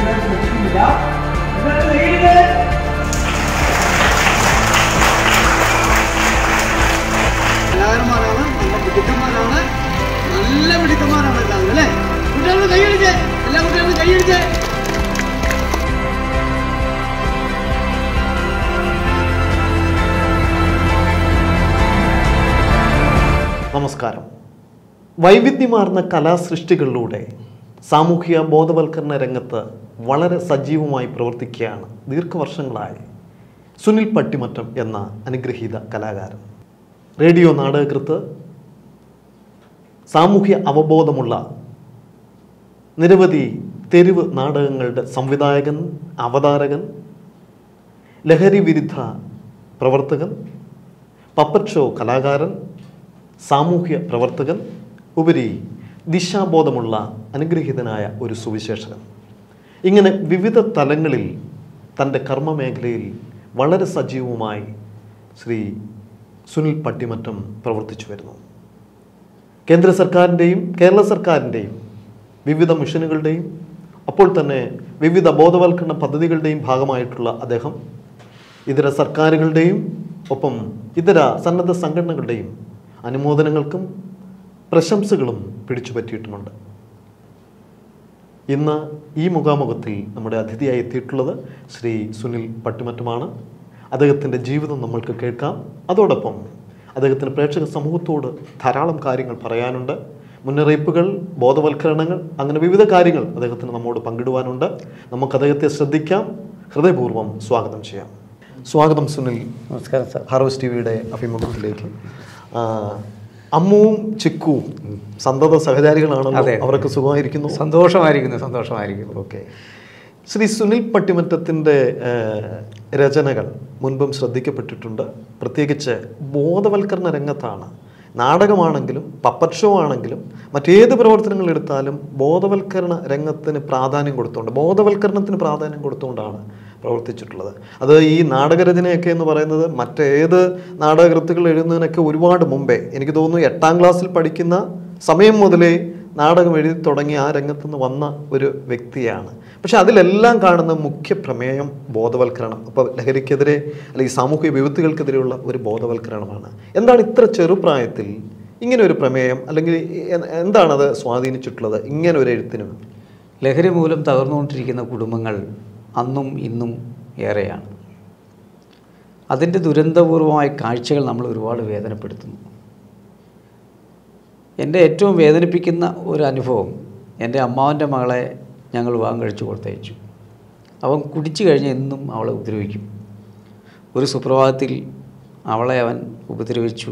മുന്നോട്ട് വെച്ചിട്ടില്ല എന്നാൽ നേരിട്ട് കലാകാരന്മാരാണ് നല്ല മിടുക്കന്മാരാണ് നല്ല മിടുക്കന്മാരാണ് എല്ലാവരും അല്ലേ കുട്ടികൾ കൈയടിച്ച് എല്ലാ കുട്ടികളും കൈയടിച്ച് നമസ്കാരം വൈവിധ്യമാർന്ന കലാസൃഷ്ടികളിലൂടെ സാമൂഹിക ബോധവൽക്കരണ രംഗത്ത് വളരെ സജീവമായി പ്രവർത്തിക്കുകയാണ് ദീർഘവർഷങ്ങളായി സുനിൽ പട്ടിമറ്റം എന്ന അനുഗ്രഹീത കലാകാരൻ റേഡിയോ നാടകകൃത്ത് സാമൂഹ്യ അവബോധമുള്ള നിരവധി തെരുവ് നാടകങ്ങളുടെ സംവിധായകൻ അവതാരകൻ ലഹരി വിരുദ്ധ പ്രവർത്തകൻ പപ്പറ്റ് ഷോ കലാകാരൻ സാമൂഹ്യ പ്രവർത്തകൻ ഉപരി ദിശാബോധമുള്ള അനുഗ്രഹീതനായ ഒരു സുവിശേഷകൻ ഇങ്ങനെ വിവിധ തലങ്ങളിൽ തൻ്റെ കർമ്മമേഖലയിൽ വളരെ സജീവമായി ശ്രീ സുനിൽ പട്ടിമറ്റം പ്രവർത്തിച്ചു വരുന്നു കേന്ദ്ര സർക്കാരിൻ്റെയും കേരള സർക്കാരിൻ്റെയും വിവിധ മിഷനുകളുടെയും അപ്പോൾ തന്നെ വിവിധ ബോധവൽക്കരണ പദ്ധതികളുടെയും ഭാഗമായിട്ടുള്ള അദ്ദേഹം ഇതര സർക്കാരുകളുടെയും ഒപ്പം ഇതര സന്നദ്ധ സംഘടനകളുടെയും അനുമോദനങ്ങൾക്കും പ്രശംസകളും പിടിച്ചു പറ്റിയിട്ടുമുണ്ട് ഇന്ന് ഈ മുഖാമുഖത്തിൽ നമ്മുടെ അതിഥിയായി എത്തിയിട്ടുള്ളത് ശ്രീ സുനിൽ പട്ടിമറ്റമാണ് അദ്ദേഹത്തിൻ്റെ ജീവിതം നമ്മൾക്ക് കേൾക്കാം അതോടൊപ്പം അദ്ദേഹത്തിന് പ്രേക്ഷക സമൂഹത്തോട് ധാരാളം കാര്യങ്ങൾ പറയാനുണ്ട് മുന്നറിയിപ്പുകൾ ബോധവൽക്കരണങ്ങൾ അങ്ങനെ വിവിധ കാര്യങ്ങൾ അദ്ദേഹത്തിന് നമ്മോട് പങ്കിടുവാനുണ്ട് നമുക്ക് അദ്ദേഹത്തെ ശ്രദ്ധിക്കാം ഹൃദയപൂർവ്വം സ്വാഗതം ചെയ്യാം സ്വാഗതം സുനിൽ നമസ്കാരം സാർ ഹാർവസ് ടി വിയുടെ അഭിമുഖത്തിലേക്ക് ആ, അമ്മുവും ചിക്കുവും സന്തത സഹചാരികളാണല്ലോ അതെ. അവർക്ക് സുഖമായിരിക്കുന്നു സന്തോഷമായിരിക്കുന്നു സന്തോഷമായിരിക്കുന്നു ഓക്കെ ശ്രീ സുനിൽ പട്ടിമറ്റത്തിൻ്റെ രചനകൾ മുൻപും ശ്രദ്ധിക്കപ്പെട്ടിട്ടുണ്ട് പ്രത്യേകിച്ച് ബോധവൽക്കരണ രംഗത്താണ് നാടകമാണെങ്കിലും പപ്പറ്റ് ഷോ ആണെങ്കിലും മറ്റേത് പ്രവർത്തനങ്ങൾ എടുത്താലും ബോധവൽക്കരണ രംഗത്തിന് പ്രാധാന്യം കൊടുത്തുകൊണ്ട് ബോധവൽക്കരണത്തിന് പ്രാധാന്യം കൊടുത്തുകൊണ്ടാണ് പ്രവർത്തിച്ചിട്ടുള്ളത് അത് ഈ നാടകരചനയൊക്കെ എന്ന് പറയുന്നത് മറ്റേത് നാടകകൃത്തുകൾ എഴുതുന്നതിനൊക്കെ ഒരുപാട് മുമ്പേ എനിക്ക് തോന്നുന്നു എട്ടാം ക്ലാസ്സിൽ പഠിക്കുന്ന സമയം മുതലേ നാടകം എഴുതി തുടങ്ങി ആ രംഗത്ത് നിന്ന് വന്ന ഒരു വ്യക്തിയാണ് പക്ഷെ അതിലെല്ലാം കാണുന്ന മുഖ്യ പ്രമേയം ബോധവൽക്കരണം അപ്പോൾ ലഹരിക്കെതിരെ അല്ലെങ്കിൽ സാമൂഹിക വിപത്തുകൾക്കെതിരെയുള്ള ഒരു ബോധവൽക്കരണമാണ് എന്താണ് ഇത്ര ചെറുപ്രായത്തിൽ ഇങ്ങനെ ഒരു പ്രമേയം അല്ലെങ്കിൽ എ- എന്താണത് സ്വാധീനിച്ചിട്ടുള്ളത് ഇങ്ങനെ ഒരു എഴുത്തിനും ലഹരി മൂലം തകർന്നുകൊണ്ടിരിക്കുന്ന കുടുംബങ്ങൾ അന്നും ഇന്നും ഏറെയാണ് അതിൻ്റെ ദുരന്തപൂർവമായ കാഴ്ചകൾ നമ്മൾ ഒരുപാട് വേദനപ്പെടുത്തുന്നു എൻ്റെ ഏറ്റവും വേദനിപ്പിക്കുന്ന ഒരു അനുഭവം എൻ്റെ അമ്മാവൻ്റെ മകളെ ഞങ്ങൾ വിവാഹം കഴിച്ചു കൊടുത്തയച്ചു അവൻ കുടിച്ചു കഴിഞ്ഞ് എന്നും അവളെ ഉപദ്രവിക്കും ഒരു സുപ്രഭാതത്തിൽ അവളെ അവൻ ഉപദ്രവിച്ചു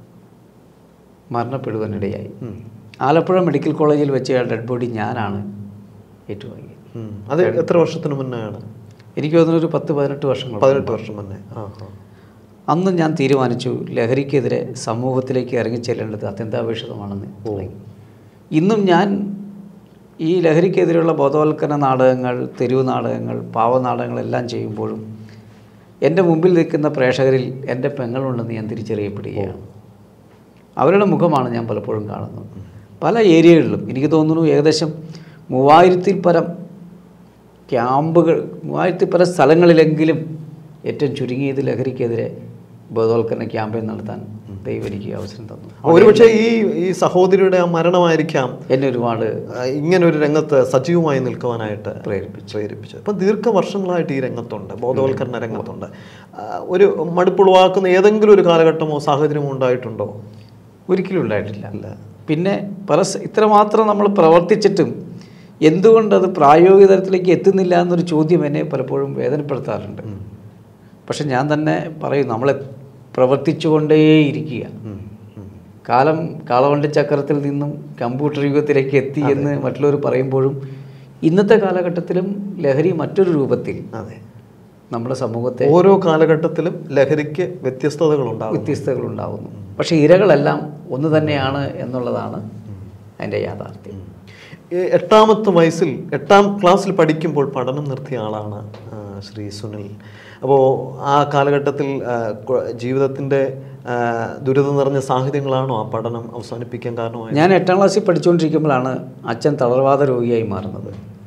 മരണപ്പെടുവാനിടയായി ആലപ്പുഴ മെഡിക്കൽ കോളേജിൽ വെച്ച് ഡെഡ് ബോഡി ഞാനാണ് ഏറ്റുവാങ്ങിയത് ഉം. അത് എത്ര വർഷത്തിന് മുന്നെയാണ് എനിക്ക് തോന്നുന്നു ഒരു പത്ത് പതിനെട്ട് വർഷങ്ങൾ പതിനെട്ട് വർഷം മുന്നേ ആ ആ അന്ന് ഞാൻ തീരുമാനിച്ചു ലഹരിക്കെതിരെ സമൂഹത്തിലേക്ക് ഇറങ്ങിച്ചെല്ലേണ്ടത് അത്യന്താപേക്ഷിതമാണെന്ന് തുടങ്ങി ഇന്നും ഞാൻ ഈ ലഹരിക്കെതിരെയുള്ള ബോധവൽക്കരണ നാടകങ്ങൾ തെരുവ് നാടകങ്ങൾ പാവനാടകങ്ങളെല്ലാം ചെയ്യുമ്പോഴും എൻ്റെ മുമ്പിൽ നിൽക്കുന്ന പ്രേക്ഷകരിൽ എൻ്റെ പെങ്ങളുണ്ടെന്ന് ഞാൻ തിരിച്ചറിയപ്പെടുകയാണ് അവരുടെ മുഖമാണ് ഞാൻ പലപ്പോഴും കാണുന്നത് പല ഏരിയകളിലും എനിക്ക് തോന്നുന്നു ഏകദേശം മൂവായിരത്തിൽ പരം ക്യാമ്പുകൾ മൂവായിരത്തിൽ പല സ്ഥലങ്ങളിലെങ്കിലും ഏറ്റവും ചുരുങ്ങിയത് ലഹരിക്കെതിരെ ബോധവൽക്കരണ ക്യാമ്പയിൻ നടത്താൻ ദൈവം എനിക്ക് അവസരം തന്നു ഒരുപക്ഷെ ഈ ഈ സഹോദരിയുടെ ആ മരണമായിരിക്കാം എന്നെ ഒരുപാട് ആ, ഇങ്ങനെ ഒരു രംഗത്ത് സജീവമായി നിൽക്കുവാനായിട്ട് പ്രേരിപ്പിച്ചു പ്രേരിപ്പിച്ചത് ഇപ്പം ദീർഘവർഷങ്ങളായിട്ട് ഈ രംഗത്തുണ്ട് ബോധവൽക്കരണ രംഗത്തുണ്ട് ആ, ഒരു മടുപ്പുളവാക്കുന്ന ഏതെങ്കിലും ഒരു കാലഘട്ടമോ സാഹചര്യമോ ഉണ്ടായിട്ടുണ്ടോ ഒരിക്കലും ഉണ്ടായിട്ടില്ല പിന്നെ പല സ- ഇത്രമാത്രം നമ്മൾ പ്രവർത്തിച്ചിട്ടും എന്തുകൊണ്ട് അത് പ്രായോഗിക തലത്തിലേക്ക് എത്തുന്നില്ല എന്നൊരു ചോദ്യം എന്നെ പലപ്പോഴും വേദനപ്പെടുത്താറുണ്ട് പക്ഷെ ഞാൻ തന്നെ പറയും നമ്മളെ പ്രവർത്തിച്ചുകൊണ്ടേയിരിക്കുക കാലം കാളവണ്ടി ചക്രത്തിൽ നിന്നും കമ്പ്യൂട്ടർ യുഗത്തിലേക്ക് എത്തി എന്ന് മറ്റുള്ളവർ പറയുമ്പോഴും ഇന്നത്തെ കാലഘട്ടത്തിലും ലഹരി മറ്റൊരു രൂപത്തിൽ അതെ നമ്മുടെ സമൂഹത്തെ ഓരോ കാലഘട്ടത്തിലും ലഹരിക്ക് വ്യത്യസ്തതകൾ ഉണ്ടാകും വ്യത്യസ്തകൾ ഉണ്ടാകുന്നു പക്ഷേ ഇരകളെല്ലാം ഒന്ന് തന്നെയാണ് എന്നുള്ളതാണ് അതിൻ്റെ യാഥാർത്ഥ്യം ഈ എട്ടാമത്തെ വയസ്സിൽ എട്ടാം ക്ലാസ്സിൽ പഠിക്കുമ്പോൾ പഠനം നിർത്തിയ ആളാണ് ആ, ശ്രീ സുനിൽ അപ്പോൾ ആ കാലഘട്ടത്തിൽ ആ, കൊ- ജീവിതത്തിൻ്റെ ആ, ദുരിതം നിറഞ്ഞ സാഹചര്യങ്ങളാണോ ആ പഠനം അവസാനിപ്പിക്കാൻ കാരണമായത് ഞാൻ എട്ടാം ക്ലാസ്സിൽ പഠിച്ചുകൊണ്ടിരിക്കുമ്പോഴാണ് അച്ഛൻ തളർവാദ രോഗിയായി മാറുന്നത്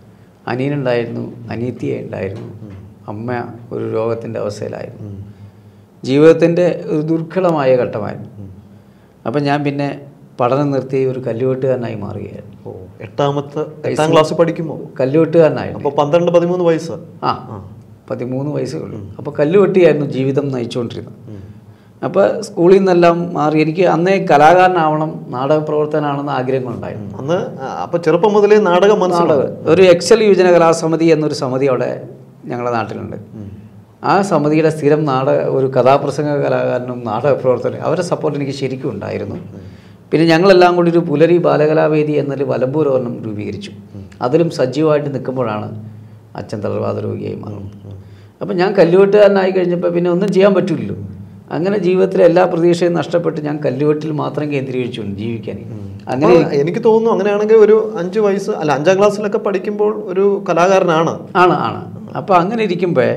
അനിയനുണ്ടായിരുന്നു അനീത്തിയെ ഉണ്ടായിരുന്നു അമ്മ ഒരു രോഗത്തിൻ്റെ അവസ്ഥയിലായിരുന്നു ജീവിതത്തിൻ്റെ ഒരു ദുർഘടമായ ഘട്ടമായിരുന്നു അപ്പം ഞാൻ പിന്നെ പഠനം നിർത്തി ഒരു കല്ലുവെട്ടുകാരനായി മാറുകയായിരുന്നു ഓ എട്ടാമത്തെ എട്ടാം ക്ലാസ് പഠിക്കുമ്പോൾ കല്ലുവെട്ടുകാരനായിരുന്നു അപ്പോൾ പന്ത്രണ്ട് പതിമൂന്ന് വയസ്സ് ആ പതിമൂന്ന് വയസ്സേ ഉള്ളൂ അപ്പോൾ കല്ലുവെട്ടിയായിരുന്നു ജീവിതം നയിച്ചുകൊണ്ടിരുന്നത് അപ്പോൾ സ്കൂളിൽ നിന്നെല്ലാം മാറി എനിക്ക് അന്നേ കലാകാരനാവണം നാടക പ്രവർത്തനാണെന്ന് ആഗ്രഹങ്ങളുണ്ടായിരുന്നു അന്ന് ആ, അപ്പൊ ചെറുപ്പം മുതലേ നാടകം മനസ്സിലാവും നാടകം ഒരു എക്സൽ യുവജന കലാസമിതി എന്നൊരു സമിതി അവിടെ ഞങ്ങളുടെ നാട്ടിലുണ്ട് ആ സമിതിയുടെ സ്ഥിരം നാടക ഒരു കഥാപ്രസംഗ കലാകാരനും നാടക പ്രവർത്തനം അവരുടെ സപ്പോർട്ട് എനിക്ക് ശരിക്കും ഉണ്ടായിരുന്നു പിന്നെ ഞങ്ങളെല്ലാം കൂടി ഒരു പുലരി ബാലകലാവേദി എന്നൊരു വലമ്പൂർ ഒരെണ്ണം രൂപീകരിച്ചു അതിലും സജീവമായിട്ട് നിൽക്കുമ്പോഴാണ് അച്ഛൻ തളർവാദ രോഗിയായി മാറുന്നത് അപ്പം ഞാൻ കല്ലുവെട്ടുകാരനായി കഴിഞ്ഞപ്പോൾ പിന്നെ ഒന്നും ചെയ്യാൻ പറ്റില്ലല്ലോ അങ്ങനെ ജീവിതത്തിലെ എല്ലാ പ്രതീക്ഷയും നഷ്ടപ്പെട്ട് ഞാൻ കല്ലുവെട്ടിൽ മാത്രം കേന്ദ്രീകരിച്ചു ജീവിക്കാൻ അങ്ങനെ അപ്പോൾ എനിക്ക് തോന്നുന്നു അങ്ങനെയാണെങ്കിൽ ഒരു അഞ്ച് വയസ്സ് അല്ല അഞ്ചാം ക്ലാസ്സിലൊക്കെ പഠിക്കുമ്പോൾ ഒരു കലാകാരനാണ് ആണ് ആണ് അപ്പോൾ അങ്ങനെ ഇരിക്കുമ്പോൾ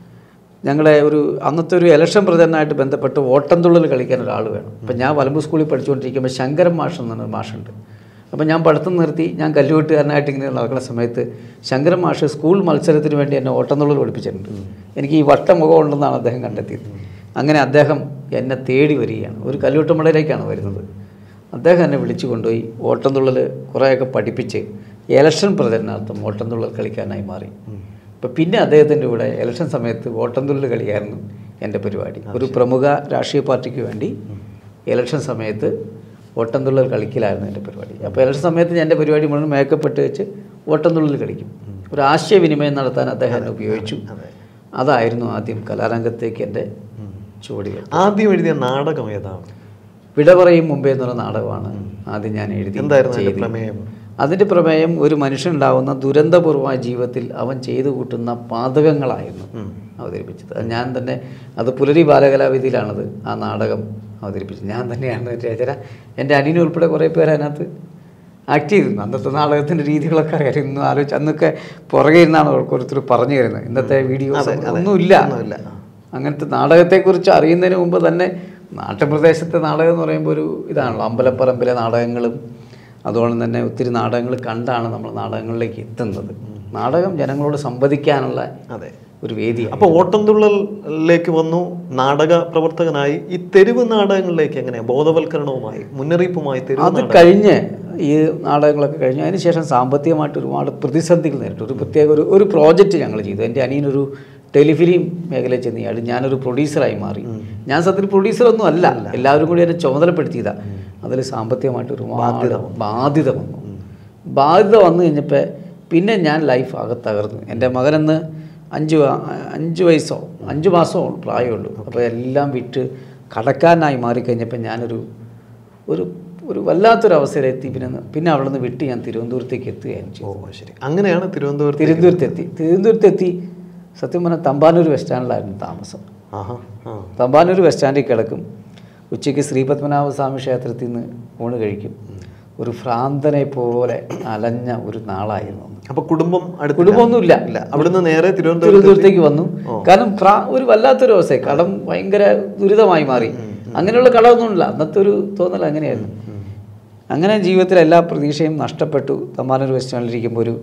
ഞങ്ങളെ ഒരു അന്നത്തെ ഒരു ഇലക്ഷൻ പ്രചരണമായിട്ട് ബന്ധപ്പെട്ട് ഓട്ടംതുള്ളൽ കളിക്കാൻ ഒരാൾ വേണം അപ്പം ഞാൻ വലമ്പ് സ്കൂളിൽ പഠിച്ചുകൊണ്ടിരിക്കുമ്പോൾ ശങ്കരൻ മാഷ് എന്ന് പറഞ്ഞൊരു മാഷുണ്ട് അപ്പം ഞാൻ പഠിത്തം നിർത്തി ഞാൻ കല്ലുവെട്ടുകാരനായിട്ട് ഇങ്ങനെ നടക്കുന്ന സമയത്ത് ശങ്കരൻ മാഷ് സ്കൂൾ മത്സരത്തിന് വേണ്ടി എന്നെ ഓട്ടംതുള്ളൽ പഠിപ്പിച്ചിട്ടുണ്ട് എനിക്ക് ഈ വട്ടമുഖം ഉണ്ടെന്നാണ് അദ്ദേഹം കണ്ടെത്തിയത് അങ്ങനെ അദ്ദേഹം എന്നെ തേടി വരികയാണ് ഒരു കല്ലുവെട്ടുമടയിലേക്കാണ് വരുന്നത് അദ്ദേഹം എന്നെ വിളിച്ചു കൊണ്ടുപോയി ഓട്ടംതുള്ളൽ കുറേയൊക്കെ പഠിപ്പിച്ച് ഇലക്ഷൻ പ്രചരണാർത്ഥം ഓട്ടംതുള്ളൽ കളിക്കാനായി മാറി അപ്പോൾ പിന്നെ അദ്ദേഹത്തിൻ്റെ കൂടെ ഇലക്ഷൻ സമയത്ത് ഓട്ടംതുള്ളൽ കളിയായിരുന്നു എൻ്റെ പരിപാടി ഒരു പ്രമുഖ രാഷ്ട്രീയ പാർട്ടിക്ക് വേണ്ടി ഇലക്ഷൻ സമയത്ത് ഓട്ടംതുള്ളൽ കളിക്കലായിരുന്നു എൻ്റെ പരിപാടി അപ്പോൾ ഇലക്ഷൻ സമയത്ത് ഞാൻ എൻ്റെ പരിപാടി മുഴുവൻ മേക്കപ്പ് ഇട്ട് വെച്ച് ഓട്ടംതുള്ളൽ കളിക്കും ഒരു ആശയവിനിമയം നടത്താൻ അദ്ദേഹം എന്നെ ഉപയോഗിച്ചു അതായിരുന്നു ആദ്യം കലാരംഗത്തേക്ക് എൻ്റെ ചുവടുകൾ ആദ്യം എഴുതിയ നാടകം ഏതാണ് വിട പറയും മുമ്പേ എന്നുള്ള നാടകമാണ് ആദ്യം ഞാൻ എഴുതി എന്തായിരുന്നു അതിന്റെ ചെയ്തത്. പ്രമേയം അതിൻ്റെ പ്രമേയം ഒരു മനുഷ്യനുണ്ടാവുന്ന ദുരന്തപൂർവമായ ജീവിതത്തിൽ അവൻ ചെയ്തു കൂട്ടുന്ന പാതകങ്ങളായിരുന്നു അവതരിപ്പിച്ചത് അത് ഞാൻ തന്നെ അത് പുലരി ബാലകലാവിധിയിലാണത് ആ നാടകം അവതരിപ്പിച്ചത് ഞാൻ തന്നെയാണ് രചന എൻ്റെ അനിയനും ഉൾപ്പെടെ കുറേ പേര് അതിനകത്ത് ആക്ട് ചെയ്തിരുന്നു അന്നത്തെ നാടകത്തിൻ്റെ രീതികളൊക്കെ അറിയാം ഇന്ന് ആലോചിച്ച് അന്നൊക്കെ പുറകെ ഇരുന്നാണ് ഓരോരുത്തർ പറഞ്ഞു തരുന്നത് ഇന്നത്തെ വീഡിയോസ് ഒന്നുമില്ല ഒന്നുമില്ല. അങ്ങനത്തെ നാടകത്തെക്കുറിച്ച് അറിയുന്നതിന് മുമ്പ് തന്നെ നാട്ടുപ്രദേശത്തെ നാടകം എന്ന് പറയുമ്പോൾ ഒരു ഇതാണല്ലോ അമ്പലപ്പറമ്പിലെ നാടകങ്ങളും അതുപോലെ തന്നെ ഒത്തിരി നാടകങ്ങൾ കണ്ടാണ് നമ്മൾ നാടകങ്ങളിലേക്ക് എത്തുന്നത് നാടകം ജനങ്ങളോട് സംവദിക്കാനുള്ള അതെ ഒരു വേദിയാണ് അപ്പൊ ഓട്ടംതുള്ളലിലേക്ക് വന്നു നാടക പ്രവർത്തകനായി ഈ തെരുവ് നാടകങ്ങളിലേക്ക് എങ്ങനെയാ ബോധവൽക്കരണവുമായി മുന്നറിയിപ്പുമായി തെരുവ് അത് കഴിഞ്ഞ് ഈ നാടകങ്ങളൊക്കെ കഴിഞ്ഞ് അതിനുശേഷം സാമ്പത്തികമായിട്ട് ഒരുപാട് പ്രതിസന്ധികൾ നേരിട്ടു ഒരു പ്രത്യേക ഒരു ഒരു പ്രോജക്റ്റ് ഞങ്ങൾ ചെയ്തു എൻ്റെ അനിയനൊരു ടെലിഫിലിം മേഖലയിൽ ചെന്ന് ഇയാൾ ഞാനൊരു പ്രൊഡ്യൂസറായി മാറി ഞാൻ സത്യത്തിൽ പ്രൊഡ്യൂസറൊന്നും അല്ല എല്ലാവരും കൂടി എന്നെ ചുമതലപ്പെടുത്തിയതാണ് അതിൽ സാമ്പത്തികമായിട്ട് ഒരുപാട് ബാധ്യത വന്നു ബാധ്യത വന്നു കഴിഞ്ഞപ്പോൾ പിന്നെ ഞാൻ ലൈഫ് ആകെ തകർന്നു എൻ്റെ മകനെന്ന് അഞ്ച് വ- അഞ്ച് വയസ്സോ അഞ്ച് മാസമോ പ്രായമുള്ളൂ അപ്പോൾ എല്ലാം വിറ്റ് കടക്കാരനായി മാറിക്കഴിഞ്ഞപ്പോൾ ഞാനൊരു ഒരു ഒരു വല്ലാത്തൊരു അവസ്ഥയിലെത്തി പിന്നെ പിന്നെ അവിടെ നിന്ന് വിട്ട് ഞാൻ തിരുവനന്തപുരത്തേക്ക് എത്തുകയാണ് ചെയ്തു ഓ ശരി അങ്ങനെയാണ് തിരുവനന്തപുരത്ത് തിരുവനന്തപുരത്തെത്തി തിരുവനന്തപുരത്തെത്തി സത്യം പറഞ്ഞാൽ തമ്പാനൂർ ബസ് സ്റ്റാൻഡിലായിരുന്നു താമസം ആഹാ ആ തമ്പാനൂർ ബസ് സ്റ്റാൻഡിൽ കിടക്കും ഉച്ചയ്ക്ക് ശ്രീപത്മനാഭ സ്വാമി ക്ഷേത്രത്തിൽ നിന്ന് ഊണ് കഴിക്കും ഒരു ഭ്രാന്തനെ പോലെ അലഞ്ഞ ഒരു നാളായിരുന്നു അന്ന്. അപ്പൊ കുടുംബം അടുത്ത് കുടുംബമൊന്നുമില്ല ഇല്ല അവിടുന്ന് നേരെ തിരുവനന്തപുരത്ത് തിരുവനന്തപുരത്തേക്ക് വന്നു കാരണം പ്രാ- ഒരു വല്ലാത്തൊരു അവസ്ഥ കടം ഭയങ്കര ദുരിതമായി മാറി അങ്ങനെയുള്ള കടമൊന്നുമില്ല അന്നത്തെ ഒരു തോന്നൽ അങ്ങനെയായിരുന്നു അങ്ങനെ ജീവിതത്തിലെ എല്ലാ പ്രതീക്ഷയും നഷ്ടപ്പെട്ടു തമ്പാനൂർ ബസ് സ്റ്റാൻഡിലിരിക്കുമ്പോൾ ഒരു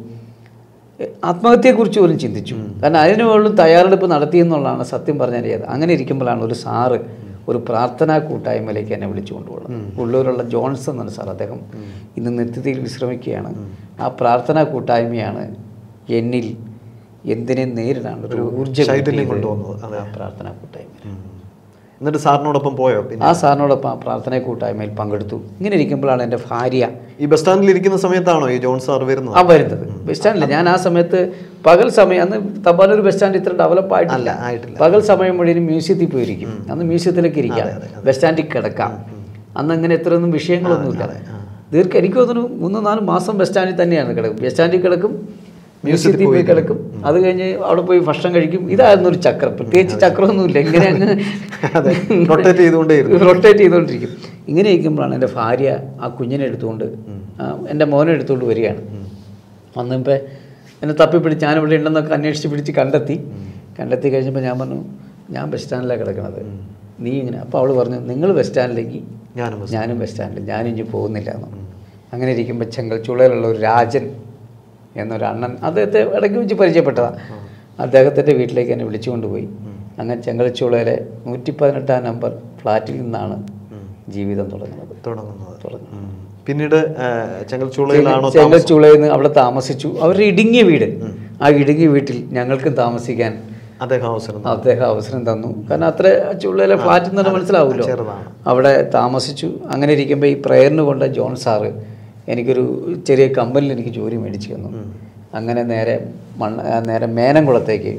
എ, ആത്മഹത്യയെക്കുറിച്ച് പോലും ചിന്തിച്ചു കാരണം അതിന് പോലും തയ്യാറെടുപ്പ് നടത്തിയെന്നുള്ളതാണ് സത്യം പറഞ്ഞാൽ ചെയ്തത് അങ്ങനെ ഇരിക്കുമ്പോഴാണ് ഒരു സാറ് ഒരു പ്രാർത്ഥനാ കൂട്ടായ്മയിലേക്ക് എന്നെ വിളിച്ചു കൊണ്ടുപോകുന്നത് ഉള്ളൂരുള്ള ജോൺസൺ എന്നാണ് സാർ അദ്ദേഹം ഇന്ന് നിത്യതയിൽ വിശ്രമിക്കുകയാണ് ആ പ്രാർത്ഥനാ കൂട്ടായ്മയാണ് എന്നിൽ എന്തിനെ നേരിടാൻ ഒരു ഊർജ്ജം ചൈതന്യം കിട്ടിയത് കൊണ്ടുവന്നത്. അതെ. ആ പ്രാർത്ഥനാ കൂട്ടായ്മ ഉം. എന്നിട്ട് സാറിനോടൊപ്പം പോയോ പിന്നെ ആ സാറിനോടൊപ്പം ആ പ്രാർത്ഥനാ കൂട്ടായ്മയിൽ പങ്കെടുത്തു ഇങ്ങനെ ഇരിക്കുമ്പോഴാണ് എൻ്റെ ഭാര്യ ഈ ബസ് സ്റ്റാൻഡിൽ ഇരിക്കുന്ന സമയത്താണോ ഈ ജോൺ സാർ വരുന്നത് ആ വരുന്നത് ബസ് സ്റ്റാൻഡിൽ ഞാൻ ആ സമയത്ത് പകൽ സമയം അന്ന് തമ്പാനൂർ ബസ് സ്റ്റാൻഡ് ഇത്ര ഡെവലപ്പ് ആയിട്ടില്ല അല്ല, ആയിട്ടില്ല. പകൽ സമയം മുഴുവൻ മ്യൂസിയത്തിൽ പോയിരിക്കും അന്ന് മ്യൂസിയത്തിലേക്ക് ഇരിക്കാം ബസ് സ്റ്റാൻഡിൽ കിടക്കാം അന്ന് അങ്ങനെ ഇത്രയൊന്നും വിഷയങ്ങളൊന്നുമില്ല ദീർഘ എനിക്ക് തോന്നുന്നു മൂന്ന് നാല് മാസം ബസ് സ്റ്റാൻഡിൽ തന്നെയാണ് കിടക്കും ബസ് സ്റ്റാൻഡിൽ കിടക്കും മ്യൂസിയത്തിൽ പോയി കിടക്കും അത് കഴിഞ്ഞ് അവിടെ പോയി ഭക്ഷണം കഴിക്കും ഇതായിരുന്നു ഒരു ചക്രം പ്രത്യേകിച്ച് ചക്രമൊന്നുമില്ല ഇങ്ങനെ അങ്ങ് റൊട്ടേറ്റ് ചെയ്തുകൊണ്ടേയിരുന്നു റൊട്ടേറ്റ് ചെയ്തുകൊണ്ടിരിക്കും ഇങ്ങനെ ഇരിക്കുമ്പോഴാണ് എൻ്റെ ഭാര്യ ആ കുഞ്ഞിനെ എടുത്തുകൊണ്ട് ആ, എൻ്റെ മോനെ എടുത്തുകൊണ്ട് വരികയാണ് വന്നപ്പോൾ എന്നെ തപ്പിപ്പിടിച്ച് ഞാനിവിടെ ഉണ്ടെന്നൊക്കെ അന്വേഷിച്ച് പിടിച്ച് കണ്ടെത്തി കണ്ടെത്തി കഴിഞ്ഞപ്പോൾ ഞാൻ പറഞ്ഞു ഞാൻ ബസ് സ്റ്റാൻഡിലാണ് കിടക്കണത് നീ ഇങ്ങനെ അപ്പോൾ അവൾ പറഞ്ഞു നിങ്ങൾ ബസ് സ്റ്റാൻഡിലേക്ക് ഞാനും ബസ് ഞാനും ബസ് സ്റ്റാൻഡിൽ ഞാനും ഇനി പോകുന്നില്ല എന്ന് അങ്ങനെ ഇരിക്കുമ്പോൾ ചെങ്കൽച്ചുളയിലുള്ള ഒരു രാജൻ എന്നൊരു അണ്ണൻ അദ്ദേഹത്തെ ഇടയ്ക്ക് വെച്ച് പരിചയപ്പെട്ടതാണ് അദ്ദേഹത്തിൻ്റെ വീട്ടിലേക്ക് എന്നെ വിളിച്ചുകൊണ്ട് പോയി അങ്ങനെ ചെങ്കൽച്ചുളയിലെ നൂറ്റി പതിനെട്ടാം നമ്പർ ഫ്ലാറ്റിൽ നിന്നാണ് ജീവിതം തുടങ്ങുന്നത് തുടങ്ങുന്നത് തുടങ്ങുന്നത് ഉം. പിന്നീട് ആ, ചെങ്കൽച്ചൂളയിലാണോ ചെങ്കൽച്ചുളയിൽ നിന്ന് അവിടെ താമസിച്ചു അവരുടെ ഇടുങ്ങിയ വീട് ആ ഇടുങ്ങിയ വീട്ടിൽ ഞങ്ങൾക്കും താമസിക്കാൻ അദ്ദേഹം അവസരം തന്നു. അദ്ദേഹം അവസരം തന്നു കാരണം അത്ര ചുള്ളയിലെ ഫ്ലാറ്റിൽ നിന്ന് തന്നെ മനസ്സിലാവുമല്ലോ ചെറുതാണ്. അവിടെ താമസിച്ചു അങ്ങനെ ഇരിക്കുമ്പോൾ ഈ പ്രയറിന് കൊണ്ട ജോൺ സാറ് എനിക്കൊരു ചെറിയ കമ്പനിൽ എനിക്ക് ജോലി മേടിച്ചു തന്നു അങ്ങനെ നേരെ മണ്ണ് ആ, നേരെ മേനംകുളത്തേക്ക്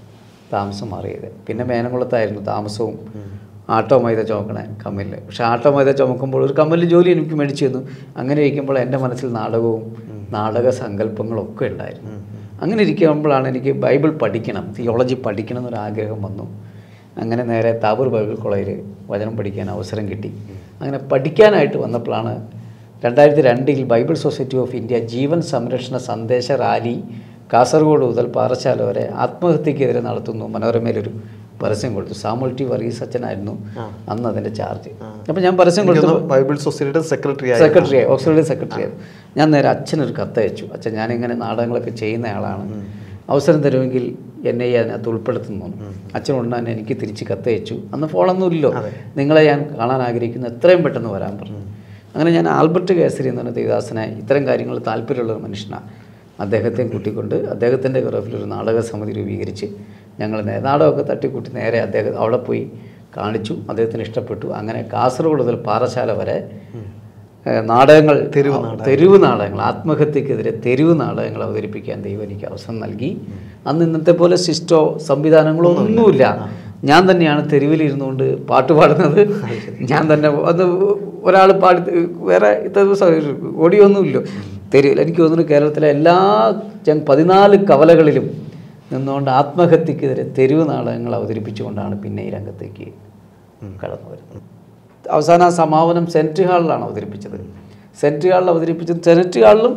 താമസം മാറിയത് പിന്നെ മേനംകുളത്തായിരുന്നു താമസവും ആട്ടോ മൈദ ചുമക്കണേ കമ്മലിൽ പക്ഷെ ആട്ടോ മൈദ ചുമക്കുമ്പോൾ ഒരു കമ്മലിൽ ജോലി എനിക്ക് മേടിച്ചു തന്നു അങ്ങനെ ഇരിക്കുമ്പോൾ എൻ്റെ മനസ്സിൽ നാടകവും നാടക സങ്കല്പങ്ങളൊക്കെ ഉണ്ടായിരുന്നു അങ്ങനെ ഇരിക്കുമ്പോഴാണ് എനിക്ക് ബൈബിൾ പഠിക്കണം തിയോളജി പഠിക്കണം എന്നൊരു ആഗ്രഹം വന്നു അങ്ങനെ നേരെ താബൂർ ബൈബിൾ കോളേജിൽ വചനം പഠിക്കാൻ അവസരം കിട്ടി അങ്ങനെ പഠിക്കാനായിട്ട് വന്നപ്പോഴാണ് രണ്ടായിരത്തി രണ്ടിൽ ബൈബിൾ സൊസൈറ്റി ഓഫ് ഇന്ത്യ ജീവൻ സംരക്ഷണ സന്ദേശ റാലി കാസർഗോഡ് മുതൽ പാറശാല വരെ ആത്മഹത്യക്കെതിരെ നടത്തുന്നു മനോരമയിലൊരു പരസ്യം കൊടുത്തു സാമുൽ ടി വർഗീസ് അച്ഛനായിരുന്നു അന്ന് അതിൻ്റെ ചാർജ് അപ്പം ഞാൻ പരസ്യം കൊടുത്തു എനിക്കൊന്ന് ബൈബിൾ സൊസൈറ്റിയുടെ സെക്രട്ടറി ആയി സെക്രട്ടറി ഓക്സ്ഫോർഡിലെ സെക്രട്ടറി ആയിരുന്നു ഞാൻ നേരെ അച്ഛനൊരു കത്ത് അയച്ചു അച്ഛൻ ഞാനിങ്ങനെ നാടകങ്ങളൊക്കെ ചെയ്യുന്ന ആളാണ് അവസരം തരുമെങ്കിൽ എന്നെ ഈ അതിനകത്ത് ഉൾപ്പെടുത്തുന്നു അച്ഛനുണ്ട് തന്നെ എനിക്ക് തിരിച്ച് കത്തയച്ചു അന്ന് ഫോണൊന്നുമില്ലല്ലോ നിങ്ങളെ ഞാൻ കാണാൻ ആഗ്രഹിക്കുന്നു എത്രയും പെട്ടെന്ന് വരാൻ പറഞ്ഞു അങ്ങനെ ഞാൻ ആൽബർട്ട് കേസരി എന്ന് പറഞ്ഞ ദേവദാസനെ ഇത്തരം കാര്യങ്ങൾ താല്പര്യമുള്ള ഒരു മനുഷ്യനാണ് അദ്ദേഹത്തെ കൂട്ടിക്കൊണ്ട് അദ്ദേഹത്തിൻ്റെ ഗ്രഫിൽ ഒരു നാടക സമിതി രൂപീകരിച്ച് ഞങ്ങൾ നേ- നാടകമൊക്കെ തട്ടിക്കൂട്ടി നേരെ അദ്ദേഹം അവിടെ പോയി കാണിച്ചു അദ്ദേഹത്തിന് ഇഷ്ടപ്പെട്ടു അങ്ങനെ കാസർഗോഡ് മുതൽ പാറശാല വരെ ഏഹ്, നാടകങ്ങൾ തെരുവ് തെരുവ് നാടകങ്ങൾ ആത്മഹത്യക്കെതിരെ തെരുവ് നാടകങ്ങൾ അവതരിപ്പിക്കാൻ ദൈവം എനിക്ക് അവസരം നൽകി അന്ന് ഇന്നത്തെ പോലെ സിസ്റ്റോ സംവിധാനങ്ങളോ ഒന്നുമില്ല ഞാൻ തന്നെയാണ് തെരുവിലിരുന്നുകൊണ്ട് പാട്ട് പാടുന്നത് ഞാൻ തന്നെ അത് ഒരാൾ പാടി വേറെ ഇത്ര ഓഡിയോ ഒന്നുമില്ല തെരുവിൽ എനിക്ക് തോന്നുന്നു കേരളത്തിലെ എല്ലാ ഞാൻ പതിനാല് കവലകളിലും നിന്നുകൊണ്ട് ആത്മഹത്യക്കെതിരെ തെരുവ് നാടകങ്ങൾ അവതരിപ്പിച്ചുകൊണ്ടാണ് പിന്നെ ഈ രംഗത്തേക്ക് കടന്നു വരുന്നത് അവസാന സമാപനം സെനറ്റ് ഹാളിലാണ് അവതരിപ്പിച്ചത് സെനറ്റ് ഹാളിൽ അവതരിപ്പിച്ചത് സെനറ്റ് ഹാളിലും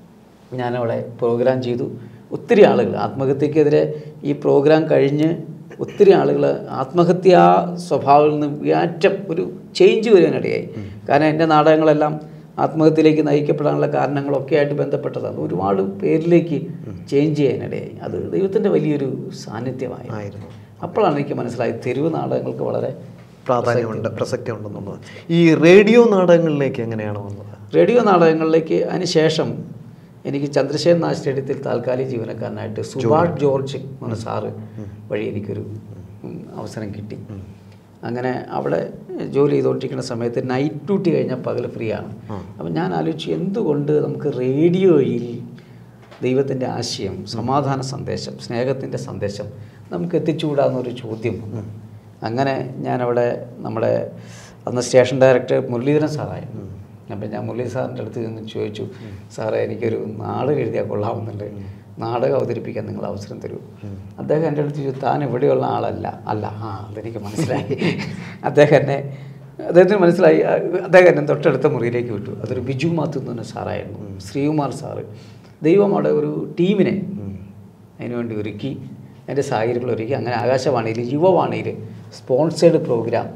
ഞാനവിടെ പ്രോഗ്രാം ചെയ്തു ഒത്തിരി ആളുകൾ ആത്മഹത്യക്കെതിരെ ഈ പ്രോഗ്രാം കഴിഞ്ഞ് ഒത്തിരി ആളുകൾ ആത്മഹത്യാ സ്വഭാവത്തിൽ നിന്ന് വ്യാറ്റം ഒരു ചേഞ്ച് വരാനിടയായി കാരണം എൻ്റെ നാടകങ്ങളെല്ലാം ആത്മഹത്യയിലേക്ക് നയിക്കപ്പെടാനുള്ള കാരണങ്ങളൊക്കെ ആയിട്ട് ബന്ധപ്പെട്ടതാണ് ഒരുപാട് പേരിലേക്ക് ചേഞ്ച് ചെയ്യാനിടയായി അത് ദൈവത്തിൻ്റെ വലിയൊരു സാന്നിധ്യമായി ആയിരുന്നു അപ്പോഴാണ് എനിക്ക് മനസ്സിലായത് തെരുവ് നാടകങ്ങൾക്ക് വളരെ പ്രാധാന്യമുണ്ട് പ്രസക്തി ഉണ്ടെന്നുള്ളത് ഈ റേഡിയോ നാടകങ്ങളിലേക്ക് എങ്ങനെയാണ് വന്നത് റേഡിയോ നാടകങ്ങളിലേക്ക് അതിന് ശേഷം എനിക്ക് ചന്ദ്രശേഖരൻ നാഥ് സ്റ്റേഡിയത്തിൽ താൽക്കാലിക ജീവനക്കാരനായിട്ട് സുഭാഷ് ജോർജ് എന്ന് പറഞ്ഞ സാറ് വഴി എനിക്കൊരു ഉം, അവസരം കിട്ടി അങ്ങനെ അവിടെ ജോലി ചെയ്തുകൊണ്ടിരിക്കുന്ന സമയത്ത് നൈറ്റ് ഡ്യൂട്ടി കഴിഞ്ഞാൽ പകൽ ഫ്രീ ആണ് അപ്പം ഞാൻ ആലോചിച്ചു എന്തുകൊണ്ട് നമുക്ക് റേഡിയോയിൽ ദൈവത്തിൻ്റെ ആശയം സമാധാന സന്ദേശം സ്നേഹത്തിൻ്റെ സന്ദേശം നമുക്ക് എത്തിച്ചുകൂടാന്നൊരു ചോദ്യം വന്നു അങ്ങനെ ഞാനവിടെ നമ്മുടെ അന്ന് സ്റ്റേഷൻ ഡയറക്ടർ മുരളീധരൻ സാറായിരുന്നു അപ്പം ഞാൻ മുരളി സാറിൻ്റെ അടുത്ത് നിന്ന് ചോദിച്ചു സാറേ എനിക്കൊരു നാടകം എഴുതിയാൽ കൊള്ളാമെന്നുണ്ട് നാടകം അവതരിപ്പിക്കാൻ നിങ്ങൾ അവസരം തരൂ അദ്ദേഹം എൻ്റെ അടുത്ത് ചോദിച്ചു താൻ ഇവിടെയുള്ള ആളല്ല അല്ല ആ അതെനിക്ക് മനസ്സിലായി അദ്ദേഹം എന്നെ അദ്ദേഹത്തിന് മനസ്സിലായി ആ, അദ്ദേഹം എന്നെ തൊട്ടടുത്ത മുറിയിലേക്ക് വിട്ടു അതൊരു ബിജു മാത്തു എന്ന് പറഞ്ഞ സാറായിരുന്നു ശ്രീകുമാർ സാറ് ദൈവം അവിടെ ഒരു ടീമിനെ അതിനുവേണ്ടി ഒരുക്കി അതിൻ്റെ സാഹചര്യങ്ങൾ ഒരുക്കി അങ്ങനെ ആകാശവാണിയിൽ യുവവാണിയിൽ സ്പോൺസേഡ് പ്രോഗ്രാം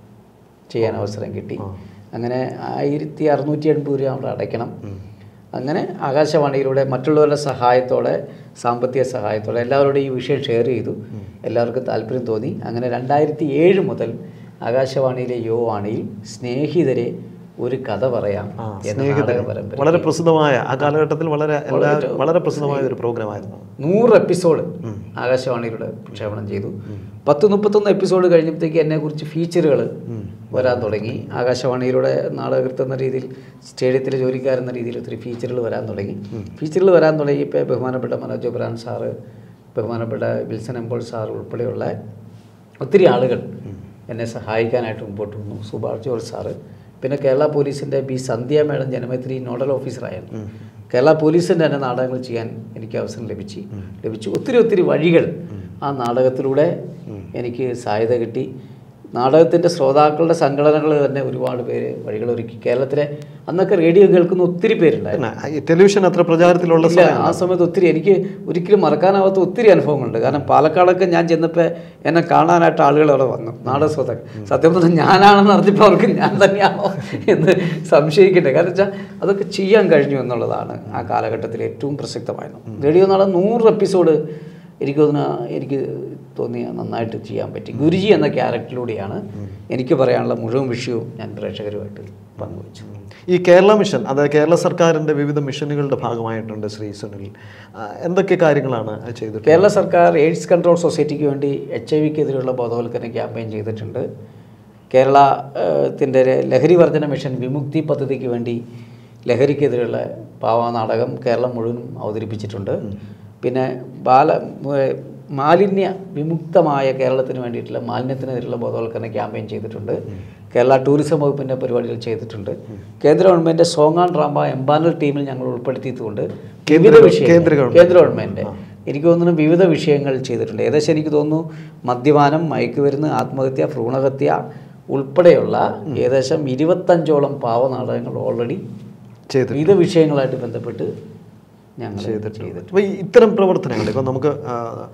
ചെയ്യാൻ അവസരം കിട്ടി അങ്ങനെ ആയിരത്തി അറുന്നൂറ്റി എൺപത് രൂപ നമ്മൾ അടയ്ക്കണം അങ്ങനെ ആകാശവാണിയിലൂടെ മറ്റുള്ളവരുടെ സഹായത്തോടെ സാമ്പത്തിക സഹായത്തോടെ എല്ലാവരോടും ഈ വിഷയം ഷെയർ ചെയ്തു എല്ലാവർക്കും താല്പര്യം തോന്നി അങ്ങനെ രണ്ടായിരത്തി ഏഴ് മുതൽ ആകാശവാണിയിലെ യുവവാണിയിൽ സ്നേഹിതരെ ഒരു കഥ പറയാം എന്ന നാടക പരമ്പര വളരെ പ്രസിദ്ധമായ ആ കാലഘട്ടത്തിൽ വളരെ എല്ലാ വളരെ പ്രസിദ്ധമായ ഒരു പ്രോഗ്രാമായിരുന്നു നൂറ് എപ്പിസോഡ് ആകാശവാണിയിലൂടെ പ്രക്ഷേപണം ചെയ്തു പത്ത് മുപ്പത്തൊന്ന് എപ്പിസോഡ് കഴിഞ്ഞപ്പോഴത്തേക്ക് എന്നെക്കുറിച്ച് ഫീച്ചറുകൾ വരാൻ തുടങ്ങി ആകാശവാണിയിലൂടെ നാടകൃത്ത് എന്ന രീതിയിൽ സ്റ്റേഡിയത്തിലെ ജോലിക്കാരെന്ന രീതിയിൽ ഒത്തിരി ഫീച്ചറുകൾ വരാൻ തുടങ്ങി ഫീച്ചറുകൾ വരാൻ തുടങ്ങിയപ്പോൾ ബഹുമാനപ്പെട്ട മനോജ് ഒബ്രാൻ സാറ് ബഹുമാനപ്പെട്ട വിൽസൺ എംപോൾ സാർ ഉൾപ്പെടെയുള്ള ഒത്തിരി ആളുകൾ എന്നെ സഹായിക്കാനായിട്ട് മുമ്പോട്ട് വന്നു സുഭാഷ് ജോർജ് സാറ് പിന്നെ കേരള പോലീസിൻ്റെ B Sandhya madam Janamaithri nodal ഓഫീസറായിരുന്നു കേരള പോലീസിൻ്റെ തന്നെ നാടകങ്ങൾ ചെയ്യാൻ എനിക്ക് അവസരം ലഭിച്ചു ലഭിച്ചു ഒത്തിരി ഒത്തിരി വഴികൾ ആ നാടകത്തിലൂടെ എനിക്ക് സഹായത കിട്ടി നാടകത്തിൻ്റെ ശ്രോതാക്കളുടെ സംഘടനകൾ തന്നെ ഒരുപാട് പേര് വഴികളൊരുക്കി കേരളത്തിലെ അന്നൊക്കെ റേഡിയോ കേൾക്കുന്ന ഒത്തിരി പേരുണ്ടായിരുന്നു പിന്നെ ഈ ടെലിവിഷൻ അത്ര പ്രചാരത്തിലുള്ള ഇല്ല ആ സമയത്ത് ഒത്തിരി എനിക്ക് ഒരിക്കലും മറക്കാനാവാത്ത ഒത്തിരി അനുഭവങ്ങളുണ്ട് കാരണം പാലക്കാടൊക്കെ ഞാൻ ചെന്നപ്പോൾ എന്നെ കാണാനായിട്ട് ആളുകൾ അവിടെ വന്നു നാടക ശ്രോതാക്കൾ സത്യം പറഞ്ഞാൽ ഞാനാണെന്ന് അറിഞ്ഞപ്പോൾ അവർക്ക് ഞാൻ തന്നെയാണോ എന്ന് സംശയിക്കട്ടെ കാരണം വെച്ചാൽ അതൊക്കെ ചെയ്യാൻ കഴിഞ്ഞു എന്നുള്ളതാണ് ആ കാലഘട്ടത്തിൽ ഏറ്റവും പ്രസക്തമായത് റേഡിയോ നാടകം നൂറ് എപ്പിസോഡ് എനിക്ക് തോന്നുന്ന എനിക്ക് തോന്നിയ നന്നായിട്ട് ചെയ്യാൻ പറ്റി ഗുരുജി എന്ന ക്യാരക്ടറിലൂടെയാണ് എനിക്ക് പറയാനുള്ള മുഴുവൻ വിഷയവും ഞാൻ പ്രേക്ഷകരുമായിട്ട് പങ്കുവച്ചത് ഈ കേരള മിഷൻ അതായത് കേരള സർക്കാരിൻ്റെ വിവിധ മിഷനുകളുടെ ഭാഗമായിട്ടുണ്ട് ശ്രീ സുനിൽ ആ, എന്തൊക്കെ കാര്യങ്ങളാണ് ചെയ്തിട്ടുള്ളത് കേരള സർക്കാർ എയ്ഡ്സ് കൺട്രോൾ സൊസൈറ്റിക്ക് വേണ്ടി എച്ച് ഐ വിക്കെതിരെയുള്ള ബോധവൽക്കരണ ക്യാമ്പയിൻ ചെയ്തിട്ടുണ്ട് കേരളത്തിൻ്റെ ലഹരി വർധന മിഷൻ വിമുക്തി പദ്ധതിക്ക് വേണ്ടി ലഹരിക്കെതിരെയുള്ള പാവാനാടകം കേരളം മുഴുവനും അവതരിപ്പിച്ചിട്ടുണ്ട് പിന്നെ ബാല ഏഹ് മാലിന്യ വിമുക്തമായ കേരളത്തിന് വേണ്ടിയിട്ടുള്ള മാലിന്യത്തിനെതിരെയുള്ള ബോധവൽക്കരണ ക്യാമ്പയിൻ ചെയ്തിട്ടുണ്ട് കേരള ടൂറിസം വകുപ്പിൻ്റെ പരിപാടികൾ ചെയ്തിട്ടുണ്ട് കേന്ദ്ര government song and drama empanel ടീമിൽ ഞങ്ങൾ ഉൾപ്പെടുത്തിയതുകൊണ്ട് വിവിധ കേന്ദ്ര- വിഷയങ്ങൾ കേന്ദ്ര ഗവൺമെന്റ്. കേന്ദ്ര ഗവൺമെൻറ് എനിക്ക് തോന്നുന്നു വിവിധ വിഷയങ്ങൾ ചെയ്തിട്ടുണ്ട് ഏകദേശം എനിക്ക് തോന്നുന്നു മദ്യപാനം മയക്കുമരുന്ന് ആത്മഹത്യ ഭ്രൂണഹത്യ ഉൾപ്പെടെയുള്ള ഏകദേശം ഇരുപത്തഞ്ചോളം പാവനാടകങ്ങൾ ഓൾറെഡി ചെയ്തിട്ടുണ്ട് വിവിധ വിഷയങ്ങളായിട്ട് ബന്ധപ്പെട്ട് ഞങ്ങൾ ചെയ്തിട്ടുണ്ട് അപ്പോൾ ഈ ഇത്തരം പ്രവർത്തനങ്ങൾ ഇപ്പം നമുക്ക് ആ,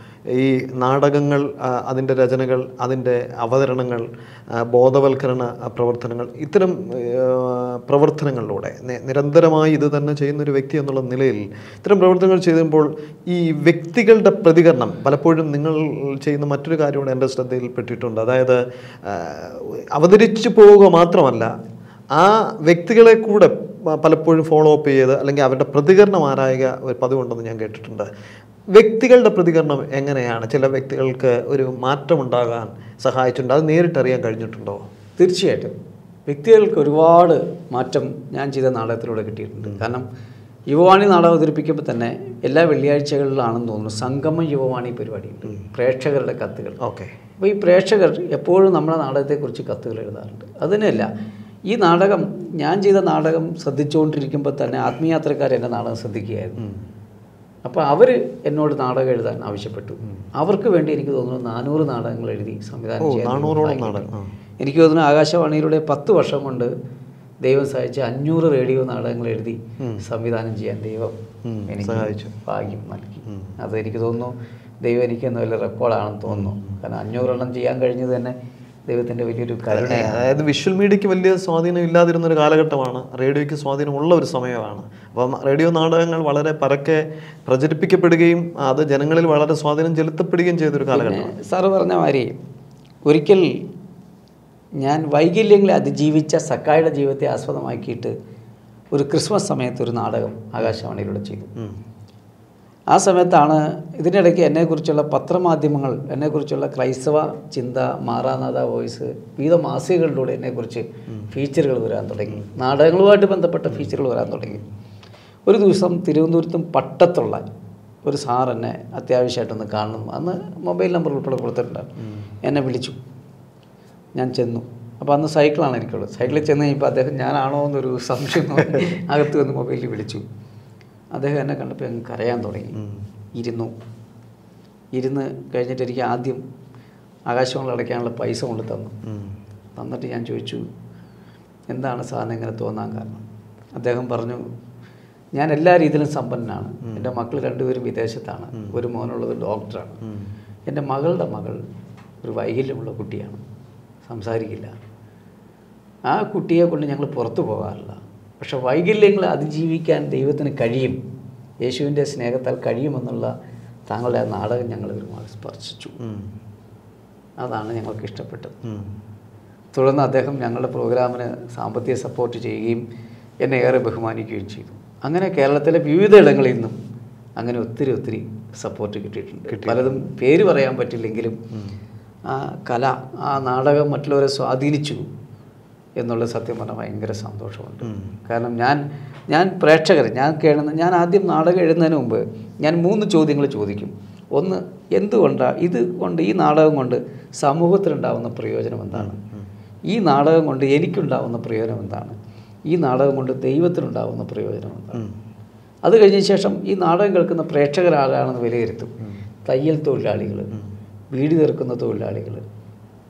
ഈ നാടകങ്ങൾ ആ, അതിൻ്റെ രചനകൾ അതിൻ്റെ അവതരണങ്ങൾ ആ, ബോധവൽക്കരണ ആ, പ്രവർത്തനങ്ങൾ ഇത്തരം ആ, പ്രവർത്തനങ്ങളിലൂടെ നി- നിരന്തരമായി ഇത് തന്നെ ചെയ്യുന്ന ഒരു വ്യക്തി എന്നുള്ള നിലയിൽ ഇത്തരം പ്രവർത്തനങ്ങൾ ചെയ്യുമ്പോൾ ഈ വ്യക്തികളുടെ പ്രതികരണം പലപ്പോഴും നിങ്ങൾ ചെയ്യുന്ന മറ്റൊരു കാര്യം കൂടെ എൻ്റെ ശ്രദ്ധയിൽപ്പെട്ടിട്ടുണ്ട് അതായത് ആ, അവതരിച്ചു പോവുക മാത്രമല്ല ആ വ്യക്തികളെ കൂടെ പ- പലപ്പോഴും ഫോളോ അപ്പ് ചെയ്ത് അല്ലെങ്കിൽ അവരുടെ പ്രതികരണം ആരായുക ഒരു പതിവുണ്ടെന്ന് ഞാൻ കേട്ടിട്ടുണ്ട് വ്യക്തികളുടെ പ്രതികരണം എങ്ങനെയാണ് ചില വ്യക്തികൾക്ക് ഒരു മാറ്റമുണ്ടാകാൻ സഹായിച്ചിട്ടുണ്ട് അത് നേരിട്ടറിയാൻ കഴിഞ്ഞിട്ടുണ്ടോ തീർച്ചയായിട്ടും വ്യക്തികൾക്ക് ഒരുപാട് മാറ്റം ഞാൻ ചെയ്ത നാടകത്തിലൂടെ കിട്ടിയിട്ടുണ്ട് കാരണം യുവവാണി നാടകം അവതരിപ്പിക്കുമ്പോൾ തന്നെ എല്ലാ വെള്ളിയാഴ്ചകളിലാണെന്ന് തോന്നുന്നു സംഗമം യുവവാണി പരിപാടിയുണ്ട് പ്രേക്ഷകരുടെ കത്തുകൾ ഓക്കെ അപ്പോൾ ഈ പ്രേക്ഷകർ എപ്പോഴും നമ്മുടെ നാടകത്തെക്കുറിച്ച് കത്തുകൾ എഴുതാറുണ്ട് അതിനല്ല ഈ നാടകം ഞാൻ ചെയ്ത നാടകം ശ്രദ്ധിച്ചുകൊണ്ടിരിക്കുമ്പോൾ തന്നെ ആത്മീയാത്രക്കാർ എൻ്റെ നാടകം ശ്രദ്ധിക്കുകയായിരുന്നു അപ്പോൾ അവർ എന്നോട് നാടകം എഴുതാൻ ആവശ്യപ്പെട്ടു അവർക്ക് വേണ്ടി എനിക്ക് തോന്നുന്നു നാനൂറ് നാടകങ്ങൾ എഴുതി സംവിധാനം ചെയ്യാൻ നാനൂറോളം ഭാഗ്യം നാടകം, കിട്ടി. ആ. എനിക്ക് തോന്നുന്നു ആകാശവാണിയിലൂടെ പത്ത് വർഷം കൊണ്ട് ദൈവം സഹായിച്ച് അഞ്ഞൂറ് റേഡിയോ നാടകങ്ങൾ എഴുതി സംവിധാനം ചെയ്യാൻ ദൈവം ഉം, എനിക്ക് സഹായിച്ചു. ഭാഗ്യം നൽകി അത് എനിക്ക് തോന്നുന്നു ദൈവം എനിക്ക് എന്ന വലിയ റെക്കോർഡാണെന്ന് തോന്നുന്നു കാരണം അഞ്ഞൂറെണ്ണം ചെയ്യാൻ കഴിഞ്ഞത് തന്നെ ദൈവത്തിൻ്റെ വലിയൊരു കരുണയാണ് അതായത് വിഷ്വൽ മീഡിയയ്ക്ക് വലിയ സ്വാധീനം ഇല്ലാതിരുന്ന ഒരു കാലഘട്ടമാണ് റേഡിയോയ്ക്ക് സ്വാധീനമുള്ള ഒരു സമയമാണ് അപ്പം റേഡിയോ നാടകങ്ങൾ വളരെ പരക്കെ പ്രചരിപ്പിക്കപ്പെടുകയും അത് ജനങ്ങളിൽ വളരെ സ്വാധീനം ചെലുത്തപ്പെടുകയും ചെയ്തൊരു കാലഘട്ടം പിന്നെ സാറ് പറഞ്ഞ മാതിരി ഒരിക്കൽ ഞാൻ വൈകല്യങ്ങളെ അതിജീവിച്ച സക്കായുടെ ജീവിതത്തെ ആസ്പദമാക്കിയിട്ട് ഒരു ക്രിസ്മസ് സമയത്ത് ഒരു നാടകം ആകാശവാണിയിലൂടെ ചെയ്തു ഉം. ആ സമയത്താണ് ഇതിനിടയ്ക്ക് എന്നെക്കുറിച്ചുള്ള പത്രമാധ്യമങ്ങൾ എന്നെക്കുറിച്ചുള്ള ക്രൈസ്തവ ചിന്ത മാറാനാഥ വോയിസ് വിവിധ മാസികകളിലൂടെ എന്നെക്കുറിച്ച് ഫീച്ചറുകൾ വരാൻ തുടങ്ങി നാടകങ്ങളുമായിട്ട് ബന്ധപ്പെട്ട ഫീച്ചറുകൾ വരാൻ തുടങ്ങി ഒരു ദിവസം തിരുവനന്തപുരത്തും പട്ടത്തുള്ള ഒരു സാർ എന്നെ അത്യാവശ്യമായിട്ടൊന്ന് കാണണം അന്ന് മൊബൈൽ നമ്പർ ഉൾപ്പെടെ കൊടുത്തിട്ടുണ്ടായിരുന്നു എന്നെ വിളിച്ചു ഞാൻ ചെന്നു അപ്പോൾ അന്ന് സൈക്കിളാണ് എനിക്കുള്ളത് സൈക്കിളിൽ ചെന്ന് കഴിഞ്ഞപ്പോൾ അദ്ദേഹം ഞാനാണോ എന്നൊരു സംശയം തോന്നി അകത്ത് വന്ന് മൊബൈലിൽ വിളിച്ചു അദ്ദേഹം എന്നെ കണ്ടപ്പോൾ അങ്ങ് കരയാൻ തുടങ്ങി ഇരുന്നു ഇരുന്ന് കഴിഞ്ഞിട്ട് എനിക്ക് ആദ്യം ആകാശവാണി അടയ്ക്കാനുള്ള പൈസ കൊണ്ട് തന്നു ഉം. തന്നിട്ട് ഞാൻ ചോദിച്ചു എന്താണ് സാറിന് ഇങ്ങനെ തോന്നാൻ കാരണം അദ്ദേഹം പറഞ്ഞു ഞാൻ എല്ലാ രീതിയിലും സമ്പന്നനാണ് എൻ്റെ മക്കൾ രണ്ടുപേരും വിദേശത്താണ് ഒരു മോനുള്ളത് ഡോക്ടറാണ് ഉം. എൻ്റെ മകളുടെ മകൾ ഒരു വൈകല്യമുള്ള കുട്ടിയാണ് സംസാരിക്കില്ല ആ കുട്ടിയെ കൊണ്ട് ഞങ്ങൾ പുറത്തു പോകാറില്ല പക്ഷെ വൈകല്യങ്ങളെ അതിജീവിക്കാൻ ദൈവത്തിന് കഴിയും യേശുവിൻ്റെ സ്നേഹത്താൽ കഴിയുമെന്നുള്ള താങ്കളുടെ ആ നാടകം ഞങ്ങൾ ഒരുപാട് സ്പർശിച്ചു ഉം. അതാണ് ഞങ്ങൾക്ക് ഇഷ്ടപ്പെട്ടത് ഉം. തുടർന്ന് അദ്ദേഹം ഞങ്ങളുടെ പ്രോഗ്രാമിന് സാമ്പത്തിക സപ്പോർട്ട് ചെയ്യുകയും എന്നെ ഏറെ ബഹുമാനിക്കുകയും ചെയ്തു അങ്ങനെ കേരളത്തിലെ വിവിധ ഇടങ്ങളിൽ നിന്നും അങ്ങനെ ഒത്തിരി ഒത്തിരി സപ്പോർട്ട് കിട്ടിയിട്ടുണ്ട് പലതും പേര് പറയാൻ പറ്റില്ലെങ്കിലും ആ കല ആ നാടകം മറ്റുള്ളവരെ സ്വാധീനിച്ചു എന്നുള്ള സത്യം പറഞ്ഞാൽ ഭയങ്കര സന്തോഷമുണ്ട് കാരണം ഞാൻ ഞാൻ പ്രേക്ഷകർ ഞാൻ കേൾക്കുന്ന ഞാൻ ആദ്യം നാടകം എഴുതുന്നതിന് മുമ്പ് ഞാൻ മൂന്ന് ചോദ്യങ്ങൾ ചോദിക്കും ഒന്ന് എന്തുകൊണ്ടാണ് ഇത് കൊണ്ട് ഈ നാടകം കൊണ്ട് സമൂഹത്തിനുണ്ടാവുന്ന പ്രയോജനം എന്താണ് ഈ നാടകം കൊണ്ട് എനിക്കുണ്ടാവുന്ന പ്രയോജനം എന്താണ് ഈ നാടകം കൊണ്ട് ദൈവത്തിനുണ്ടാവുന്ന പ്രയോജനം എന്താണ് അത് കഴിഞ്ഞ ശേഷം ഈ നാടകം കേൾക്കുന്ന പ്രേക്ഷകർ ആരാണെന്ന് വിലയിരുത്തും തയ്യൽ തൊഴിലാളികൾ വീട് തീർക്കുന്ന തൊഴിലാളികൾ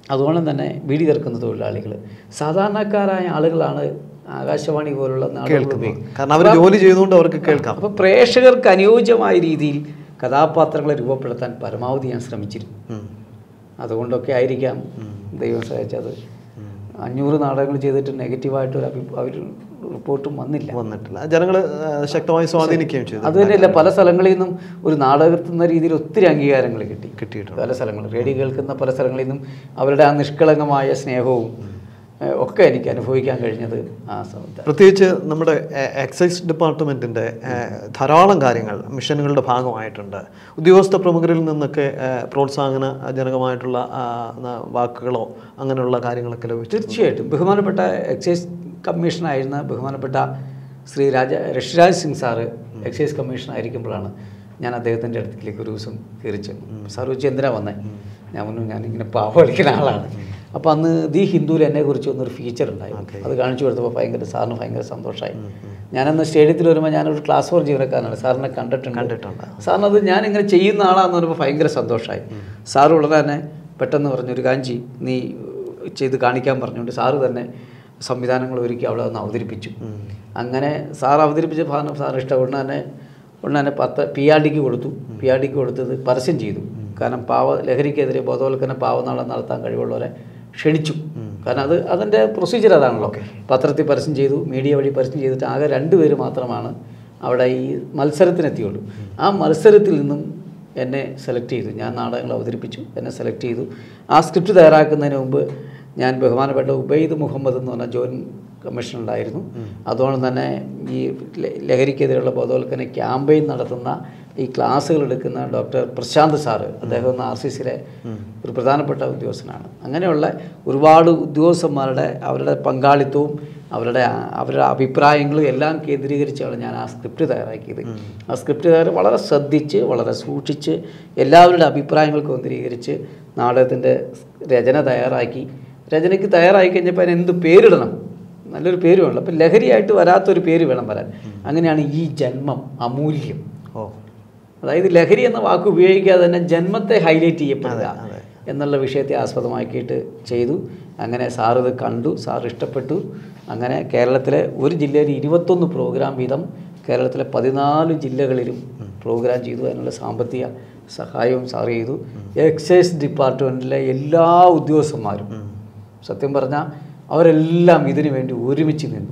അതുകൊണ്ട് തന്നെ വീടി തീർക്കുന്ന തൊഴിലാളികൾ സാധാരണക്കാരായ ആളുകളാണ് ആകാശവാണി പോലുള്ള നാടുകൾ ഉപയോഗിക്കുന്നത് കാരണം അവർ ജോലി ചെയ്തുകൊണ്ട് അവർക്ക് കേൾക്കാം അപ്പോൾ പ്രേക്ഷകർക്ക് അനുയോജ്യമായ രീതിയിൽ കഥാപാത്രങ്ങളെ രൂപപ്പെടുത്താൻ പരമാവധി ഞാൻ ശ്രമിച്ചിരുന്നു ഉം. അതുകൊണ്ടൊക്കെ ആയിരിക്കാം ദൈവം സഹായിച്ചത് അഞ്ഞൂറ് നാടകങ്ങൾ ചെയ്തിട്ട് നെഗറ്റീവായിട്ട് ഒരു അഭി അവർ റിപ്പോർട്ടും വന്നില്ല വന്നിട്ടില്ല ജനങ്ങൾ ശക്തമായി സ്വാധീനിക്കുകയും ചെയ്തു അത് തന്നെയല്ല പല സ്ഥലങ്ങളിൽ നിന്നും ഒരു നാടകത്തുന്ന രീതിയിൽ ഒത്തിരി അംഗീകാരങ്ങൾ കിട്ടി കിട്ടിയിട്ടുണ്ട് പല സ്ഥലങ്ങളിൽ റേഡിയോ കേൾക്കുന്ന പല സ്ഥലങ്ങളിൽ നിന്നും അവരുടെ ആ നിഷ്കളങ്കമായ സ്നേഹവും ഏഹ്, ഒക്കെ എനിക്ക് അനുഭവിക്കാൻ കഴിഞ്ഞത് ആ സമയത്ത് പ്രത്യേകിച്ച് നമ്മുടെ എ- എക്സൈസ് ഡിപ്പാർട്ട്മെൻറ്റിൻ്റെ ധാരാളം കാര്യങ്ങൾ മിഷനുകളുടെ ഭാഗമായിട്ടുണ്ട് ഉദ്യോഗസ്ഥ പ്രമുഖരിൽ നിന്നൊക്കെ ഏ, പ്രോത്സാഹന ജനകമായിട്ടുള്ള ആ, ന- വാക്കുകളോ അങ്ങനെയുള്ള കാര്യങ്ങളൊക്കെ ലഭിച്ചു തീർച്ചയായിട്ടും ബഹുമാനപ്പെട്ട എക്സൈസ് കമ്മീഷനായിരുന്ന ബഹുമാനപ്പെട്ട Shri Raja Rishiraj Singh sir excise commission ആയിരിക്കുമ്പോഴാണ് ഞാൻ അദ്ദേഹത്തിൻ്റെ അടുത്തേക്ക് ഒരു ദിവസം കയറി ചെന്നു സാർ ചോദിച്ചു എന്തിനാ വന്നേ ഞാൻ പറഞ്ഞു ഞാനിങ്ങനെ പാവ കളിക്കുന്ന ആളാണ് അപ്പോൾ അന്ന് ദി ഹിന്ദുവിൽ എന്നെക്കുറിച്ച് ഒന്നൊരു ഫീച്ചർ ഉണ്ടായിരുന്നു അത് കാണിച്ചു കൊടുത്തപ്പോൾ ഭയങ്കര സാറിന് ഭയങ്കര സന്തോഷമായി ഞാനന്ന് സ്റ്റേഡിയത്തിൽ വരുമ്പോൾ ഞാനൊരു ക്ലാസ് ഫോർ ജീവനക്കാരനാണ് സാറിനെ കണ്ടിട്ടുണ്ട് കണ്ടിട്ടുണ്ട്. സാറിനത് ഞാനിങ്ങനെ ചെയ്യുന്ന ആളാന്ന് പറയുമ്പോൾ ഭയങ്കര സന്തോഷമായി സാറ് ഉടനെ തന്നെ പെട്ടെന്ന് പറഞ്ഞു ഒരു കാഞ്ചി നീ ചെയ്ത് കാണിക്കാൻ പറഞ്ഞുകൊണ്ട് സാറ് തന്നെ സംവിധാനങ്ങൾ ഒരുക്കി അവിടെ ഒന്ന് അവതരിപ്പിച്ചു അങ്ങനെ സാർ അവതരിപ്പിച്ച ഭാഗം സാർ ഇഷ്ടം ഉടനെ തന്നെ ഉടനെ തന്നെ പത്ത് പി ആർ ഡിക്ക് കൊടുത്തു പി ആർ ഡിക്ക് കൊടുത്തത് പരസ്യം ചെയ്തു കാരണം പാവ ലഹരിക്കെതിരെ ബോധവൽക്കരണ പാവനാളം നടത്താൻ കഴിവുള്ളവരെ ക്ഷണിച്ചു കാരണം അത് അതിൻ്റെ പ്രൊസീജിയർ അതാണല്ലോ പത്രത്തിൽ പരസ്യം ചെയ്തു മീഡിയ വഴി പരസ്യം ചെയ്തിട്ട് ആകെ രണ്ട് പേര് മാത്രമാണ് അവിടെ ഈ മത്സരത്തിനെത്തിയുള്ളൂ ആ മത്സരത്തിൽ നിന്നും എന്നെ സെലക്ട് ചെയ്തു ഞാൻ നാടകങ്ങൾ അവതരിപ്പിച്ചു എന്നെ സെലക്ട് ചെയ്തു ആ സ്ക്രിപ്റ്റ് തയ്യാറാക്കുന്നതിന് മുമ്പ് ഞാൻ ബഹുമാനപ്പെട്ട ഉബൈദ് മുഹമ്മദ് എന്ന് പറഞ്ഞ ജോയിൻറ്റ് കമ്മീഷൻ ഉണ്ടായിരുന്നു അതുകൊണ്ട് തന്നെ ഈ ല- ലഹരിക്കെതിരെയുള്ള ബോധവൽക്കരണ ക്യാമ്പയിൻ നടത്തുന്ന ഈ ക്ലാസ്സുകൾ എടുക്കുന്ന ഡോക്ടർ പ്രശാന്ത് സാറ് അദ്ദേഹം ഒന്ന് ആർ സി സിയിലെ ഒരു പ്രധാനപ്പെട്ട ഉദ്യോഗസ്ഥനാണ് അങ്ങനെയുള്ള ഒരുപാട് ഉദ്യോഗസ്ഥന്മാരുടെ അവരുടെ പങ്കാളിത്തവും അവരുടെ ആ- അവരുടെ അഭിപ്രായങ്ങളും എല്ലാം കേന്ദ്രീകരിച്ചാണ് ഞാൻ ആ സ്ക്രിപ്റ്റ് തയ്യാറാക്കിയത് ആ സ്ക്രിപ്റ്റ് തയ്യാറ് വളരെ ശ്രദ്ധിച്ച് വളരെ സൂക്ഷിച്ച് എല്ലാവരുടെ അഭിപ്രായങ്ങൾ കേന്ദ്രീകരിച്ച് നാടകത്തിൻ്റെ രചന തയ്യാറാക്കി രചനയ്ക്ക് തയ്യാറായി കഴിഞ്ഞപ്പോൾ അതിന് എന്ത് പേരിടണം നല്ലൊരു പേര് വേണം അപ്പം ലഹരിയായിട്ട് വരാത്തൊരു പേര് വേണം വരാൻ അങ്ങനെയാണ് ഈ ജന്മം അമൂല്യം ഓ അതായത് ലഹരി എന്ന വാക്ക് ഉപയോഗിക്കാതെ തന്നെ ജന്മത്തെ ഹൈലൈറ്റ് ചെയ്യപ്പെടുക അതെ. എന്നുള്ള വിഷയത്തെ ആസ്പദമാക്കിയിട്ട് ചെയ്തു അങ്ങനെ സാർ ഇത് കണ്ടു സാർ ഇഷ്ടപ്പെട്ടു അങ്ങനെ കേരളത്തിലെ ഒരു ജില്ലയിൽ ഇരുപത്തൊന്ന് പ്രോഗ്രാം വീതം കേരളത്തിലെ പതിനാല് ജില്ലകളിലും പ്രോഗ്രാം ചെയ്തു അതിനുള്ള സാമ്പത്തിക സഹായവും സാർ ചെയ്തു എക്സൈസ് ഡിപ്പാർട്ട്മെൻറ്റിലെ എല്ലാ ഉദ്യോഗസ്ഥന്മാരും സത്യം പറഞ്ഞാൽ അവരെല്ലാം ഇതിനു വേണ്ടി ഒരുമിച്ച് നിന്നു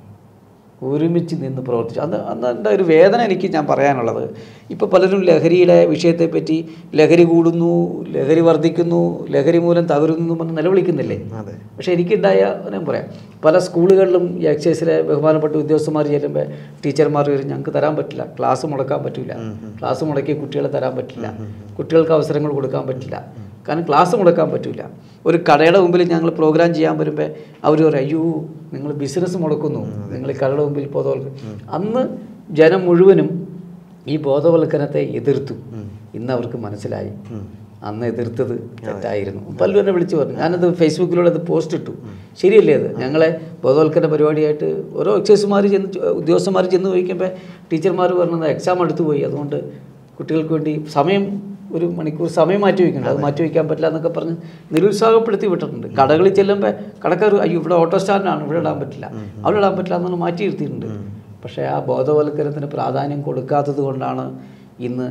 ഒരുമിച്ച് നിന്ന് പ്രവർത്തിച്ചു അന്ന് അന്ന് എൻ്റെ ഒരു വേദന എനിക്ക് ഞാൻ പറയാനുള്ളത് ഇപ്പോൾ പലരും ലഹരിയുടെ വിഷയത്തെപ്പറ്റി ലഹരി കൂടുന്നു ലഹരി വർദ്ധിക്കുന്നു ലഹരി മൂലം തകരുന്നു എന്ന് പറഞ്ഞ് നിലവിളിക്കുന്നില്ലേ അതെ പക്ഷേ എനിക്കുണ്ടായ ഞാൻ പറയാം പല സ്കൂളുകളിലും ഈ എക്സൈസിലെ ബഹുമാനപ്പെട്ട ഉദ്യോഗസ്ഥന്മാർ ചെല്ലുമ്പോൾ ടീച്ചർമാർ വരും ഞങ്ങൾക്ക് തരാൻ പറ്റില്ല ക്ലാസ് മുടക്കാൻ പറ്റില്ല ക്ലാസ് മുടക്കി കുട്ടികളെ തരാൻ പറ്റില്ല കുട്ടികൾക്ക് അവസരങ്ങൾ കൊടുക്കാൻ പറ്റില്ല കാരണം ക്ലാസ് മുടക്കാൻ പറ്റില്ല ഒരു കടയുടെ മുമ്പിൽ ഞങ്ങൾ പ്രോഗ്രാം ചെയ്യാൻ വരുമ്പോൾ അവർ പറയും അയ്യോ നിങ്ങൾ ബിസിനസ് മുടക്കുന്നു നിങ്ങൾ ഈ കടയുടെ മുമ്പിൽ ബോധവൽക്കരണം അന്ന് ജനം മുഴുവനും ഈ ബോധവൽക്കരണത്തെ എതിർത്തു ഇന്ന് അവർക്ക് മനസ്സിലായി അന്ന് എതിർത്തത് തെറ്റായിരുന്നു പലരും എന്നെ വിളിച്ചു പറഞ്ഞു ഞാനത് ഫേസ്ബുക്കിലൂടെ അത് പോസ്റ്റ് ഇട്ടു ശരിയല്ലേ അത് ഞങ്ങളെ ബോധവൽക്കരണ പരിപാടിയായിട്ട് ഓരോ എക്സൈസുമാർ ചെന്ന് ചോ- ഉദ്യോഗസ്ഥന്മാർ ചെന്ന് ചോദിക്കുമ്പോൾ ടീച്ചർമാർ പറഞ്ഞത് എക്സാം അടുത്ത് പോയി അതുകൊണ്ട് കുട്ടികൾക്ക് വേണ്ടി സമയം ഒരു മണിക്കൂർ സമയം മാറ്റി വയ്ക്കുന്നുണ്ട് അത് മാറ്റി വയ്ക്കാൻ പറ്റില്ല എന്നൊക്കെ പറഞ്ഞ് നിരുത്സാഹപ്പെടുത്തി വിട്ടിട്ടുണ്ട് കടകളിൽ ചെല്ലുമ്പോൾ കടക്കാർ അയ്യോ ഇവിടെ ഓട്ടോ സ്റ്റാൻഡാണ് ഇവിടെ ഇടാൻ പറ്റില്ല അവിടെ ഇടാൻ പറ്റില്ല എന്നൊന്ന് മാറ്റി ഇരുത്തിയിട്ടുണ്ട് പക്ഷേ ആ ബോധവൽക്കരണത്തിന് പ്രാധാന്യം കൊടുക്കാത്തത് കൊണ്ടാണ് ഇന്ന്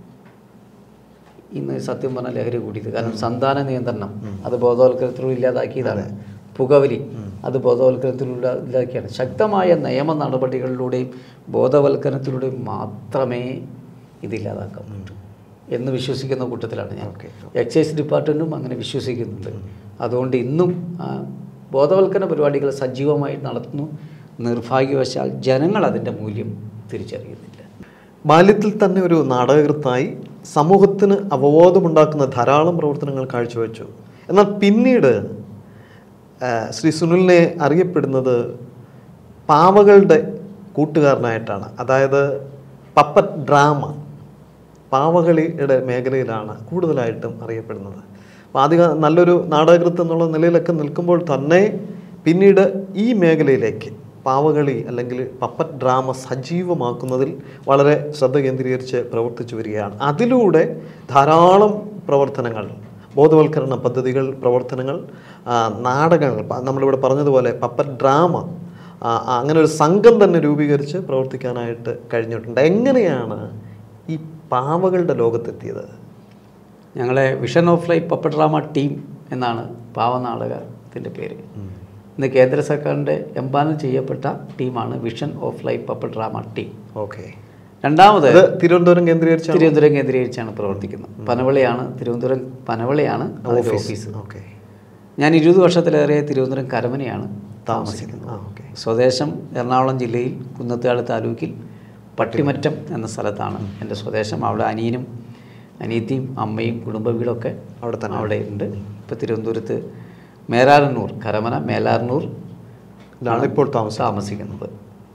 ഇന്ന് സത്യം പറഞ്ഞ ലഹരി കൂടിയത് കാരണം സന്താന നിയന്ത്രണം അത് ബോധവൽക്കരണത്തിലൂടെ ഇല്ലാതാക്കിയതാണ് പുകവലി അത് ബോധവൽക്കരണത്തിലൂടെ ഇല്ലാതാക്കിയാണ് ശക്തമായ നിയമ നടപടികളിലൂടെയും ബോധവൽക്കരണത്തിലൂടെയും മാത്രമേ ഇതില്ലാതാക്കാൻ പറ്റൂ എന്ന് വിശ്വസിക്കുന്ന കൂട്ടത്തിലാണ് ഞാൻ എക്സൈസ് ഡിപ്പാർട്ട്മെൻറ്റും അങ്ങനെ വിശ്വസിക്കുന്നുണ്ട് അതുകൊണ്ട് ഇന്നും ആ, ബോധവൽക്കരണ പരിപാടികൾ സജീവമായി നടത്തുന്നു നിർഭാഗ്യവശാൽ ജനങ്ങൾ അതിൻ്റെ മൂല്യം തിരിച്ചറിയുന്നില്ല ബാല്യത്തിൽ തന്നെ ഒരു നാടകകൃത്തായി സമൂഹത്തിന് അവബോധമുണ്ടാക്കുന്ന ധാരാളം പ്രവർത്തനങ്ങൾ കാഴ്ചവെച്ചു എന്നാൽ പിന്നീട് ആ, ശ്രീ സുനിലിനെ അറിയപ്പെടുന്നത് പാവകളുടെ കൂട്ടുകാരനായിട്ടാണ് അതായത് പപ്പറ്റ് ഡ്രാമ പാവകളിയുടെ മേഖലയിലാണ് കൂടുതലായിട്ടും അറിയപ്പെടുന്നത് അപ്പോൾ ആദ്യ നല്ലൊരു നാടകകൃത്ത് എന്നുള്ള നിലയിലൊക്കെ നിൽക്കുമ്പോൾ തന്നെ പിന്നീട് ഈ മേഖലയിലേക്ക് പാവകളി അല്ലെങ്കിൽ പപ്പറ്റ് ഡ്രാമ സജീവമാക്കുന്നതിൽ വളരെ ശ്രദ്ധ കേന്ദ്രീകരിച്ച് പ്രവർത്തിച്ചു വരികയാണ് അതിലൂടെ ധാരാളം പ്രവർത്തനങ്ങൾ ബോധവൽക്കരണ പദ്ധതികൾ പ്രവർത്തനങ്ങൾ ആ, നാടകങ്ങൾ പ- നമ്മളിവിടെ പറഞ്ഞതുപോലെ പപ്പറ്റ് ഡ്രാമ ആ, ആ, അങ്ങനെ ഒരു സംഘം തന്നെ രൂപീകരിച്ച് പ്രവർത്തിക്കാനായിട്ട് കഴിഞ്ഞിട്ടുണ്ട് എങ്ങനെയാണ് ഈ പാവകളുടെ ലോകത്തെത്തിയത് ഞങ്ങളെ vision of life puppet drama team എന്നാണ് പാവനാടകത്തിൻ്റെ പേര് ഇന്ന് കേന്ദ്ര സർക്കാരിൻ്റെ എംപാനൽ ചെയ്യപ്പെട്ട ടീമാണ് vision of life puppet drama team okay രണ്ടാമത് ഇത് തിരുവനന്തപുരം കേന്ദ്രീകരിച്ചാണ് തിരുവനന്തപുരം കേന്ദ്രീകരിച്ചാണ് പ്രവർത്തിക്കുന്നത് പനവളിയാണ് തിരുവനന്തപുരം പനവളിയാണ് അതിൻ്റെ ഓഫീസ് ഓക്കെ ഞാൻ ഇരുപത് വർഷത്തിലേറെ തിരുവനന്തപുരം കരമനയാണ് താമസിക്കുന്നത് ആ ഓക്കെ സ്വദേശം എറണാകുളം ജില്ലയിൽ കുന്നത്താട് താലൂക്കിൽ പട്ടിമറ്റം എന്ന സ്ഥലത്താണ് എൻ്റെ സ്വദേശം അവിടെ അനിയനും അനിയത്തിയും അമ്മയും കുടുംബ വീടൊക്കെ അവിടെ തന്നെ അവിടെ ഉണ്ട് ഇപ്പോൾ തിരുവനന്തപുരത്ത് മേലാറന്നൂർ കരമന മേലാറന്നൂർ ാണ് ഇപ്പോൾ താമസം താമസിക്കുന്നത്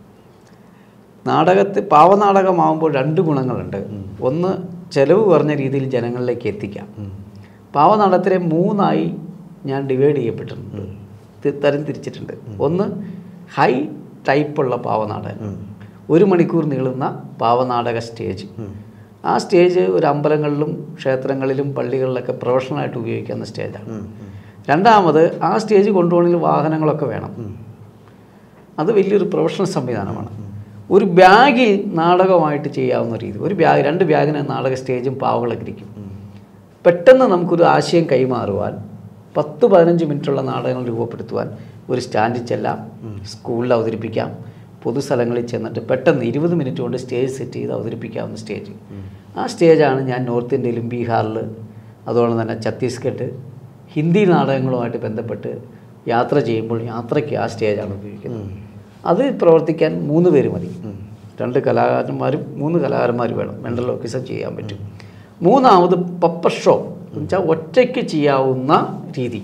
നാടകത്തിൽ പാവനാടകമാകുമ്പോൾ രണ്ട് ഗുണങ്ങളുണ്ട് ഒന്ന് ചെലവ് കുറഞ്ഞ രീതിയിൽ ജനങ്ങളിലേക്ക് എത്തിക്കാം പാവനാടകത്തിലെ മൂന്നായി ഞാൻ ഡിവൈഡ് ചെയ്യപ്പെട്ടിട്ടുണ്ട് തി- തരം തിരിച്ചിട്ടുണ്ട് ഒന്ന് ഹൈ ടൈപ്പുള്ള പാവനാടകം ഒരു മണിക്കൂർ നീളുന്ന പാവനാടക സ്റ്റേജ് ആ സ്റ്റേജ് ഒരു അമ്പലങ്ങളിലും ക്ഷേത്രങ്ങളിലും പള്ളികളിലൊക്കെ പ്രൊഫഷണലായിട്ട് ഉപയോഗിക്കുന്ന സ്റ്റേജാണ് രണ്ടാമത് ആ സ്റ്റേജ് കൊണ്ടുപോകണമെങ്കിൽ വാഹനങ്ങളൊക്കെ വേണം അത് വലിയൊരു പ്രൊഫഷണൽ സംവിധാനമാണ് ഒരു ബാഗിൽ നാടകമായിട്ട് ചെയ്യാവുന്ന രീതി ഒരു ബാഗ് രണ്ട് ബാഗിന് നാടക സ്റ്റേജും പാവകളൊക്കെ ഇരിക്കും പെട്ടെന്ന് നമുക്കൊരു ആശയം കൈമാറുവാൻ പത്ത് പതിനഞ്ച് മിനിറ്റുള്ള നാടകങ്ങൾ രൂപപ്പെടുത്തുവാൻ ഒരു സ്റ്റാൻഡിൽ ചെല്ലാം സ്കൂളിൽ അവതരിപ്പിക്കാം പൊതുസ്ഥലങ്ങളിൽ ചെന്നിട്ട് പെട്ടെന്ന് ഇരുപത് മിനിറ്റ് കൊണ്ട് സ്റ്റേജ് സെറ്റ് ചെയ്ത് അവതരിപ്പിക്കാവുന്ന സ്റ്റേജ് ആ സ്റ്റേജാണ് ഞാൻ നോർത്ത് ഇന്ത്യയിലും ബീഹാറിൽ അതുപോലെ തന്നെ ഛത്തീസ്ഗഡ് ഹിന്ദി നാടകങ്ങളുമായിട്ട് ബന്ധപ്പെട്ട് യാത്ര ചെയ്യുമ്പോൾ യാത്രയ്ക്ക് ആ സ്റ്റേജാണ് ഉപയോഗിക്കുന്നത് അത് പ്രവർത്തിക്കാൻ മൂന്ന് പേര് മതി രണ്ട് കലാകാരന്മാരും മൂന്ന് കലാകാരന്മാർ വേണം മെൻ്റൽ ഓഫീസർ ചെയ്യാൻ പറ്റും മൂന്നാമത് പപ്പർ ഷോ എന്നുവെച്ചാൽ ഒറ്റയ്ക്ക് ചെയ്യാവുന്ന രീതി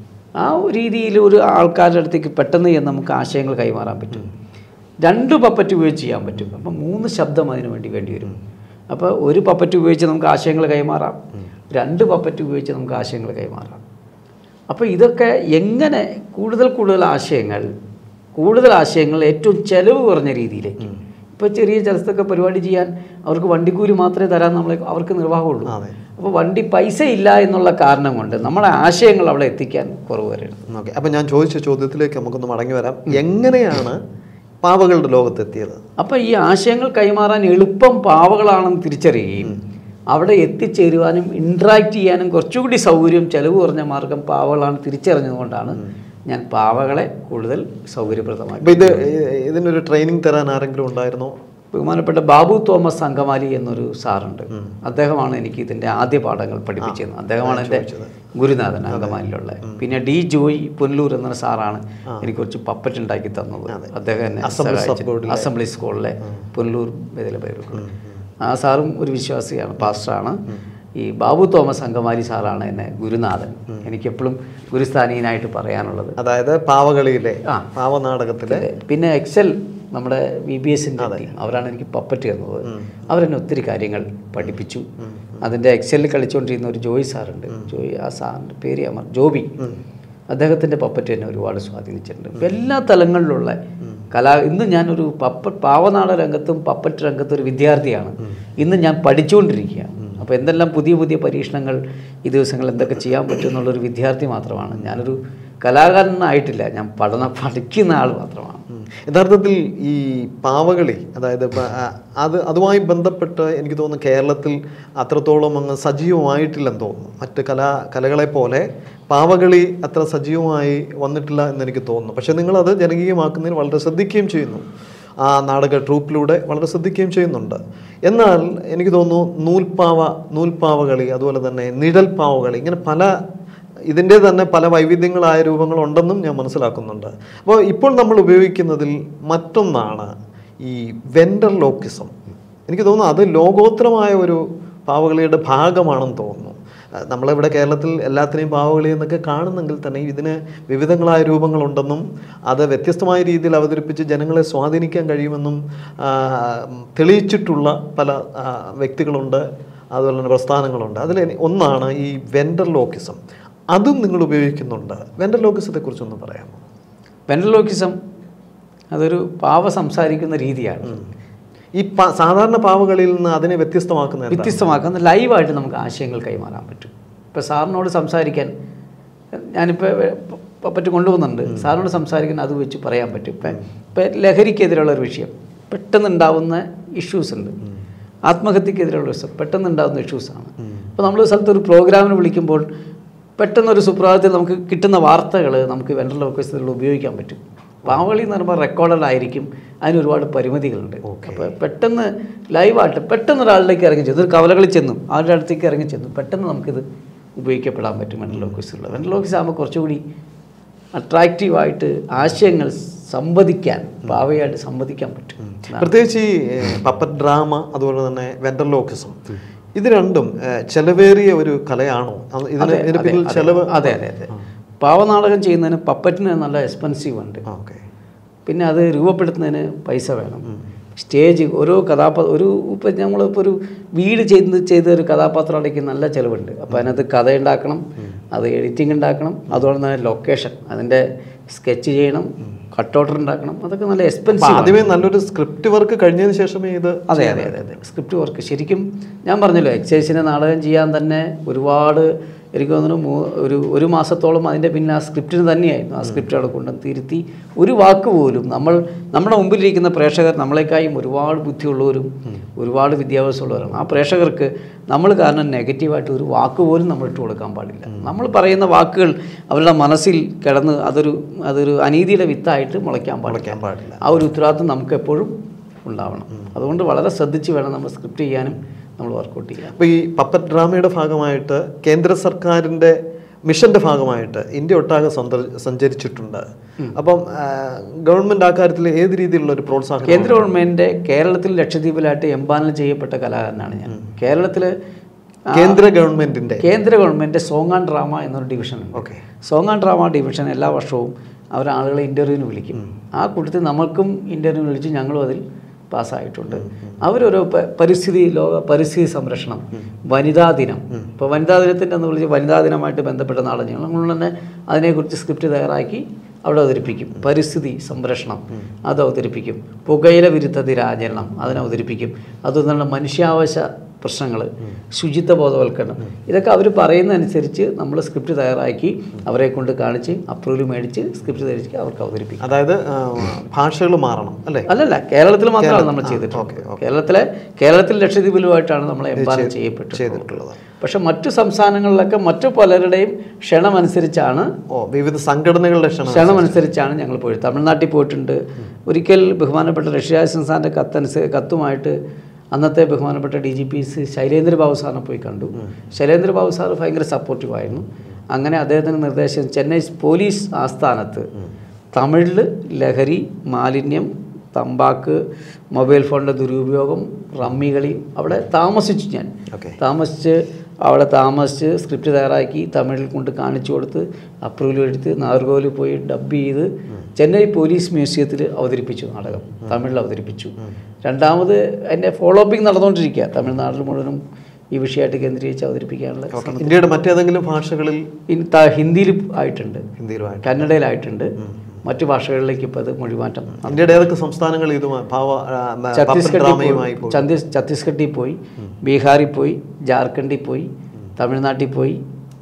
ആ രീതിയിൽ ഒരു ആൾക്കാരുടെ അടുത്തേക്ക് പെട്ടെന്ന് ചെന്ന് നമുക്ക് ആശയങ്ങൾ കൈമാറാൻ പറ്റും രണ്ട് പപ്പറ്റ് ഉപയോഗിച്ച് ചെയ്യാൻ പറ്റും അപ്പം മൂന്ന് ശബ്ദം അതിന് വേണ്ടി വേണ്ടി വരും അപ്പോൾ ഒരു പപ്പറ്റ് ഉപയോഗിച്ച് നമുക്ക് ആശയങ്ങൾ കൈമാറാം രണ്ട് പപ്പറ്റ് ഉപയോഗിച്ച് നമുക്ക് ആശയങ്ങൾ കൈമാറാം അപ്പോൾ ഇതൊക്കെ എങ്ങനെ കൂടുതൽ കൂടുതൽ ആശയങ്ങൾ കൂടുതൽ ആശയങ്ങൾ ഏറ്റവും ചെലവ് കുറഞ്ഞ രീതിയിലേക്ക് ഇപ്പോൾ ചെറിയ സ്ഥലത്തൊക്കെ പരിപാടി ചെയ്യാൻ അവർക്ക് വണ്ടിക്കൂലി മാത്രമേ തരാൻ നമ്മളെ അവർക്ക് നിർവാഹമുള്ളൂ അതെ. അപ്പോൾ വണ്ടി പൈസ ഇല്ല എന്നുള്ള കാരണം കൊണ്ട് നമ്മുടെ ആശയങ്ങൾ അവിടെ എത്തിക്കാൻ കുറവ് വരരുത് ഓക്കെ അപ്പം ഞാൻ ചോദിച്ച ചോദ്യത്തിലേക്ക് നമുക്കൊന്ന് മടങ്ങി വരാം എങ്ങനെയാണ് പാവകളുടെ ലോകത്തെത്തിയത് അപ്പോൾ ഈ ആശയങ്ങൾ കൈമാറാൻ എളുപ്പം പാവകളാണെന്ന് തിരിച്ചറിയുകയും അവിടെ എത്തിച്ചേരുവാനും ഇൻട്രാക്ട് ചെയ്യാനും കുറച്ചുകൂടി സൗകര്യം ചെലവ് കുറഞ്ഞ മാർഗം പാവകളാണ് തിരിച്ചറിഞ്ഞതുകൊണ്ടാണ് ഞാൻ പാവകളെ കൂടുതൽ സൗകര്യപ്രദമാക്കി അപ്പം ഇത് ഇ- ഇതിനൊരു ട്രെയിനിങ് തരാൻ ആരെങ്കിലും ഉണ്ടായിരുന്നോ ബഹുമാനപ്പെട്ട ബാബു തോമസ് അങ്കമാലി എന്നൊരു സാറുണ്ട് അദ്ദേഹമാണ് എനിക്ക് ഇതിൻ്റെ ആദ്യ പാഠങ്ങൾ പഠിപ്പിച്ചത് അദ്ദേഹമാണ് എൻ്റെ ഗുരുനാഥൻ അങ്കമാലിയിലുള്ള പിന്നെ ഡി ജോയ് പുനലൂർ എന്ന സാറാണ് എനിക്ക് കുറച്ച് പപ്പറ്റ് ഉണ്ടാക്കി തന്നത് അദ്ദേഹം എന്നെ അസംബ്ലി സഹായിച്ചു. സബ് ബോർഡിലെ. അസംബ്ലി സ്കൂളിലെ പുനലൂർ ബദിലെ പേരുകൾ ആ സാറും ഒരു വിശ്വാസിയാണ് പാസ്റ്ററാണ് ഈ ബാബു തോമസ് അങ്കമാലി സാറാണ് എന്നെ ഗുരുനാഥൻ എനിക്കെപ്പോഴും ഗുരുസ്ഥാനീയനായിട്ട് പറയാനുള്ളത് അതായത് പാവകളിയിലെ ആ. പാവനാടകത്തിലെ അതെ. പിന്നെ എക്സൽ നമ്മുടെ വി ബി എസിൻ്റെ ടീം അവരാണ് എനിക്ക് പപ്പറ്റ് തന്നത് അവരെന്നെ ഒത്തിരി കാര്യങ്ങൾ പഠിപ്പിച്ചു അതിൻ്റെ എക്സലിൽ കളിച്ചുകൊണ്ടിരുന്ന ഒരു ജോയി സാറുണ്ട് ജോയി ആ സാറിൻ്റെ പേര് അമർ ജോബി അദ്ദേഹത്തിൻ്റെ പപ്പറ്റ് എന്നെ ഒരുപാട് സ്വാധീനിച്ചിട്ടുണ്ട് ഇപ്പം എല്ലാ തലങ്ങളിലുള്ള കലാ ഇന്ന് ഞാനൊരു പപ്പ പാവനാട രംഗത്തും പപ്പറ്റ് രംഗത്തും ഒരു വിദ്യാർത്ഥിയാണ് ഇന്ന് ഞാൻ പഠിച്ചുകൊണ്ടിരിക്കുകയാണ് അപ്പോൾ എന്തെല്ലാം പുതിയ പുതിയ പരീക്ഷണങ്ങൾ ഈ ദിവസങ്ങളിൽ എന്തൊക്കെ ചെയ്യാൻ പറ്റും എന്നുള്ളൊരു വിദ്യാർത്ഥി മാത്രമാണ് ഞാനൊരു കലാകാരനായിട്ടില്ല ഞാൻ പഠനം പഠിക്കുന്ന ആൾ മാത്രമാണ് ഉം. യഥാർത്ഥത്തിൽ ഈ പാവകളി അതായത് ഇപ്പൊ, ആ, അത് അതുമായി ബന്ധപ്പെട്ട് എനിക്ക് തോന്നുന്നു കേരളത്തിൽ അത്രത്തോളം അങ്ങ് സജീവമായിട്ടില്ലെന്ന് തോന്നുന്നു മറ്റ് കലാ കലകളെ പോലെ പാവകളി അത്ര സജീവമായി വന്നിട്ടില്ല എന്ന് എനിക്ക് തോന്നുന്നു പക്ഷേ നിങ്ങളത് ജനകീയമാക്കുന്നതിന് വളരെ ശ്രദ്ധിക്കുകയും ചെയ്യുന്നു ആ നാടക ട്രൂപ്പിലൂടെ വളരെ ശ്രദ്ധിക്കുകയും ചെയ്യുന്നുണ്ട് എന്നാൽ എനിക്ക് തോന്നുന്നു നൂൽപ്പാവ നൂൽപ്പാവകളി അതുപോലെ തന്നെ നിഴൽപ്പാവകളി ഇങ്ങനെ പല ഇതിൻ്റെ തന്നെ പല വൈവിധ്യങ്ങളായ രൂപങ്ങളുണ്ടെന്നും ഞാൻ മനസ്സിലാക്കുന്നുണ്ട് അപ്പോൾ ഇപ്പോൾ നമ്മൾ ഉപയോഗിക്കുന്നതിൽ മറ്റൊന്നാണ് ഈ വെൻഡർ ലോക്കിസം എനിക്ക് തോന്നുന്നു അത് ലോകോത്തരമായ ഒരു പാവകളിയുടെ ഭാഗമാണെന്ന് തോന്നുന്നു അഹ് നമ്മളിവിടെ കേരളത്തിൽ എല്ലാത്തിനെയും പാവകളി എന്നൊക്കെ കാണുന്നെങ്കിൽ തന്നെ ഇതിന് വിവിധങ്ങളായ രൂപങ്ങളുണ്ടെന്നും അത് വ്യത്യസ്തമായ രീതിയിൽ അവതരിപ്പിച്ച് ജനങ്ങളെ സ്വാധീനിക്കാൻ കഴിയുമെന്നും ആ, തെളിയിച്ചിട്ടുള്ള പല ആ, വ്യക്തികളുണ്ട് അതുപോലെ തന്നെ പ്രസ്ഥാനങ്ങളുണ്ട് അതിൽ എനി- ഒന്നാണ് ഈ വെൻഡർ ലോക്കിസം അതും നിങ്ങൾ ഉപയോഗിക്കുന്നുണ്ട് വെൻഡർ ലോക്കിസത്തെ കുറിച്ചൊന്ന് പറയാമോ വെൻഡലോക്കിസം അതൊരു പാവ സംസാരിക്കുന്ന രീതിയാണ് ഈ പ- സാധാരണ പാവകളിൽ നിന്ന് അതിനെ വ്യത്യസ്തമാക്കുന്ന എന്താ? വ്യത്യസ്തമാക്കുന്ന ലൈവായിട്ട് നമുക്ക് ആശയങ്ങൾ കൈമാറാൻ പറ്റും ഇപ്പം ഇപ്പോൾ സാറിനോട് സംസാരിക്കാൻ ഞാനിപ്പോൾ പപ്പറ്റ് കൊണ്ടുപോകുന്നുണ്ട് സാറിനോട് സംസാരിക്കാൻ അത് വെച്ച് പറയാൻ പറ്റും ഇപ്പം ഇപ്പം ലഹരിക്കെതിരെയുള്ള ഒരു വിഷയം പെട്ടെന്നുണ്ടാവുന്ന ഇഷ്യൂസ് ഉണ്ട് ആത്മഹത്യക്കെതിരെയുള്ള വിഷയം പെട്ടെന്നുണ്ടാകുന്ന ഇഷ്യൂസാണ് അപ്പോൾ നമ്മൾ ഒരു സ്ഥലത്ത് ഒരു പ്രോഗ്രാമിന് വിളിക്കുമ്പോൾ പെട്ടെന്നൊരു സുപ്രഭാതത്തിൽ നമുക്ക് കിട്ടുന്ന വാർത്തകൾ നമുക്ക് വെൻഡർ ലോക്കേഴ്സിൽ ഉപയോഗിക്കാൻ പറ്റും പാവളി എന്ന് പറയുമ്പോൾ റെക്കോർഡഡ് ആയിരിക്കും അതിന് ഒരുപാട് പരിമിതികളുണ്ട് അപ്പോൾ പെട്ടെന്ന് ലൈവായിട്ട് പെട്ടെന്ന് ഒരാളിലേക്ക് ഇറങ്ങി ചെന്നു ഒരു കവലകളിൽ ചെന്നു ആരുടെ അടുത്തേക്ക് ഇറങ്ങി ചെന്നു പെട്ടെന്ന് നമുക്കിത് ഉപയോഗിക്കപ്പെടാൻ പറ്റും വെൻഡർ ലോക്കേഴ്സിലുള്ള വെൻഡർ ലോക്കേഴ്സ് ആകുമ്പോൾ കുറച്ചുകൂടി അട്രാക്റ്റീവായിട്ട് ആശയങ്ങൾ സംവദിക്കാൻ പാവയായിട്ട് സംവദിക്കാൻ പറ്റും പ്രത്യേകിച്ച് ഈ പപ്പറ്റ് ഡ്രാമ അതുപോലെ തന്നെ വെൻഡർലോക്കിസം ഇത് രണ്ടും ഏഹ്, ചെലവേറിയ ഒരു കലയാണോ അത് ഇതിന് അതെ, ഇതിന് അതെ, പിന്നിൽ അതെ. ചെലവ് അതെ അതെ അതെ പാവനാടകം ചെയ്യുന്നതിന് പപ്പറ്റിന് നല്ല എക്സ്പെൻസീവ് ഉണ്ട് ഓക്കെ പിന്നെ അത് രൂപപ്പെടുത്തുന്നതിന് പൈസ വേണം സ്റ്റേജ് ഓരോ കഥാപാ ഒരു ഇപ്പം നമ്മളിപ്പോൾ ഒരു വീട് ചെയ്ത് ചെയ്ത ഒരു കഥാപാത്രമാണെങ്കിൽ നല്ല ചിലവുണ്ട് അപ്പോൾ അതിനകത്ത് കഥ ഉണ്ടാക്കണം അത് എഡിറ്റിംഗ് ഉണ്ടാക്കണം അതുപോലെ തന്നെ ലൊക്കേഷൻ അതിൻ്റെ സ്കെച്ച് ചെയ്യണം കട്ടൗട്ടർ ഉണ്ടാക്കണം അതൊക്കെ നല്ല അപ്പൊ എക്സ്പെൻസീവ് ആദ്യമേ നല്ലൊരു സ്ക്രിപ്റ്റ് വർക്ക് കഴിഞ്ഞതിന് ശേഷമേ ഇത് അതെ അതെ അതെ അതെ സ്ക്രിപ്റ്റ് വർക്ക് ശരിക്കും ഞാൻ പറഞ്ഞല്ലോ എക്സൈസിനെ നാടകം ചെയ്യാൻ തന്നെ ഒരുപാട് എനിക്ക് തോന്നുന്നു മൂ- ഒരു ഒരു മാസത്തോളം അതിൻ്റെ പിന്നെ ആ സ്ക്രിപ്റ്റിന് തന്നെയായിരുന്നു ആ സ്ക്രിപ്റ്റ് അവിടെ കൊണ്ടുവന്ന് തിരുത്തി ഒരു വാക്ക് പോലും നമ്മൾ നമ്മുടെ മുമ്പിലിരിക്കുന്ന പ്രേക്ഷകർ നമ്മളെക്കായും ഒരുപാട് ബുദ്ധിയുള്ളവരും ഒരുപാട് വിദ്യാഭ്യാസമുള്ളവരാണ് ആ പ്രേക്ഷകർക്ക് നമ്മൾ കാരണം നെഗറ്റീവായിട്ട് ഒരു വാക്ക് പോലും നമ്മൾ ഇട്ട് കൊടുക്കാൻ പാടില്ല നമ്മൾ പറയുന്ന വാക്കുകൾ അവരുടെ മനസ്സിൽ കിടന്ന് അതൊരു അതൊരു അനീതിയുടെ വിത്തായിട്ട് മുളയ്ക്കാൻ പാടില്ല പാടില്ല ആ ഒരു ഉത്തരവാദിത്വം നമുക്ക് എപ്പോഴും ഉണ്ടാവണം അതുകൊണ്ട് വളരെ ശ്രദ്ധിച്ച് വേണം നമ്മൾ സ്ക്രിപ്റ്റ് ചെയ്യാനും നമ്മൾ വർക്കൗട്ട് ചെയ്യാൻ അപ്പോൾ ഈ പപ്പറ്റ് ഡ്രാമയുടെ ഭാഗമായിട്ട് കേന്ദ്ര സർക്കാരിൻ്റെ മിഷന്റെ ഭാഗമായിട്ട് ഇന്ത്യ ഒട്ടാകെ സന്ദർ സഞ്ചരിച്ചിട്ടുണ്ട് അപ്പം ആ, ഗവൺമെന്റ് ആ കാര്യത്തിൽ ഏത് രീതിയിലുള്ള ഒരു പ്രോത്സാഹനം കേന്ദ്ര ഗവൺമെൻറ് കേരളത്തിൽ ലക്ഷദ്വീപിലായിട്ട് എംപാനൽ ചെയ്യപ്പെട്ട കലാകാരനാണ് ഞാൻ കേരളത്തിൽ കേന്ദ്ര ഗവൺമെന്റിന്റെ കേന്ദ്ര ഗവൺമെൻറ് സോങ് ആൻഡ് ഡ്രാമ എന്നൊരു ഡിവിഷൻ ഉണ്ട് okay song and drama division എല്ലാ വർഷവും അവർ ആളുകളെ ഇൻ്റർവ്യൂവിന് വിളിക്കും ആ കൂട്ടത്തിൽ നമ്മൾക്കും ഇൻ്റർവ്യൂവിന് വിളിച്ച് ഞങ്ങളും അതിൽ പാസ്സായിട്ടുണ്ട് അവരൊരു പ- പരിസ്ഥിതി ലോക പരിസ്ഥിതി സംരക്ഷണം വനിതാ ദിനം ഇപ്പോൾ വനിതാ ദിനത്തിൻ്റെ എന്ന് വിളിച്ച് വനിതാ ദിനമായിട്ട് ബന്ധപ്പെട്ട നാളെ ഞങ്ങൾ അതുകൊണ്ട് തന്നെ അതിനെക്കുറിച്ച് സ്ക്രിപ്റ്റ് തയ്യാറാക്കി അവിടെ അവതരിപ്പിക്കും പരിസ്ഥിതി സംരക്ഷണം അത് അവതരിപ്പിക്കും പുകയില വിരുദ്ധ ദിനാചരണം അതിനെ അവതരിപ്പിക്കും അതുപോലെ മനുഷ്യാവശ്യ പ്രശ്നങ്ങൾ ശുചിത്വ ബോധവൽക്കരണം ഇതൊക്കെ അവർ പറയുന്നതനുസരിച്ച് നമ്മൾ സ്ക്രിപ്റ്റ് തയ്യാറാക്കി അവരെ കൊണ്ട് കാണിച്ച് അപ്രൂവൽ മേടിച്ച് സ്ക്രിപ്റ്റ് ധരിച്ച് അവർക്ക് അവതരിപ്പിക്കും അതായത് ഭാഷകൾ മാറണം അല്ലേ അല്ലല്ല കേരളത്തിൽ മാത്രമാണ് നമ്മൾ ചെയ്തിട്ടുള്ളത് കേരളത്തിലെ കേരളത്തിൽ ലക്ഷദ്വീപിലുമായിട്ടാണ് നമ്മൾ എംപാനം ചെയ്യപ്പെട്ടത് ചെയ്തിട്ടുള്ളത് പക്ഷെ മറ്റു സംസ്ഥാനങ്ങളിലൊക്കെ മറ്റു പലരുടെയും ക്ഷണമനുസരിച്ചാണ് ഓ വിവിധ സംഘടനകളുടെ ക്ഷണം ക്ഷണമനുസരിച്ചാണ് ഞങ്ങൾ പോയത് തമിഴ്നാട്ടിൽ പോയിട്ടുണ്ട് ഒരിക്കൽ ബഹുമാനപ്പെട്ട റഷ്യരാജ് സംസ്ഥാനത്തെ കത്തനുസരിച്ച് കത്തുമായിട്ട് അന്നത്തെ ബഹുമാനപ്പെട്ട D G P Shailendra Babu സാറിനെ പോയി കണ്ടു ശൈലേന്ദ്ര ബാബു സാർ ഭയങ്കര സപ്പോർട്ടീവായിരുന്നു അങ്ങനെ അദ്ദേഹത്തിന് നിർദ്ദേശം ചെന്നൈ പോലീസ് ആസ്ഥാനത്ത് തമിഴിൽ ലഹരി മാലിന്യം തമ്പാക്ക് മൊബൈൽ ഫോണിൻ്റെ ദുരുപയോഗം റമ്മി കളി അവിടെ താമസിച്ചു ഞാൻ ഓക്കെ താമസിച്ച് അവിടെ താമസിച്ച് സ്ക്രിപ്റ്റ് തയ്യാറാക്കി തമിഴിൽ കൊണ്ട് കാണിച്ചു കൊടുത്ത് അപ്രൂവൽ എടുത്ത് നാഗർകോവിൽ പോയി ഡബ് ചെയ്ത് ചെന്നൈ പോലീസ് മ്യൂസിയത്തിൽ അവതരിപ്പിച്ചു നാടകം തമിഴിൽ അവതരിപ്പിച്ചു രണ്ടാമത് അതിൻ്റെ ഫോളോ അപ്പിംഗ് നടന്നുകൊണ്ടിരിക്കുക തമിഴ്നാട്ടിൽ മുഴുവനും ഈ വിഷയമായിട്ട് കേന്ദ്രീകരിച്ച് അവതരിപ്പിക്കാനുള്ള ശ്രമം. ഇന്ത്യയുടെ മറ്റേതെങ്കിലും ഭാഷകളിൽ ഇനി ത- ഹിന്ദിയിൽ ആയിട്ടുണ്ട് ഹിന്ദിയിലുമായിട്ട് കന്നഡയിലായിട്ടുണ്ട് മറ്റു ഭാഷകളിലേക്ക് ഇപ്പോൾ അത് മൊഴിമാറ്റം ഇന്ത്യയുടെ ഏതൊക്കെ സംസ്ഥാനങ്ങൾ ഇതുമായി ഭാവ ആ, മ, പപ്പറ്റ് ഛത്തീസ്ഗഡിൽ ഡ്രാമയുമായി പോയി പോയി ഛത്തീസ് ഛത്തീസ്ഗഡിൽ പോയി ബീഹാറിൽ പോയി ജാർഖണ്ഡിൽ പോയി തമിഴ്നാട്ടിൽ പോയി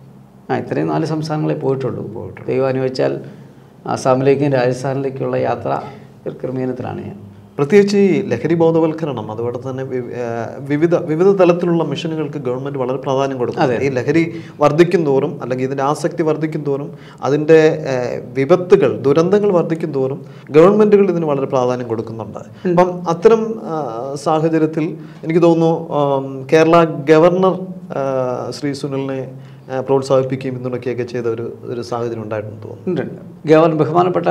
ആ ഇത്രയും നാല് സംസ്ഥാനങ്ങളെ പോയിട്ടുള്ളൂ ദൈവം അനുവദിച്ചാൽ ആസാമിലേക്കും രാജസ്ഥാനിലേക്കുള്ള യാത്ര ഒരു ക്രമീകരണത്തിലാണ് ഞാൻ പ്രത്യേകിച്ച് ഈ ലഹരി ബോധവൽക്കരണം അതുപോലെ തന്നെ വി- ആ, വിവിധ വിവിധ തലത്തിലുള്ള മിഷനുകൾക്ക് ഗവൺമെന്റ് വളരെ പ്രാധാന്യം കൊടുക്കുന്നു ഈ ലഹരി വർദ്ധിക്കും തോറും അല്ലെങ്കിൽ ഇതിന്റെ ആസക്തി വർദ്ധിക്കും തോറും അതിന്റെ ആ, വിപത്തുകൾ ദുരന്തങ്ങൾ വർദ്ധിക്കും തോറും ഗവൺമെന്റുകൾ ഇതിന് വളരെ പ്രാധാന്യം കൊടുക്കുന്നുണ്ട് അപ്പം അത്തരം ആ, സാഹചര്യത്തിൽ എനിക്ക് തോന്നുന്നു ആം, കേരള ഗവർണർ ആ, ശ്രീ സുനിലിനെ ആ, പ്രോത്സാഹിപ്പിക്കുകയും പിന്തുണയ്ക്കുകയൊക്കെ ചെയ്ത ഒരു ഒരു സാഹചര്യം ഉണ്ടായിട്ടുണ്ടെന്ന് തോന്നുന്നു ഉണ്ട് ഉണ്ട്. ഗവർണർ ബഹുമാനപ്പെട്ട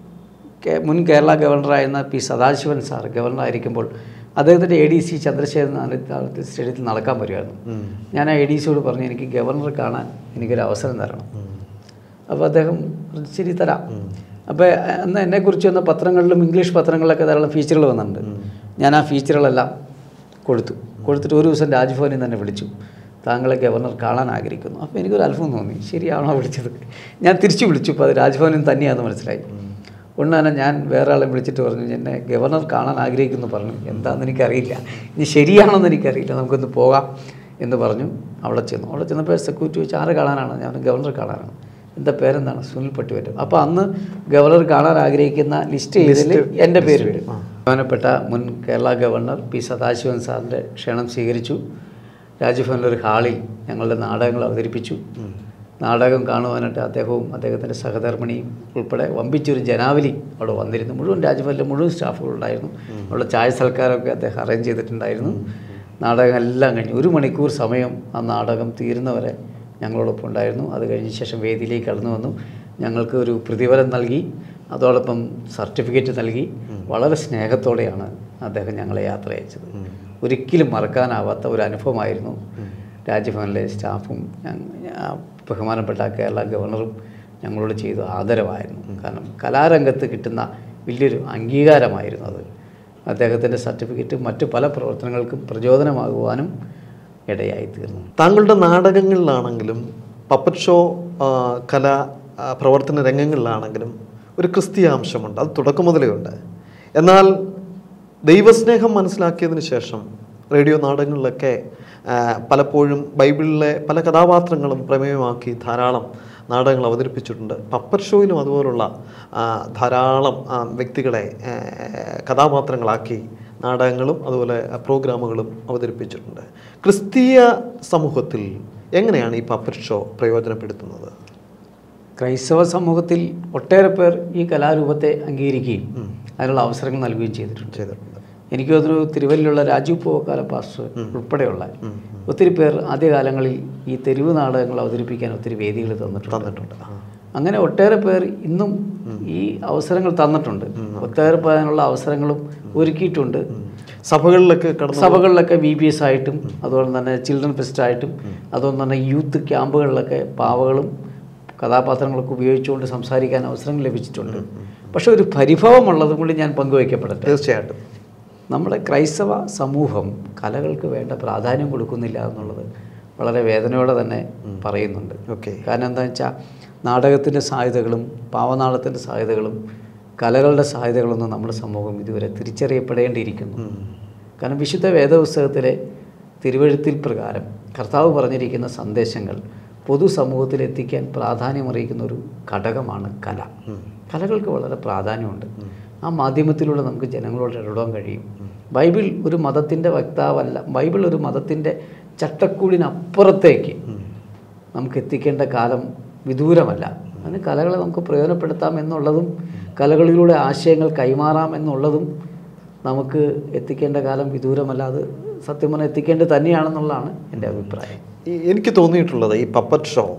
കേ- മുൻ കേരള ഗവർണറായിരുന്ന പി സദാശിവൻ സാർ ഗവർണറായിരിക്കുമ്പോൾ അദ്ദേഹത്തിൻ്റെ A D C Chandrasekharan Narayana സ്റ്റേഡിയത്തിൽ നടക്കാൻ വരുമായിരുന്നു ഞാൻ ആ എ ഡി സിയോട് പറഞ്ഞു എനിക്ക് ഗവർണറെ കാണാൻ എനിക്കൊരു അവസരം തരണം അപ്പോൾ അദ്ദേഹം പറഞ്ഞു, ശരി തരാം അപ്പോൾ അന്ന് എന്നെക്കുറിച്ച് വന്ന പത്രങ്ങളിലും ഇംഗ്ലീഷ് പത്രങ്ങളിലൊക്കെ ധാരാളം ഫീച്ചറുകൾ വന്നിട്ടുണ്ട് ഞാൻ ആ ഫീച്ചറുകളെല്ലാം കൊടുത്തു കൊടുത്തിട്ട് ഒരു ദിവസം രാജ്ഭവനിൽ തന്നെ വിളിച്ചു താങ്കളെ ഗവർണർ കാണാൻ ആഗ്രഹിക്കുന്നു അപ്പോൾ എനിക്കൊരു അത്ഭുതം തോന്നി ശരിയാണോ വിളിച്ചത് ഞാൻ തിരിച്ചു വിളിച്ചു ഇപ്പോൾ അത് രാജ്ഭവനിൽ തന്നെയാണെന്ന് മനസ്സിലായി ഉടനെ തന്നെ ഞാൻ വേറെ ആളെ വിളിച്ചിട്ട് പറഞ്ഞു എന്നെ ഗവർണർ കാണാൻ ആഗ്രഹിക്കുന്നു പറഞ്ഞു എന്താണെന്ന് എനിക്കറിയില്ല ഇനി ശരിയാണോന്ന് എനിക്കറിയില്ല നമുക്കൊന്ന് പോകാം എന്ന് പറഞ്ഞു അവിടെ ചെന്നു അവിടെ ചെന്നപ്പോൾ സെക്യൂരിറ്റി ചോദിച്ചു ആരെ കാണാനാണ് ഞാൻ ഗവർണർ കാണാനാണ് എന്താ പേരെന്താണ് സുനിൽ പട്ടുവറ്റം അപ്പോൾ അന്ന് ഗവർണർ കാണാൻ ആഗ്രഹിക്കുന്ന ലിസ്റ്റ് ചെയ്തതിൽ എൻ്റെ പേരുണ്ട് ബഹുമാനപ്പെട്ട മുൻ കേരള ഗവർണർ പി സദാശിവൻ സാറിൻ്റെ ക്ഷണം സ്വീകരിച്ചു രാജ്ഭവനിലൊരു ഹാളിൽ ഞങ്ങളുടെ നാടകങ്ങൾ അവതരിപ്പിച്ചു നാടകം കാണുവാനായിട്ട് അദ്ദേഹവും അദ്ദേഹത്തിൻ്റെ സഹധർമ്മിണിയും ഉൾപ്പെടെ വമ്പിച്ചൊരു ജനാവലി അവിടെ വന്നിരുന്നു മുഴുവൻ രാജ്ഭവനിലെ മുഴുവൻ സ്റ്റാഫുകളുണ്ടായിരുന്നു അവിടെ ചായ സൽക്കാരമൊക്കെ അദ്ദേഹം അറേഞ്ച് ചെയ്തിട്ടുണ്ടായിരുന്നു നാടകം എല്ലാം കഴിഞ്ഞു ഒരു മണിക്കൂർ സമയം ആ നാടകം തീരുന്നവരെ ഞങ്ങളോടൊപ്പം ഉണ്ടായിരുന്നു അത് കഴിഞ്ഞ ശേഷം വേദിയിലേക്ക് കടന്നു വന്നു ഞങ്ങൾക്ക് ഒരു പ്രതിഫലം നൽകി അതോടൊപ്പം സർട്ടിഫിക്കറ്റ് നൽകി വളരെ സ്നേഹത്തോടെയാണ് അദ്ദേഹം ഞങ്ങളെ യാത്ര അയച്ചത് ഒരിക്കലും മറക്കാനാവാത്ത ഒരു അനുഭവമായിരുന്നു രാജ്ഭവനിലെ സ്റ്റാഫും ഞങ്ങ- ആ ബഹുമാനപ്പെട്ട കേരള ഗവർണറും ഞങ്ങളോട് ചെയ്ത ആദരവായിരുന്നു കാരണം കലാരംഗത്ത് കിട്ടുന്ന വലിയൊരു അംഗീകാരമായിരുന്നു അത് അദ്ദേഹത്തിൻ്റെ സർട്ടിഫിക്കറ്റ് മറ്റു പല പ്രവർത്തനങ്ങൾക്കും പ്രചോദനമാകുവാനും ഇടയായി തീർന്നു താങ്കളുടെ നാടകങ്ങളിലാണെങ്കിലും പപ്പറ്റ് ഷോ ആ, കല ആ, പ്രവർത്തന രംഗങ്ങളിലാണെങ്കിലും ഒരു ക്രിസ്തീയ അംശമുണ്ട് അത് തുടക്കം മുതലേ ഉണ്ട് എന്നാൽ ദൈവസ്നേഹം മനസ്സിലാക്കിയതിന് ശേഷം റേഡിയോ നാടകങ്ങളിലൊക്കെ ആ, പലപ്പോഴും ബൈബിളിലെ പല കഥാപാത്രങ്ങളും പ്രമേയമാക്കി ധാരാളം നാടകങ്ങൾ അവതരിപ്പിച്ചിട്ടുണ്ട് പപ്പർ ഷോയിലും അതുപോലുള്ള ആ, ധാരാളം ആ, വ്യക്തികളെ ആ, കഥാപാത്രങ്ങളാക്കി നാടകങ്ങളും അതുപോലെ പ്രോഗ്രാമുകളും അവതരിപ്പിച്ചിട്ടുണ്ട് ക്രിസ്തീയ സമൂഹത്തിൽ എങ്ങനെയാണ് ഈ പപ്പർ ഷോ പ്രയോജനപ്പെടുത്തുന്നത് ക്രൈസ്തവ സമൂഹത്തിൽ ഒട്ടേറെ പേർ ഈ കലാരൂപത്തെ അംഗീകരിക്കുകയും അതിനുള്ള അവസരങ്ങൾ നൽകുകയും ചെയ്തിട്ടുണ്ട് ചെയ്തിട്ടുണ്ട് എനിക്ക് തോന്നുന്നു തിരുവല്ലുള്ള രാജീവ് പോക്കാല പാസ്റ്റർ ഉൾപ്പെടെയുള്ള ഒത്തിരി പേർ ആദ്യകാലങ്ങളിൽ ഈ തെരുവ് നാടകങ്ങൾ അവതരിപ്പിക്കാൻ ഒത്തിരി വേദികൾ തന്നിട്ടുണ്ട് തന്നിട്ടുണ്ട് ആ. അങ്ങനെ ഒട്ടേറെ പേർ ഇന്നും ഈ അവസരങ്ങൾ തന്നിട്ടുണ്ട് ഒട്ടേറെ പേർ അതിനുള്ള അവസരങ്ങളും ഒരുക്കിയിട്ടുണ്ട് സഭകളിലൊക്കെ കടന്നു സഭകളിലൊക്കെ വി ബി എസ് ആയിട്ടും അതുപോലെ തന്നെ ചിൽഡ്രൻ ഫെസ്റ്റ് ആയിട്ടും അതുപോലെ തന്നെ യൂത്ത് ക്യാമ്പുകളിലൊക്കെ പാവകളും കഥാപാത്രങ്ങളൊക്കെ ഉപയോഗിച്ചുകൊണ്ട് സംസാരിക്കാൻ അവസരം ലഭിച്ചിട്ടുണ്ട് പക്ഷെ ഒരു പരിഭവമുള്ളതും കൂടി ഞാൻ പങ്കുവയ്ക്കപ്പെടട്ടെ തീർച്ചയായിട്ടും നമ്മുടെ ക്രൈസ്തവ സമൂഹം കലകൾക്ക് വേണ്ട പ്രാധാന്യം കൊടുക്കുന്നില്ല എന്നുള്ളത് വളരെ വേദനയോടെ തന്നെ പറയുന്നുണ്ട് ഓക്കെ കാരണം എന്താണെന്ന് വെച്ചാൽ നാടകത്തിൻ്റെ സാധ്യതകളും പാവനാടത്തിൻ്റെ സാധ്യതകളും കലകളുടെ സാധ്യതകളൊന്നും നമ്മുടെ സമൂഹം ഇതുവരെ തിരിച്ചറിയപ്പെടേണ്ടിയിരിക്കുന്നു കാരണം വിശുദ്ധ വേദപുസ്തകത്തിലെ തിരുവഴുത്തിൽ പ്രകാരം കർത്താവ് പറഞ്ഞിരിക്കുന്ന സന്ദേശങ്ങൾ പൊതുസമൂഹത്തിൽ എത്തിക്കാൻ പ്രാധാന്യമറിയിക്കുന്ന ഒരു ഘടകമാണ് കല കലകൾക്ക് വളരെ പ്രാധാന്യമുണ്ട് ആ മാധ്യമത്തിലൂടെ നമുക്ക് ജനങ്ങളോട് ഇടപെടാൻ കഴിയും ബൈബിൾ ഒരു മതത്തിൻ്റെ വക്താവല്ല ബൈബിൾ ഒരു മതത്തിൻ്റെ ചട്ടക്കൂടിനപ്പുറത്തേക്ക് നമുക്ക് എത്തിക്കേണ്ട കാലം വിദൂരമല്ല അതിന് കലകളെ നമുക്ക് പ്രയോജനപ്പെടുത്താം എന്നുള്ളതും കലകളിലൂടെ ആശയങ്ങൾ കൈമാറാം എന്നുള്ളതും നമുക്ക് എത്തിക്കേണ്ട കാലം വിദൂരമല്ല അത് സത്യം പറഞ്ഞാൽ എത്തിക്കേണ്ടത് തന്നെയാണെന്നുള്ളതാണ് എൻ്റെ അഭിപ്രായം ഈ- എനിക്ക് തോന്നിയിട്ടുള്ളത് ഈ പപ്പറ്റ് ഷോ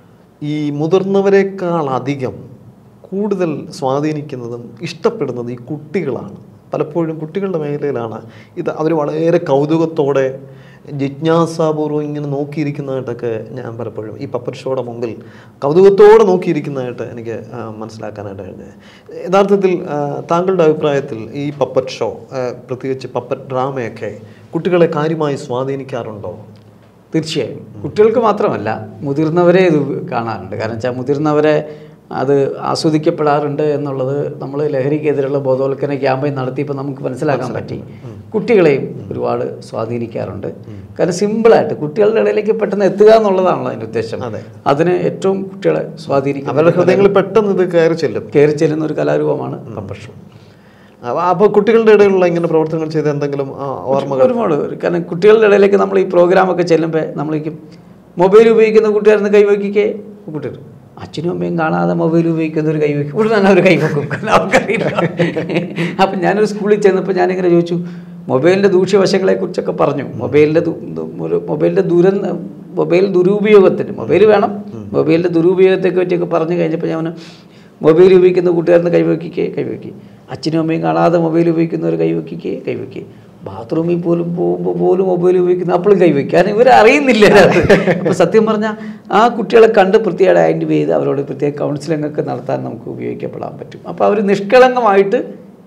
ഈ മുതിർന്നവരെക്കാൾ അധികം കൂടുതൽ സ്വാധീനിക്കുന്നതും ഇഷ്ടപ്പെടുന്നത് ഈ കുട്ടികളാണ് പലപ്പോഴും കുട്ടികളുടെ മേഖലയിലാണ് ഇത് അവർ വളരെ കൗതുകത്തോടെ ജിജ്ഞാസാപൂർവ്വം ഇങ്ങനെ നോക്കിയിരിക്കുന്നതായിട്ടൊക്കെ ഞാൻ പലപ്പോഴും ഈ പപ്പറ്റ് ഷോയുടെ മുമ്പിൽ കൗതുകത്തോടെ നോക്കിയിരിക്കുന്നതായിട്ട് എനിക്ക് ആ, മനസ്സിലാക്കാനായിട്ട് കഴിഞ്ഞത് യഥാർത്ഥത്തിൽ ആ, താങ്കളുടെ അഭിപ്രായത്തിൽ ഈ പപ്പറ്റ് ഷോ ആ, പ്രത്യേകിച്ച് പപ്പറ്റ് ഡ്രാമയൊക്കെ കുട്ടികളെ കാര്യമായി സ്വാധീനിക്കാറുണ്ടോ തീർച്ചയായും കുട്ടികൾക്ക് മാത്രമല്ല മുതിർന്നവരെ ഇത് കാണാറുണ്ട് കാരണം വെച്ചാൽ മുതിർന്നവരെ അത് ആസ്വദിക്കപ്പെടാറുണ്ട് എന്നുള്ളത് നമ്മൾ ലഹരിക്കെതിരെയുള്ള ബോധവൽക്കരണ ക്യാമ്പയിൻ നടത്തിയപ്പോൾ നമുക്ക് മനസ്സിലാക്കാൻ പറ്റി കുട്ടികളെയും ഒരുപാട് സ്വാധീനിക്കാറുണ്ട് കാരണം സിമ്പിളായിട്ട് കുട്ടികളുടെ ഇടയിലേക്ക് പെട്ടെന്ന് എത്തുക എന്നുള്ളതാണല്ലോ അതിൻ്റെ ഉദ്ദേശം അതെ. അതിന് ഏറ്റവും കുട്ടികളെ സ്വാധീനിക്കും അവരുടെ ഹൃദയങ്ങളിൽ പെട്ടെന്ന് ഇത് കയറി ചെല്ലും കയറി ചെല്ലുന്ന ഒരു കലാരൂപമാണ് പപ്പർ ഷോ അപ്പോൾ കുട്ടികളുടെ ഇടയിലുള്ള ഇങ്ങനെ പ്രവർത്തനങ്ങൾ ചെയ്ത എന്തെങ്കിലും ആ, ഓർമ്മകൾ ഒരുപാട് പേര്. കാരണം കുട്ടികളുടെ ഇടയിലേക്ക് നമ്മൾ ഈ പ്രോഗ്രാമൊക്കെ ചെല്ലുമ്പോൾ നമ്മളേക്കും മൊബൈൽ ഉപയോഗിക്കുന്ന കുട്ടിയായിരുന്നു കൈവയ്ക്കേ കുട്ടികൾ അച്ഛനും അമ്മയും കാണാതെ മൊബൈൽ ഉപയോഗിക്കുന്ന ഒരു കൈവയ്ക്കും ഉടനെ തന്നെ അവർ കൈവെക്കും കാരണം അവർക്കറിയില്ല അപ്പം ഞാനൊരു സ്കൂളിൽ ചെന്നപ്പോൾ ഞാനിങ്ങനെ ചോദിച്ചു മൊബൈലിൻ്റെ ദൂഷ്യവശങ്ങളെക്കുറിച്ചൊക്കെ പറഞ്ഞു മൊബൈലിൻ്റെ ദു- ദു- ഒരു മൊബൈലിൻ്റെ ദുരന്ത മൊബൈൽ ദുരുപയോഗത്തിന് മൊബൈൽ വേണം മൊബൈലിൻ്റെ ദുരുപയോഗത്തെയൊക്കെ പറ്റിയൊക്കെ പറഞ്ഞു കഴിഞ്ഞപ്പോൾ ഞാൻ പറഞ്ഞു, മൊബൈൽ ഉപയോഗിക്കുന്ന കൂട്ടുകാരന് കൈവയ്ക്കേ കൈവയ്ക്കി അച്ഛനും അമ്മയും കാണാതെ മൊബൈൽ ഉപയോഗിക്കുന്നവർ കൈവയ്ക്കേ കൈവയ്ക്കേ ബാത്റൂമിൽ പോലും പോകുമ്പോൾ പോലും മൊബൈൽ ഉപയോഗിക്കുന്ന അപ്പോഴും കൈവയ്ക്കും കാരണം ഇവർ അറിയുന്നില്ല അപ്പോൾ സത്യം പറഞ്ഞാൽ ആ കുട്ടികളെ കണ്ട് പ്രത്യേകം ഐഡൻറ്റിഫൈ ചെയ്ത് അവരോട് പ്രത്യേക കൗൺസിലിംഗ് ഒക്കെ നടത്താൻ നമുക്ക് ഉപയോഗിക്കപ്പെടാൻ പറ്റും അപ്പോൾ അവർ നിഷ്കളങ്കമായിട്ട്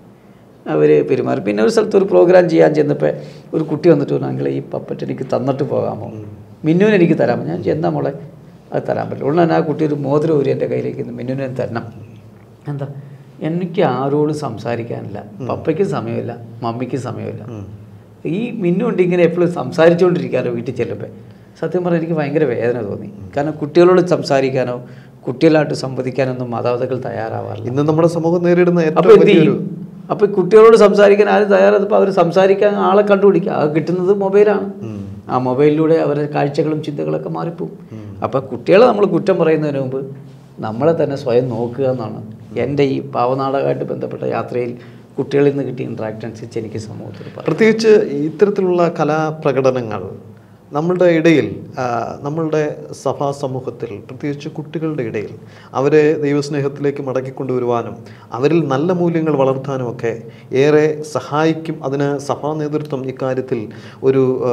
അവർ പെരുമാറും പിന്നെ ഒരു സ്ഥലത്ത് ഒരു പ്രോഗ്രാം ചെയ്യാൻ ചെന്നപ്പോൾ ഒരു കുട്ടി വന്നിട്ട് പറഞ്ഞു അങ്കിളെ ഈ പപ്പറ്റ് എനിക്ക് തന്നിട്ട് പോകാമോ മിന്നുവിന് എനിക്ക് തരാമോ ഞാൻ എന്താ മോളെ അത് തരാൻ പറ്റില്ല ഉടനെ തന്നെ ആ കുട്ടി ഒരു മോതിരം ഊരി എൻ്റെ കയ്യിലേക്ക് ഇന്ന് മിന്നുവിനെ തരണം എന്താ എനിക്ക് ആരോടും സംസാരിക്കാനില്ല പപ്പയ്ക്കും സമയമില്ല മമ്മിക്കും സമയമില്ല ഈ മിന്നുണ്ട് ഇങ്ങനെ എപ്പോഴും സംസാരിച്ചുകൊണ്ടിരിക്കാനോ വീട്ടിൽ ചെല്ലുമ്പോൾ സത്യം പറഞ്ഞാൽ എനിക്ക് ഭയങ്കര വേദന തോന്നി കാരണം കുട്ടികളോട് സംസാരിക്കാനോ കുട്ടികളായിട്ട് സംവദിക്കാനൊന്നും മാതാപിതാക്കൾ തയ്യാറാവാറില്ല ഇന്ന് നമ്മുടെ സമൂഹം നേരിടുന്ന അപ്പോൾ ഏറ്റവും എന്ത് വലിയൊരു ചെയ്യും അപ്പോൾ കുട്ടികളോട് സംസാരിക്കാൻ ആരും തയ്യാറായപ്പോൾ അവർ സംസാരിക്കാൻ ആളെ കണ്ടുപിടിക്കുക അത് കിട്ടുന്നത് മൊബൈലാണ് ആ മൊബൈലിലൂടെ അവരുടെ കാഴ്ചകളും ചിന്തകളൊക്കെ മാറിപ്പോവും അപ്പോൾ കുട്ടികളെ നമ്മൾ കുറ്റം പറയുന്നതിന് മുമ്പ് നമ്മളെ തന്നെ സ്വയം നോക്കുക എന്നാണ് എൻ്റെ ഈ പാവനാടകമായിട്ട് ബന്ധപ്പെട്ട യാത്രയിൽ കുട്ടികളിൽ നിന്ന് കിട്ടിയ ഇൻട്രാക്ട് അനുസരിച്ച് എനിക്ക് സമൂഹത്തിൽ പറയാം പ്രത്യേകിച്ച് ഇത്തരത്തിലുള്ള കലാപ്രകടനങ്ങൾ നമ്മളുടെ ഇടയിൽ ആ, നമ്മളുടെ സഭാ സമൂഹത്തിൽ പ്രത്യേകിച്ച് കുട്ടികളുടെ ഇടയിൽ അവരെ ദൈവസ്നേഹത്തിലേക്ക് മടക്കിക്കൊണ്ടുവരുവാനും അവരിൽ നല്ല മൂല്യങ്ങൾ വളർത്താനും ഒക്കെ ഏറെ സഹായിക്കും അതിന് സഭാ നേതൃത്വം ഇക്കാര്യത്തിൽ ഒരു ആ,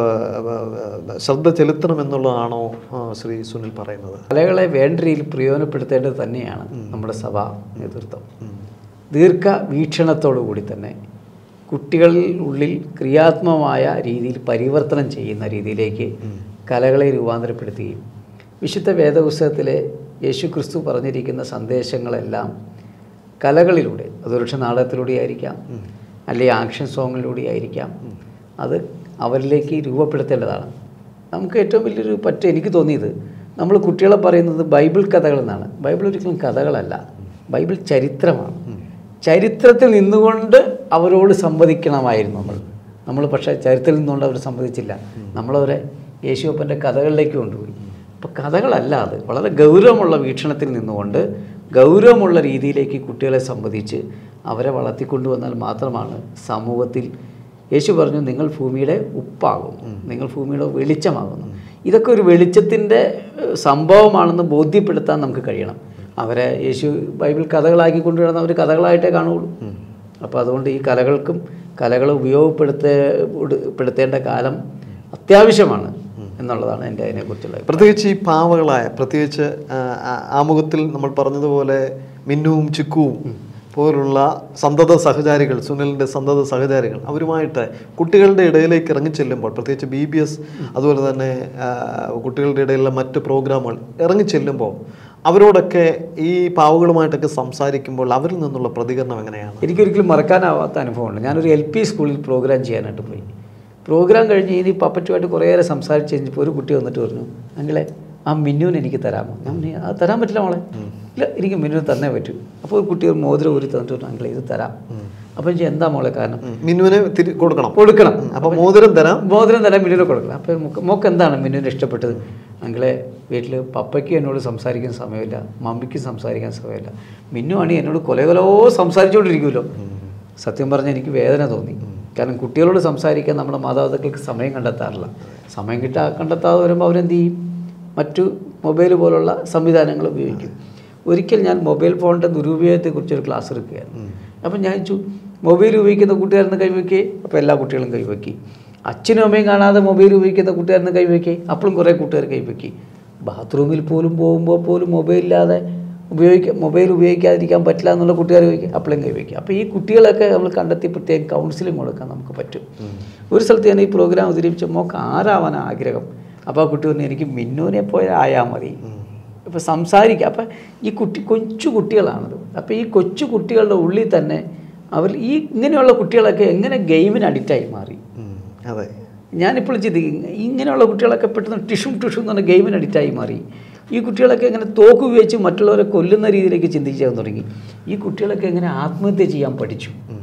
ആ, ശ്രദ്ധ ചെലുത്തണമെന്നുള്ളതാണോ ആ, ശ്രീ സുനിൽ പറയുന്നത് കലകളെ വേണ്ട രീതിയിൽ പ്രയോജനപ്പെടുത്തേണ്ടത് തന്നെയാണ് നമ്മുടെ സഭാ നേതൃത്വം ദീർഘ വീക്ഷണത്തോടു കൂടി തന്നെ കുട്ടികളിൽ ഉള്ളിൽ ക്രിയാത്മകമായ രീതിയിൽ പരിവർത്തനം ചെയ്യുന്ന രീതിയിലേക്ക് കലകളെ രൂപാന്തരപ്പെടുത്തുകയും വിശുദ്ധ വേദപുസ്തകത്തിലെ യേശു ക്രിസ്തു പറഞ്ഞിരിക്കുന്ന സന്ദേശങ്ങളെല്ലാം കലകളിലൂടെ അത് ഒരുപക്ഷെ നാടകത്തിലൂടെ ആയിരിക്കാം അല്ലെങ്കിൽ ആക്ഷൻ സോങ്ങിലൂടെ ആയിരിക്കാം അത് അവരിലേക്ക് രൂപപ്പെടുത്തേണ്ടതാണ് നമുക്ക് ഏറ്റവും വലിയൊരു പറ്റ എനിക്ക് തോന്നിയത് നമ്മൾ കുട്ടികളെ പറയുന്നത് ബൈബിൾ കഥകൾ എന്നാണ് ബൈബിൾ ഒരിക്കലും കഥകളല്ല ബൈബിൾ ചരിത്രമാണ് ചരിത്രത്തിൽ നിന്നുകൊണ്ട് അവരോട് സംവദിക്കണമായിരുന്നു നമ്മൾ നമ്മൾ പക്ഷേ ചരിത്രത്തിൽ നിന്നുകൊണ്ട് അവർ സംവദിച്ചില്ല നമ്മളവരെ യേശുപ്പൻ്റെ കഥകളിലേക്ക് കൊണ്ടുപോയി അപ്പോൾ കഥകളല്ല അത് വളരെ ഗൗരവമുള്ള വീക്ഷണത്തിൽ നിന്നുകൊണ്ട് ഗൗരവമുള്ള രീതിയിലേക്ക് കുട്ടികളെ സംവദിച്ച് അവരെ വളർത്തിക്കൊണ്ടുവന്നാൽ മാത്രമാണ് സമൂഹത്തിൽ യേശു പറഞ്ഞു നിങ്ങൾ ഭൂമിയുടെ ഉപ്പാകും നിങ്ങൾ ഭൂമിയുടെ വെളിച്ചമാകുന്നു ഇതൊക്കെ ഒരു വെളിച്ചത്തിൻ്റെ ഏഹ്, സംഭവമാണെന്ന് ബോധ്യപ്പെടുത്താൻ നമുക്ക് കഴിയണം അവരെ യേശു ബൈബിൾ കഥകളാക്കി കൊണ്ടുവരുന്ന അവർ കഥകളായിട്ടേ കാണുകയുള്ളൂ അപ്പോൾ അതുകൊണ്ട് ഈ കലകൾക്കും കലകൾ ഉപയോഗപ്പെടുത്തേ പെടുത്തേണ്ട കാലം അത്യാവശ്യമാണ് എന്നുള്ളതാണ് എൻ്റെ അതിനെക്കുറിച്ചുള്ള അഭിപ്രായം. പ്രത്യേകിച്ച് ഈ പാവകളായ പ്രത്യേകിച്ച് ആ, ആ- ആമുഖത്തിൽ നമ്മൾ പറഞ്ഞതുപോലെ മിന്നുവും ചിക്കുവും പോലുള്ള സന്തത സഹചാരികൾ സുനിലിൻ്റെ സന്തത സഹചാരികൾ അവരുമായിട്ട് കുട്ടികളുടെ ഇടയിലേക്ക് ഇറങ്ങിച്ചെല്ലുമ്പോൾ പ്രത്യേകിച്ച് ബി ബി എസ് അതുപോലെ തന്നെ ആ, കുട്ടികളുടെ ഇടയിലുള്ള മറ്റ് പ്രോഗ്രാമുകൾ ഇറങ്ങിച്ചെല്ലുമ്പോൾ അവരോടൊക്കെ ഈ പാവകളുമായിട്ടൊക്കെ സംസാരിക്കുമ്പോൾ അവരിൽ നിന്നുള്ള പ്രതികരണം എങ്ങനെയാണ് എനിക്കൊരിക്കലും മറക്കാനാവാത്ത അനുഭവമുണ്ട് ഞാനൊരു എൽ പി സ്കൂളിൽ പ്രോഗ്രാം ചെയ്യാനായിട്ട് പോയി പ്രോഗ്രാം കഴിഞ്ഞ് ഇനി പപ്പറ്റുമായിട്ട് കുറേയേറെ സംസാരിച്ച് കഴിഞ്ഞപ്പോൾ ഒരു കുട്ടി വന്നിട്ട് പറഞ്ഞു അങ്ങളെ ആ മിന്നുവിന് എനിക്ക് തരാമോ ഞാൻ പറഞ്ഞു, അത് തരാൻ പറ്റില്ല മോളെ ഇല്ല എനിക്ക് മിന്നുവിന് തന്നേ പറ്റൂ അപ്പോൾ ഒരു കുട്ടി ഒരു മോതിരം ഊരി തന്നിട്ട് പറഞ്ഞു അങ്ങളെ ഇത് തരാം അപ്പോൾ ഞാൻ എന്താ മോളെ കാരണം ഉം. മിന്നുവിനെ തിരി കൊടുക്കണം കൊടുക്കണം അപ്പോൾ മോതിരം തരാം മോതിരം തരാൻ മിന്നുവിനെ കൊടുക്കണം അപ്പോൾ മോക്ക് മോക്ക് എന്താണ് മിന്നുവിന് ഇഷ്ടപ്പെട്ടത് അങ്ങളെ വീട്ടിൽ പപ്പയ്ക്ക് എന്നോട് സംസാരിക്കാൻ സമയമില്ല മമ്മിക്ക് സംസാരിക്കാൻ സമയമില്ല മിന്നു ആണെങ്കിൽ എന്നോട് കൊല കൊലോ സംസാരിച്ചുകൊണ്ടിരിക്കുമല്ലോ സത്യം പറഞ്ഞാൽ എനിക്ക് വേദന തോന്നി കാരണം കുട്ടികളോട് സംസാരിക്കാൻ നമ്മുടെ മാതാപിതാക്കൾക്ക് സമയം കണ്ടെത്താറില്ല സമയം കിട്ടാ കണ്ടെത്താതെ വരുമ്പോൾ അവരെന്ത് ചെയ്യും മറ്റു മൊബൈൽ പോലുള്ള സംവിധാനങ്ങൾ ഉപയോഗിക്കും ഒരിക്കൽ ഞാൻ മൊബൈൽ ഫോണിൻ്റെ ദുരുപയോഗത്തെക്കുറിച്ചൊരു ക്ലാസ് എടുക്കുകയായിരുന്നു അപ്പം ഞാൻ ചോദിച്ചു മൊബൈൽ ഉപയോഗിക്കുന്ന കൂട്ടുകാരെന്ന് കൈവയ്ക്കേ അപ്പോൾ എല്ലാ കുട്ടികളും കൈവയ്ക്കി അച്ഛനും അമ്മയും കാണാതെ മൊബൈൽ ഉപയോഗിക്കുന്ന കൂട്ടുകാരെന്ന് കൈവയ്ക്കേ അപ്പോഴും കുറേ കൂട്ടുകാർ കൈവയ്ക്കി ബാത്റൂമിൽ പോലും പോകുമ്പോൾ പോലും മൊബൈലില്ലാതെ ഉപയോഗിക്കുക മൊബൈൽ ഉപയോഗിക്കാതിരിക്കാൻ പറ്റില്ല എന്നുള്ള കൂട്ടുകാർ ചോദിക്കുക അപ്പോഴും കൈവയ്ക്കുക അപ്പോൾ ഈ കുട്ടികളൊക്കെ നമ്മൾ കണ്ടെത്തി പ്രത്യേകം കൗൺസിലിംഗ് കൊടുക്കാൻ നമുക്ക് പറ്റും ഒരു സ്ഥലത്ത് ഞാൻ ഈ പ്രോഗ്രാം അവതരിപ്പിച്ച മോക്ക് ആരാവാൻ ആഗ്രഹം അപ്പോൾ ആ കുട്ടി പറഞ്ഞു എനിക്ക് മിന്നുവിനെ പോലെ ആയാൽ മതി അപ്പോൾ സംസാരിക്കുക അപ്പം ഈ കുട്ടി കൊച്ചു കുട്ടികളാണത് അപ്പോൾ ഈ കൊച്ചു കുട്ടികളുടെ ഉള്ളിൽ തന്നെ അവർ ഈ ഇങ്ങനെയുള്ള കുട്ടികളൊക്കെ എങ്ങനെ ഗെയിമിന് അഡിക്റ്റായി മാറി ഉം. അതെ ഞാനിപ്പോൾ ചിന്തിക്കും ഇങ്ങനെയുള്ള കുട്ടികളൊക്കെ പെട്ടെന്ന് ടിഷും ടിഷും എന്ന് പറഞ്ഞ ഗെയിമിന് അഡിക്റ്റായി മാറി ഈ കുട്ടികളൊക്കെ എങ്ങനെ തോക്ക് ഉപയോഗിച്ച് മറ്റുള്ളവരെ കൊല്ലുന്ന രീതിയിലേക്ക് ചിന്തിക്കാൻ തുടങ്ങി ഈ കുട്ടികളൊക്കെ എങ്ങനെ ആത്മഹത്യ ചെയ്യാൻ പഠിച്ചു ഉം.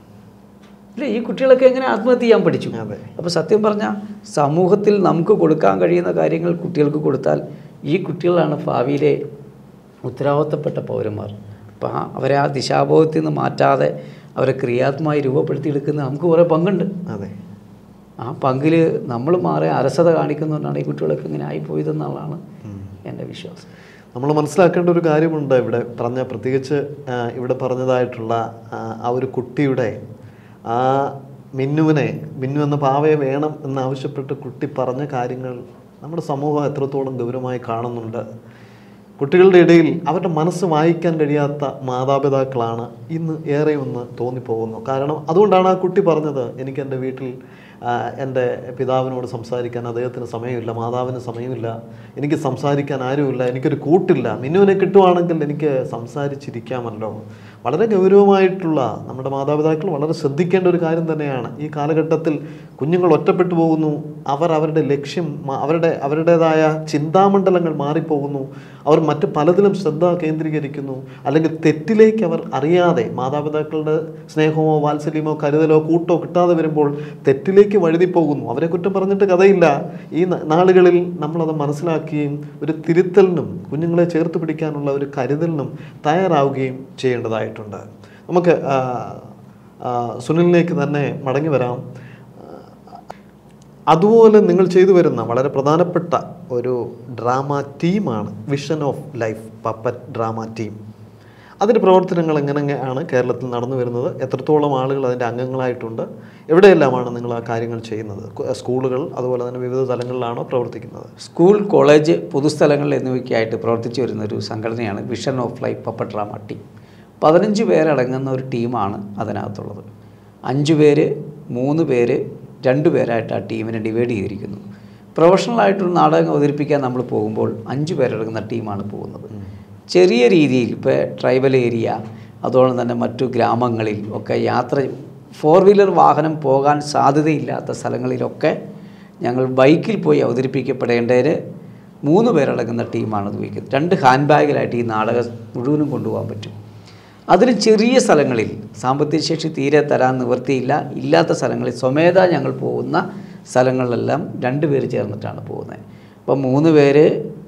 ഇല്ല ഈ കുട്ടികളൊക്കെ എങ്ങനെ ആത്മഹത്യ ചെയ്യാൻ പഠിച്ചു അതെ. അപ്പോൾ സത്യം പറഞ്ഞാൽ സമൂഹത്തിൽ നമുക്ക് കൊടുക്കാൻ കഴിയുന്ന കാര്യങ്ങൾ കുട്ടികൾക്ക് കൊടുത്താൽ ഈ കുട്ടികളാണ് ഭാവിയിലെ ഉത്തരവാദിത്തപ്പെട്ട പൗരന്മാർ അപ്പോൾ ആ അവരെ ആ ദിശാബോധത്തിൽ നിന്ന് മാറ്റാതെ അവരെ ക്രിയാത്മകമായി രൂപപ്പെടുത്തിയെടുക്കുന്ന നമുക്ക് കുറേ പങ്കുണ്ട് അതെ ആ പങ്കിൽ നമ്മൾ മാറി അരസത കാണിക്കുന്നതുകൊണ്ടാണ് ഈ കുട്ടികളൊക്കെ ഇങ്ങനെ ആയിപ്പോയതെന്നുള്ളതാണ് എൻ്റെ വിശ്വാസം നമ്മൾ മനസ്സിലാക്കേണ്ട ഒരു കാര്യമുണ്ട് ഇവിടെ പറഞ്ഞ പ്രത്യേകിച്ച് ആ, ഇവിടെ പറഞ്ഞതായിട്ടുള്ള ആ, ആ ഒരു കുട്ടിയുടെ ആ മിന്നുവിനെ മിന്നു എന്ന പാവയെ വേണം എന്നാവശ്യപ്പെട്ട് കുട്ടി പറഞ്ഞ കാര്യങ്ങൾ നമ്മുടെ സമൂഹം എത്രത്തോളം ഗൗരവമായി കാണുന്നുണ്ട് കുട്ടികളുടെ ഇടയിൽ അവരുടെ മനസ്സ് വായിക്കാൻ കഴിയാത്ത മാതാപിതാക്കളാണ് ഇന്ന് ഏറെ ഒന്ന് തോന്നിപ്പോകുന്നു കാരണം അതുകൊണ്ടാണ് ആ കുട്ടി പറഞ്ഞത് എനിക്ക് എൻ്റെ വീട്ടിൽ ആ, എൻ്റെ പിതാവിനോട് സംസാരിക്കാൻ അദ്ദേഹത്തിന് സമയമില്ല മാതാവിന് സമയമില്ല എനിക്ക് സംസാരിക്കാൻ ആരുമില്ല എനിക്കൊരു കൂട്ടില്ല മിന്നുവിനെ കിട്ടുവാണെങ്കിൽ എനിക്ക് സംസാരിച്ചിരിക്കാമല്ലോ വളരെ ഗൗരവമായിട്ടുള്ള നമ്മുടെ മാതാപിതാക്കൾ വളരെ ശ്രദ്ധിക്കേണ്ട ഒരു കാര്യം തന്നെയാണ് ഈ കാലഘട്ടത്തിൽ കുഞ്ഞുങ്ങൾ ഒറ്റപ്പെട്ടു പോകുന്നു അവർ അവരുടെ ലക്ഷ്യം മ- അവരുടെ അവരുടേതായ ചിന്താമണ്ഡലങ്ങൾ മാറിപ്പോകുന്നു അവർ മറ്റ് പലതിലും ശ്രദ്ധ കേന്ദ്രീകരിക്കുന്നു അല്ലെങ്കിൽ തെറ്റിലേക്ക് അവർ അറിയാതെ മാതാപിതാക്കളുടെ സ്നേഹമോ വാത്സല്യമോ കരുതലോ കൂട്ടോ കിട്ടാതെ വരുമ്പോൾ തെറ്റിലേക്ക് വഴുതി പോകുന്നു അവരെ കുറ്റം പറഞ്ഞിട്ട് കഥയില്ല ഈ ന- നാളുകളിൽ നമ്മളത് മനസ്സിലാക്കുകയും ഒരു തിരുത്തലിനും കുഞ്ഞുങ്ങളെ ചേർത്ത് പിടിക്കാനുള്ള ഒരു കരുതലിനും തയ്യാറാവുകയും ചെയ്യേണ്ടതായിട്ടുണ്ട് നമുക്ക് ആ, ആ, സുനിലിലേക്ക് തന്നെ മടങ്ങി വരാം അതുപോലെ നിങ്ങൾ ചെയ്തു വരുന്ന വളരെ പ്രധാനപ്പെട്ട ഒരു ഡ്രാമ ടീമാണ് vision of life puppet drama team അതിൻ്റെ പ്രവർത്തനങ്ങൾ എങ്ങനെയാണ് കേരളത്തിൽ നടന്നു വരുന്നത് എത്രത്തോളം ആളുകൾ അതിൻ്റെ അംഗങ്ങളായിട്ടുണ്ട് എവിടെയെല്ലാമാണ് നിങ്ങൾ ആ കാര്യങ്ങൾ ചെയ്യുന്നത് കു- സ്കൂളുകൾ അതുപോലെ തന്നെ വിവിധ തലങ്ങളിലാണോ പ്രവർത്തിക്കുന്നത് സ്കൂൾ കോളേജ് പൊതുസ്ഥലങ്ങൾ എന്നിവയ്ക്കായിട്ട് പ്രവർത്തിച്ചു വരുന്ന ഒരു സംഘടനയാണ് vision of life puppet drama team പതിനഞ്ച് പേരടങ്ങുന്ന ഒരു ടീമാണ് അതിനകത്തുള്ളത് അഞ്ച് പേര് മൂന്ന് പേര് രണ്ട് പേരായിട്ട് ആ ടീമിനെ ഡിവൈഡ് ചെയ്തിരിക്കുന്നു പ്രൊഫഷണലായിട്ടൊരു നാടകം അവതരിപ്പിക്കാൻ നമ്മൾ പോകുമ്പോൾ അഞ്ച് പേരടങ്ങുന്ന ടീമാണ് പോകുന്നത് ചെറിയ രീതിയിൽ ഇപ്പോൾ ട്രൈബൽ ഏരിയ അതുപോലെ തന്നെ മറ്റു ഗ്രാമങ്ങളിൽ ഒക്കെ യാത്ര ഫോർ വീലർ വാഹനം പോകാൻ സാധ്യതയില്ലാത്ത സ്ഥലങ്ങളിലൊക്കെ ഞങ്ങൾ ബൈക്കിൽ പോയി അവതരിപ്പിക്കപ്പെടേണ്ടതിന് മൂന്ന് പേരടങ്ങുന്ന ടീമാണ് ഇത് വയ്ക്കുന്നത് രണ്ട് ഹാൻഡ് ബാഗിലായിട്ട് ഈ നാടകം മുഴുവനും കൊണ്ടുപോകാൻ പറ്റും അതിന് ചെറിയ സ്ഥലങ്ങളിൽ സാമ്പത്തിക ശേഷി തീരെ തരാൻ നിവൃത്തിയില്ല ഇല്ലാത്ത സ്ഥലങ്ങളിൽ സ്വമേധ ഞങ്ങൾ പോകുന്ന സ്ഥലങ്ങളിലെല്ലാം രണ്ട് പേര് ചേർന്നിട്ടാണ് പോകുന്നത് അപ്പം മൂന്ന് പേര്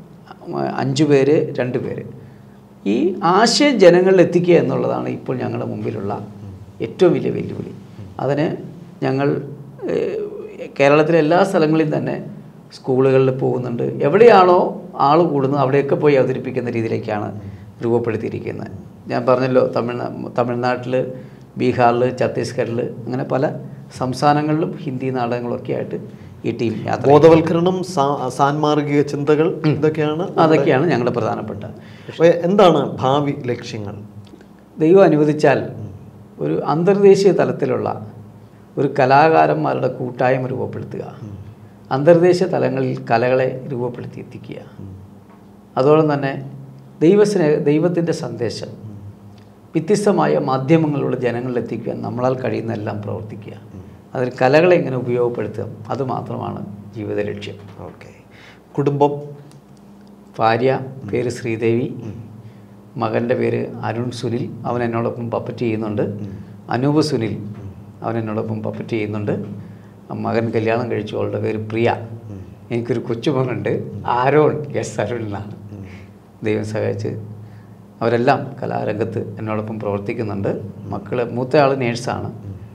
അഞ്ച് പേര് രണ്ട് പേര് ഈ ആശയം ജനങ്ങളിൽ എത്തിക്കുക എന്നുള്ളതാണ് ഇപ്പോൾ ഞങ്ങളുടെ മുമ്പിലുള്ള ഏറ്റവും വലിയ വെല്ലുവിളി അതിന് ഞങ്ങൾ ഏഹ്, കേരളത്തിലെ എല്ലാ സ്ഥലങ്ങളിലും തന്നെ സ്കൂളുകളിൽ പോകുന്നുണ്ട് എവിടെയാണോ ആൾ കൂടുന്നത് അവിടെയൊക്കെ പോയി അവതരിപ്പിക്കുന്ന രീതിയിലേക്കാണ് രൂപപ്പെടുത്തിയിരിക്കുന്നത് ഞാൻ പറഞ്ഞല്ലോ തമിഴ്നാ തമിഴ്നാട്ടിൽ ബീഹാറിൽ ഛത്തീസ്ഗഡിൽ അങ്ങനെ പല സംസ്ഥാനങ്ങളിലും ഹിന്ദി നാടകങ്ങളൊക്കെ ആയിട്ട് ഈ ടീം യാത്ര ബോധവൽക്കരണം സാ- സാൻമാർഗിക ചിന്തകൾ ഇതൊക്കെയാണ് അതൊക്കെയാണ് ഞങ്ങളുടെ പ്രധാനപ്പെട്ട അപ്പോൾ എന്താണ് ഭാവി ലക്ഷ്യങ്ങൾ ദൈവം അനുവദിച്ചാൽ ഒരു അന്തർദേശീയ തലത്തിലുള്ള ഒരു കലാകാരന്മാരുടെ കൂട്ടായ്മ രൂപപ്പെടുത്തുക അന്തർദേശീയ തലങ്ങളിൽ കലകളെ രൂപപ്പെടുത്തി എത്തിക്കുക അതോടൊപ്പം തന്നെ ദൈവസ്നേഹ ദൈവത്തിൻ്റെ സന്ദേശം വ്യത്യസ്തമായ മാധ്യമങ്ങളിലൂടെ ജനങ്ങളിൽ എത്തിക്കാൻ നമ്മളാൽ കഴിയുന്ന എല്ലാം പ്രവർത്തിക്കുക അതിൽ കലകളെ എങ്ങനെ ഉപയോഗപ്പെടുത്തുക അത് മാത്രമാണ് ജീവിത ലക്ഷ്യം ഓക്കെ കുടുംബം ഭാര്യ പേര് ശ്രീദേവി മകൻ്റെ പേര് അരുൺ സുനിൽ അവൻ എന്നോടൊപ്പം പപ്പറ്റ് ചെയ്യുന്നുണ്ട് അനൂപ് സുനിൽ അവൻ എന്നോടൊപ്പം പപ്പറ്റ് ചെയ്യുന്നുണ്ട് മകൻ കല്യാണം കഴിച്ചു അവളുടെ പേര് പ്രിയ എനിക്കൊരു കൊച്ചുമകനുണ്ട് ആരോൺ എസ് അരുൺ എന്നാണ് ദൈവം സഹായിച്ച് അവരെല്ലാം കലാരംഗത്ത് എന്നോടൊപ്പം പ്രവർത്തിക്കുന്നുണ്ട് മക്കൾ മൂത്ത ആൾ നേഴ്സാണ്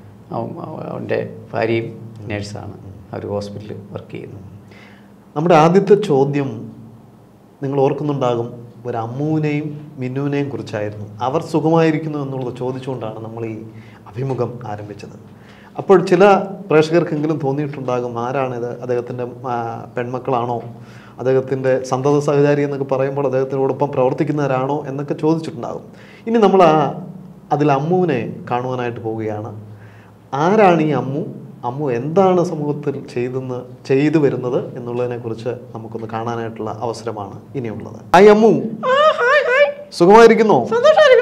അവൻ്റെ ഭാര്യയും നേഴ്സാണ് അവർ ഹോസ്പിറ്റലിൽ വർക്ക് ചെയ്യുന്നു നമ്മുടെ ആദ്യത്തെ ചോദ്യം നിങ്ങൾ ഓർക്കുന്നുണ്ടാകും ഒരു അമ്മുവിനെയും മിന്നുവിനെയും കുറിച്ചായിരുന്നു അവർ സുഖമായിരിക്കുന്നു എന്നുള്ളത് ചോദിച്ചുകൊണ്ടാണ് നമ്മൾ ഈ അഭിമുഖം ആരംഭിച്ചത് അപ്പോൾ ചില പ്രേക്ഷകർക്കെങ്കിലും തോന്നിയിട്ടുണ്ടാകും ആരാണിത് അദ്ദേഹത്തിൻ്റെ ആ, പെൺമക്കളാണോ അദ്ദേഹത്തിൻ്റെ സന്തത സഹചാരി എന്നൊക്കെ പറയുമ്പോൾ അദ്ദേഹത്തിനോടൊപ്പം പ്രവർത്തിക്കുന്നവരാണോ എന്നൊക്കെ ചോദിച്ചിട്ടുണ്ടാകും ഇനി നമ്മൾ ആ അതിൽ അമ്മുവിനെ കാണുവാനായിട്ട് പോവുകയാണ് ആരാണ് ഈ അമ്മു അമ്മു എന്താണ് സമൂഹത്തിൽ ചെയ്തെന്ന് ചെയ്തു വരുന്നത് എന്നുള്ളതിനെ കുറിച്ച് നമുക്കൊന്ന് കാണാനായിട്ടുള്ള അവസരമാണ് ഇനിയുള്ളത് ഹായ് അമ്മു സുഖമായിരിക്കുന്നോ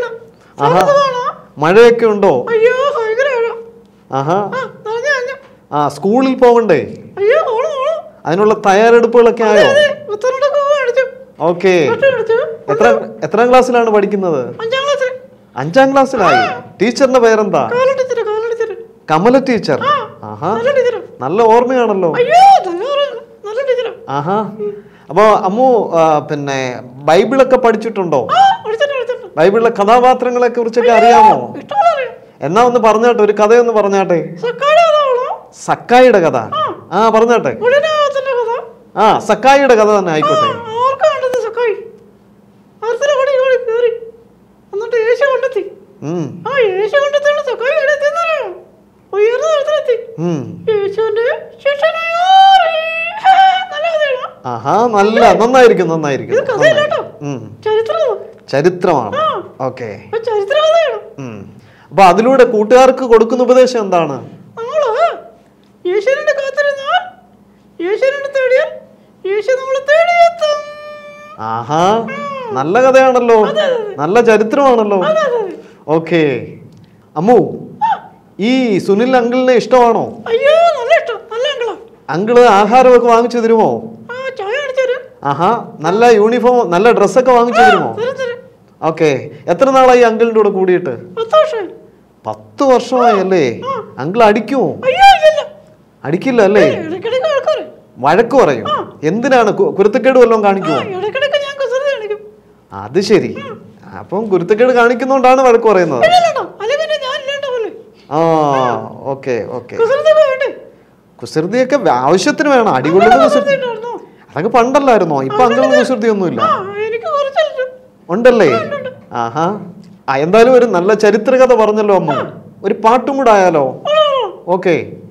ആഹാ മഴയൊക്കെ ഉണ്ടോ അയ്യോ ഭയങ്കര മഴ. ആഹാ ആ, നനഞ്ഞു, നനഞ്ഞു. ആ സ്കൂളിൽ പോകണ്ടേ അയ്യോ ഓള് ഓള്. അതിനുള്ള തയ്യാറെടുപ്പുകളൊക്കെ ആയോ അതെ, ഉത്തരണ്ടൊക്കെ മേടിച്ചു. ഓക്കെ ഭക്ഷണം മേടിച്ചു. എത്ര എത്രാം ക്ലാസ്സിലാണ് പഠിക്കുന്നത് അഞ്ചാം ക്ലാസ്സിൽ അഞ്ചാം ക്ലാസ്സിലായി ടീച്ചറിന്റെ പേരെന്താ കാല ടീച്ചറ്, കാല ടീച്ചറ്. കമല ടീച്ചർ ആഹാ നല്ല ടീച്ചറ്. നല്ല ഓർമ്മയാണല്ലോ അയ്യോ നല്ല ഓർമ്മ. നല്ല ടീച്ചറ്. ആഹാ അപ്പൊ അമ്മു ആ, പിന്നെ ബൈബിളൊക്കെ പഠിച്ചിട്ടുണ്ടോ ആ, പഠിച്ചിട്ടുണ്ട്, പഠിച്ചിട്ടുണ്ട്. ബൈബിളിലെ കഥാപാത്രങ്ങളെ കുറിച്ചൊക്കെ അറിയാമോ ഇഷ്ടമുള്ള അറിയാം. എന്നാ ഒന്ന് പറഞ്ഞാട്ടെ ഒരു കഥയൊന്ന് പറഞ്ഞാട്ടെ സക്കാരി കഥ ആവണോ? സക്കായിയുടെ കഥ ആ പറഞ്ഞാട്ടെ ഉടനെയാകത്തിന്റെ കഥ. ആ സക്കായിയുടെ കഥ തന്നെ ആയിക്കോട്ടെ ആ, ആർക്കാ വേണ്ടത് സക്കായി? മരത്തിലെ ഓടി ഓടി കേറി. എന്നിട്ട് യേശു കണ്ടെത്തി ഉം, ആ യേശു കണ്ടെത്തിയുള്ള സക്കായി എവിടെ എത്തിയെന്നറിയോ? ഉയർന്ന തലത്തിലെത്തി ഉം. യേശുവിന്റെ ശിഷ്യനായി മാറി. ഹേ, നല്ല കഥയാണ്. ആഹാ നല്ല നന്നായിരിക്കും നന്നായിരിക്കും ഇത് കഥയല്ല കേട്ടോ. ഉം. ചരിത്രം ഇത്. ചരിത്രമാണ് ഓക്കെ ഇത് ചരിത്ര കഥയാണ് അപ്പൊ അതിലൂടെ കൂട്ടുകാർക്ക് കൊടുക്കുന്ന ഉപദേശം എന്താണ് നമ്മള് യേശുവിനെ കാത്തിരുന്നാൽ യേശുവിനെ തേടിയാൽ യേശു നമ്മളെ തേടിയെത്തും ആഹാ നല്ല കഥയാണല്ലോ നല്ല ചരിത്രമാണല്ലോ അതെ, അതെ. ഓക്കെ അമ്മു ഈ സുനിൽ അങ്കിളിനെ ഇഷ്ടമാണോ അയ്യോ നല്ല ഇഷ്ടം നല്ല അങ്കിളാ അങ്കിള് ആഹാരമൊക്കെ വാങ്ങിച്ചു തരുമോ ആ ചായ അടിച്ചു തരും ആഹാ നല്ല യൂണിഫോം നല്ല ഡ്രസ്സൊക്കെ വാങ്ങിച്ചു തരുമോ തരും തരും ഓക്കെ എത്ര നാളായി അങ്കിളിൻ്റെ കൂടെ കൂടിയിട്ട് പത്ത് വർഷമായി പത്ത് വർഷമായി അല്ലേ അങ്കിൾ അടിക്കുമോ അയ്യോ ഇല്ല അടിക്കില്ല അല്ലേ ഇടയ്ക്കിടയ്ക്ക് വഴക്ക് പറയും വഴക്ക് പറയും എന്തിനാണ് കു- കുരുത്തക്കേട് വല്ലതും കാണിക്കുമോ ഇടയ്ക്കിടയ്ക്ക് ഞാൻ കുസൃതി കാണിക്കും അത് ശരി അപ്പം കുരുത്തക്കേട് കാണിക്കുന്നോണ്ടാണ് വഴക്ക് പറയുന്നത് ഇല്ലല്ലോ അല്ലെ പിന്നെ ഞാൻ ഇല്ലാണ്ട പോലെ ആ ഓക്കെ ഓക്കെ കുസൃതി വേണ്ടേ കുസൃതിയൊക്കെ ആവശ്യത്തിന് വേണം അടികൊള്ളുന്ന കുസൃതി ഉണ്ടായിരുന്നോ അതൊക്കെ പണ്ടല്ലായിരുന്നോ ഇപ്പൊ അങ്ങനെ കുസൃതി ഒന്നുമില്ല ആ എനിക്ക് കുറച്ചുണ്ട് ഉണ്ടല്ലേ ആഹാ ആ എന്തായാലും ഒരു നല്ല ചരിത്രകഥ പറഞ്ഞല്ലോ അമ്മ ഒരു പാട്ടും കൂടെ ആയാലോ ഓക്കെ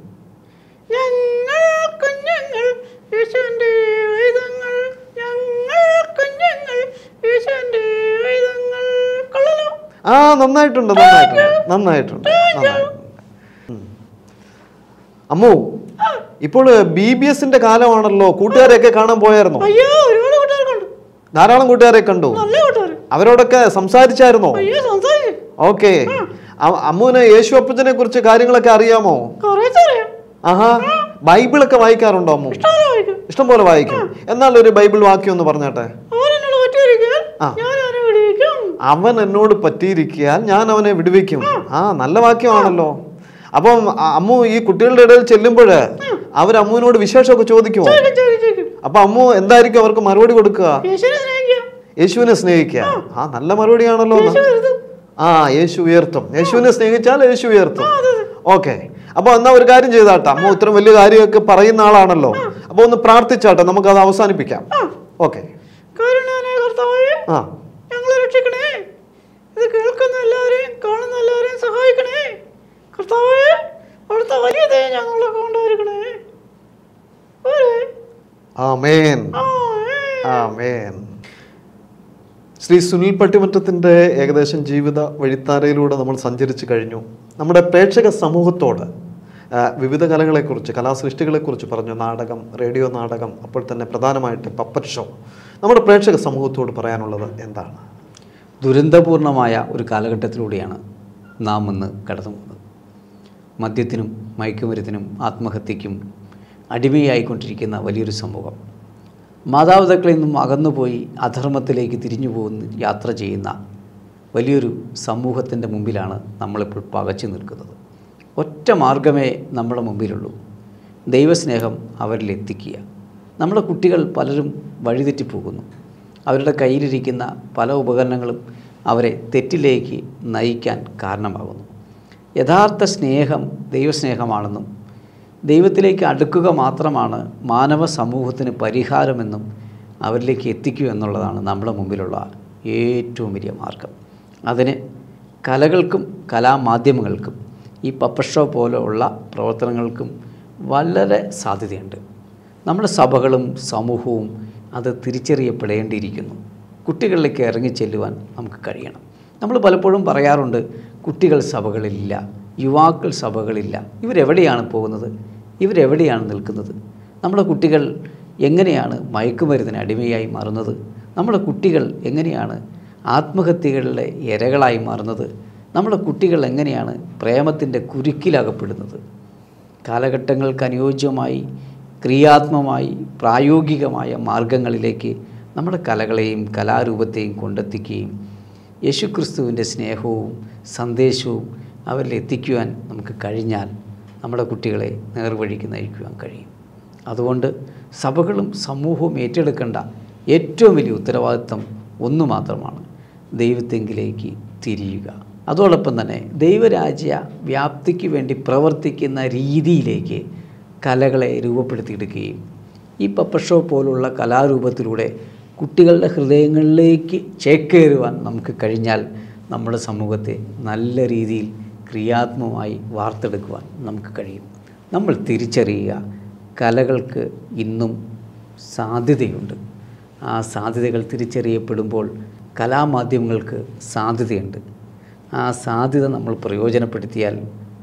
ഞങ്ങൾ കുഞ്ഞുങ്ങൾ യേശുവിന്റെ വേദങ്ങൾ ഞങ്ങൾ കുഞ്ഞുങ്ങൾ യേശുവിന്റെ വേദങ്ങൾ കൊള്ളലോ ആ നന്നായിട്ടുണ്ട് നന്നായിട്ടുണ്ട് നന്നായിട്ടുണ്ട് നന്നായിട്ടുണ്ട് ഉം. അമ്മു ഇപ്പോൾ ബി ബി എസിന്റെ കാലമാണല്ലോ കൂട്ടുകാരെയൊക്കെ കാണാൻ പോയായിരുന്നോ അയ്യോ ഒരുപാട് കൂട്ടുകാർക്കുണ്ട് ധാരാളം കൂട്ടുകാരെ കണ്ടു നല്ല കൂട്ടുകാർ അവരോടൊക്കെ സംസാരിച്ചായിരുന്നോ അയ്യോ സംസാരിച്ചു ഓക്കെ അമ്മുവിന് യേശു അപ്പച്ചനെ കുറിച്ച് കാര്യങ്ങളൊക്കെ അറിയാമോ കുറേ അറിയാം ആഹാ ബൈബിളൊക്കെ വായിക്കാറുണ്ടോ അമ്മു ഇഷ്ടമല്ല വായിക്കും ഇഷ്ടം പോലെ വായിക്കും എന്നാൽ ഒരു ബൈബിൾ വാക്യം ഒന്ന് പറഞ്ഞാട്ടെ അവൻ എന്നോട് പറ്റിയിരിക്കാൻ ആ. ഞാൻ അവനെ വിളിക്കും അവൻ എന്നോട് പറ്റിയിരിക്കാൻ ഞാൻ അവനെ വിടുവിക്കും ആ നല്ല വാക്യമാണല്ലോ അപ്പം അ- അമ്മു ഈ കുട്ടികളുടെ ഇടയിൽ ചെല്ലുമ്പോൾ അവർ അമ്മുവിനോട് വിശേഷമൊക്കെ ചോദിക്കുമോ ചോദിക്കും ചോദിക്കും ചോദിക്കും അപ്പൊ അമ്മു എന്തായിരിക്കും അവർക്ക് മറുപടി കൊടുക്കുക യേശുവിനെ സ്നേഹിക്കാം യേശുവിനെ സ്നേഹിക്കുക ആ നല്ല മറുപടിയാണല്ലോ യേശു വരുത്തും ആ യേശു ഉയർത്തും യേശുവിനെ സ്നേഹിച്ചാൽ യേശു ഉയർത്തും ഓക്കെ അപ്പൊ എന്നാ ഒരു കാര്യം ചെയ്താട്ടെ അമ്മ ഇത്രയും വലിയ കാര്യമൊക്കെ പറയുന്ന ആളാണല്ലോ അപ്പൊ ഒന്ന് പ്രാർത്ഥിച്ചാട്ടെ നമുക്ക് അത് അവസാനിപ്പിക്കാം ഓക്കെ കാരുണ്യവാനായ കർത്താവേ ആ ഞങ്ങളെ രക്ഷിക്കണേ ഇത് കേൾക്കുന്ന എല്ലാവരെയും കാണുന്ന എല്ലാവരെയും സഹായിക്കണേ കർത്താവേ അവിടുത്തെ വലിയ ദയ ഞങ്ങളെ കൊണ്ടായിരിക്കണേ പോരെ? ആമേൻ ആമേൻ. ആമേൻ ശ്രീ സുനിൽ പട്ടിമറ്റത്തിൻ്റെ ഏകദേശം ജീവിത വഴിത്താരയിലൂടെ നമ്മൾ സഞ്ചരിച്ചു കഴിഞ്ഞു നമ്മുടെ പ്രേക്ഷക സമൂഹത്തോട് ആ, വിവിധ കലകളെക്കുറിച്ച് കലാസൃഷ്ടികളെക്കുറിച്ച് പറഞ്ഞു നാടകം റേഡിയോ നാടകം അപ്പോൾ തന്നെ പ്രധാനമായിട്ട് പപ്പറ്റ് ഷോ നമ്മുടെ പ്രേക്ഷക സമൂഹത്തോട് പറയാനുള്ളത് എന്താണ് ദുരന്തപൂർണമായ ഒരു കാലഘട്ടത്തിലൂടെയാണ് നാം ഇന്ന് കടന്നു പോകുന്നത് മദ്യത്തിനും മയക്കുമരുന്നിനും ആത്മഹത്യയ്ക്കും അടിമയായിക്കൊണ്ടിരിക്കുന്ന വലിയൊരു സമൂഹം മാതാപിതാക്കളിൽ നിന്നും അകന്നുപോയി അധർമ്മത്തിലേക്ക് തിരിഞ്ഞു പോകുന്ന യാത്ര ചെയ്യുന്ന വലിയൊരു സമൂഹത്തിൻ്റെ മുമ്പിലാണ് നമ്മളിപ്പോൾ പകച്ചു നിൽക്കുന്നത് ഒറ്റ മാർഗമേ നമ്മുടെ മുമ്പിലുള്ളൂ ദൈവസ്നേഹം അവരിൽ എത്തിക്കുക നമ്മുടെ കുട്ടികൾ പലരും വഴിതെറ്റിപ്പോകുന്നു അവരുടെ കയ്യിലിരിക്കുന്ന പല ഉപകരണങ്ങളും അവരെ തെറ്റിലേക്ക് നയിക്കാൻ കാരണമാകുന്നു യഥാർത്ഥ സ്നേഹം ദൈവസ്നേഹമാണെന്നും ദൈവത്തിലേക്ക് അടുക്കുക മാത്രമാണ് മാനവ സമൂഹത്തിന് പരിഹാരമെന്നും അവരിലേക്ക് എത്തിക്കുക എന്നുള്ളതാണ് നമ്മുടെ മുമ്പിലുള്ള ഏറ്റവും വലിയ മാർഗം അതിന് കലകൾക്കും കലാമാധ്യമങ്ങൾക്കും ഈ പപ്പ ഷോ പോലെയുള്ള പ്രവർത്തനങ്ങൾക്കും വളരെ സാധ്യതയുണ്ട് നമ്മുടെ സഭകളും സമൂഹവും അത് തിരിച്ചറിയപ്പെടേണ്ടിയിരിക്കുന്നു കുട്ടികളിലേക്ക് ഇറങ്ങിച്ചെല്ലുവാൻ നമുക്ക് കഴിയണം നമ്മൾ പലപ്പോഴും പറയാറുണ്ട് കുട്ടികൾ സഭകളിലില്ല യുവാക്കൾ സഭകളില്ല ഇവരെവിടെയാണ് പോകുന്നത് ഇവരെവിടെയാണ് നിൽക്കുന്നത് നമ്മുടെ കുട്ടികൾ എങ്ങനെയാണ് മയക്കുമരുന്നിന് അടിമയായി മാറുന്നത് നമ്മുടെ കുട്ടികൾ എങ്ങനെയാണ് ആത്മഹത്യകളുടെ ഇരകളായി മാറുന്നത് നമ്മുടെ കുട്ടികൾ എങ്ങനെയാണ് പ്രേമത്തിൻ്റെ കുരുക്കിലകപ്പെടുന്നത് കാലഘട്ടങ്ങൾക്ക് അനുയോജ്യമായി ക്രിയാത്മകമായി പ്രായോഗികമായ മാർഗങ്ങളിലേക്ക് നമ്മുടെ കലകളെയും കലാരൂപത്തെയും കൊണ്ടെത്തിക്കുകയും യേശുക്രിസ്തുവിൻ്റെ സ്നേഹവും സന്ദേശവും അവരിൽ എത്തിക്കുവാൻ നമുക്ക് കഴിഞ്ഞാൽ നമ്മുടെ കുട്ടികളെ നേർവഴിക്ക് നയിക്കുവാൻ കഴിയും അതുകൊണ്ട് സഭകളും സമൂഹവും ഏറ്റെടുക്കേണ്ട ഏറ്റവും വലിയ ഉത്തരവാദിത്വം ഒന്ന് മാത്രമാണ് ദൈവത്തെങ്കിലേക്ക് തിരിയുക അതോടൊപ്പം തന്നെ ദൈവരാജ്യ വ്യാപ്തിക്ക് വേണ്ടി പ്രവർത്തിക്കുന്ന രീതിയിലേക്ക് കലകളെ രൂപപ്പെടുത്തിയെടുക്കുകയും ഈ പപ്പ ഷോ പോലുള്ള കലാരൂപത്തിലൂടെ കുട്ടികളുടെ ഹൃദയങ്ങളിലേക്ക് ചേക്കേറുവാൻ നമുക്ക് കഴിഞ്ഞാൽ നമ്മുടെ സമൂഹത്തെ നല്ല രീതിയിൽ ക്രിയാത്മകമായി വാർത്തെടുക്കുവാൻ നമുക്ക് കഴിയും നമ്മൾ തിരിച്ചറിയുക കലകൾക്ക് ഇന്നും സാധ്യതയുണ്ട് ആ സാധ്യതകൾ തിരിച്ചറിയപ്പെടുമ്പോൾ കലാമാധ്യമങ്ങൾക്ക് സാധ്യതയുണ്ട് ആ സാധ്യത നമ്മൾ പ്രയോജനപ്പെടുത്തിയാൽ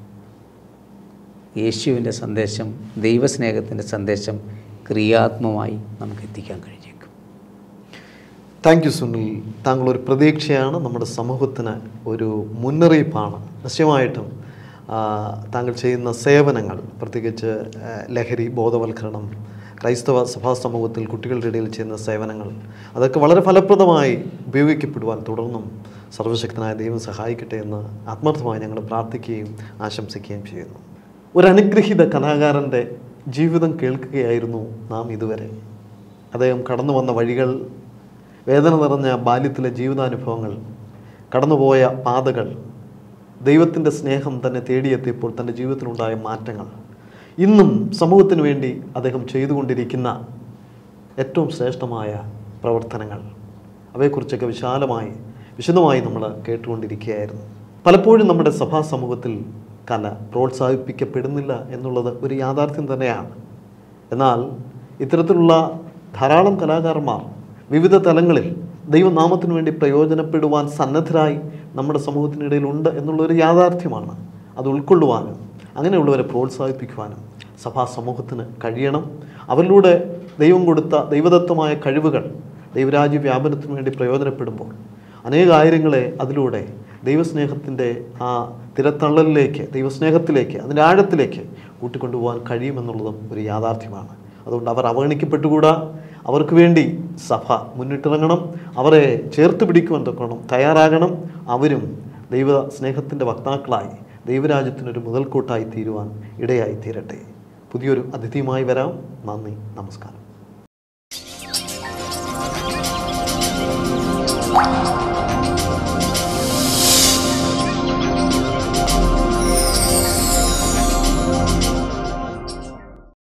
യേശുവിൻ്റെ സന്ദേശം ദൈവസ്നേഹത്തിൻ്റെ സന്ദേശം ക്രിയാത്മകമായി നമുക്ക് എത്തിക്കാൻ കഴിഞ്ഞേക്കും താങ്ക് യു സുനിൽ താങ്കൾ ഒരു പ്രതീക്ഷയാണ് നമ്മുടെ സമൂഹത്തിന് ഒരു മുന്നറിയിപ്പാണ് നിശ്ചയമായിട്ടും ആ, താങ്കൾ ചെയ്യുന്ന സേവനങ്ങൾ പ്രത്യേകിച്ച് ആ, ലഹരി ബോധവൽക്കരണം ക്രൈസ്തവ സഭാ സമൂഹത്തിൽ കുട്ടികളുടെ ഇടയിൽ ചെയ്യുന്ന സേവനങ്ങൾ അതൊക്കെ വളരെ ഫലപ്രദമായി ഉപയോഗിക്കപ്പെടുവാൻ തുടർന്നും സർവശക്തനായ ദൈവം സഹായിക്കട്ടെ എന്ന് ആത്മാർത്ഥമായി ഞങ്ങൾ പ്രാർത്ഥിക്കുകയും ആശംസിക്കുകയും ചെയ്യുന്നു ഒരു അനുഗ്രഹീത കലാകാരൻ്റെ ജീവിതം കേൾക്കുകയായിരുന്നു നാം ഇതുവരെ അദ്ദേഹം കടന്നു വന്ന വഴികൾ വേദന നിറഞ്ഞ ബാല്യത്തിലെ ജീവിതാനുഭവങ്ങൾ കടന്നുപോയ പാതകൾ ദൈവത്തിൻ്റെ സ്നേഹം തന്നെ തേടിയെത്തിയപ്പോൾ തൻ്റെ ജീവിതത്തിലുണ്ടായ മാറ്റങ്ങൾ ഇന്നും സമൂഹത്തിന് വേണ്ടി അദ്ദേഹം ചെയ്തുകൊണ്ടിരിക്കുന്ന ഏറ്റവും ശ്രേഷ്ഠമായ പ്രവർത്തനങ്ങൾ അവയെക്കുറിച്ചൊക്കെ വിശാലമായി വിശദമായി നമ്മൾ കേട്ടുകൊണ്ടിരിക്കുകയായിരുന്നു പലപ്പോഴും നമ്മുടെ സഭാ സമൂഹത്തിൽ കല പ്രോത്സാഹിപ്പിക്കപ്പെടുന്നില്ല എന്നുള്ളത് ഒരു യാഥാർത്ഥ്യം തന്നെയാണ് എന്നാൽ ഇത്തരത്തിലുള്ള ധാരാളം കലാകാരന്മാർ വിവിധ തലങ്ങളിൽ ദൈവനാമത്തിന് വേണ്ടി പ്രയോജനപ്പെടുവാൻ സന്നദ്ധരായി നമ്മുടെ സമൂഹത്തിനിടയിലുണ്ട് എന്നുള്ളൊരു യാഥാർത്ഥ്യമാണ് അത് ഉൾക്കൊള്ളുവാനും അങ്ങനെയുള്ളവരെ പ്രോത്സാഹിപ്പിക്കുവാനും സഭാ സമൂഹത്തിന് കഴിയണം അവരിലൂടെ ദൈവം കൊടുത്ത ദൈവദത്തമായ കഴിവുകൾ ദൈവരാജ്യ വ്യാപനത്തിന് വേണ്ടി പ്രയോജനപ്പെടുമ്പോൾ അനേകായിരങ്ങളെ അതിലൂടെ ദൈവസ്നേഹത്തിൻ്റെ ആ തിരത്തള്ളലിലേക്ക് ദൈവസ്നേഹത്തിലേക്ക് അതിൻ്റെ ആഴത്തിലേക്ക് കൂട്ടിക്കൊണ്ടുപോകാൻ കഴിയുമെന്നുള്ളതും ഒരു യാഥാർത്ഥ്യമാണ് അതുകൊണ്ട് അവർ അവഗണിക്കപ്പെട്ടുകൂടാ അവർക്ക് വേണ്ടി സഭ മുന്നിട്ടിറങ്ങണം അവരെ ചേർത്ത് പിടിക്കുവാൻ തൊക്കണം തയ്യാറാകണം അവരും ദൈവ സ്നേഹത്തിൻ്റെ വക്താക്കളായി ദൈവരാജ്യത്തിനൊരു മുതൽക്കൂട്ടായി തീരുവാൻ ഇടയായി തീരട്ടെ പുതിയൊരു അതിഥിയുമായി വരാം നന്ദി നമസ്കാരം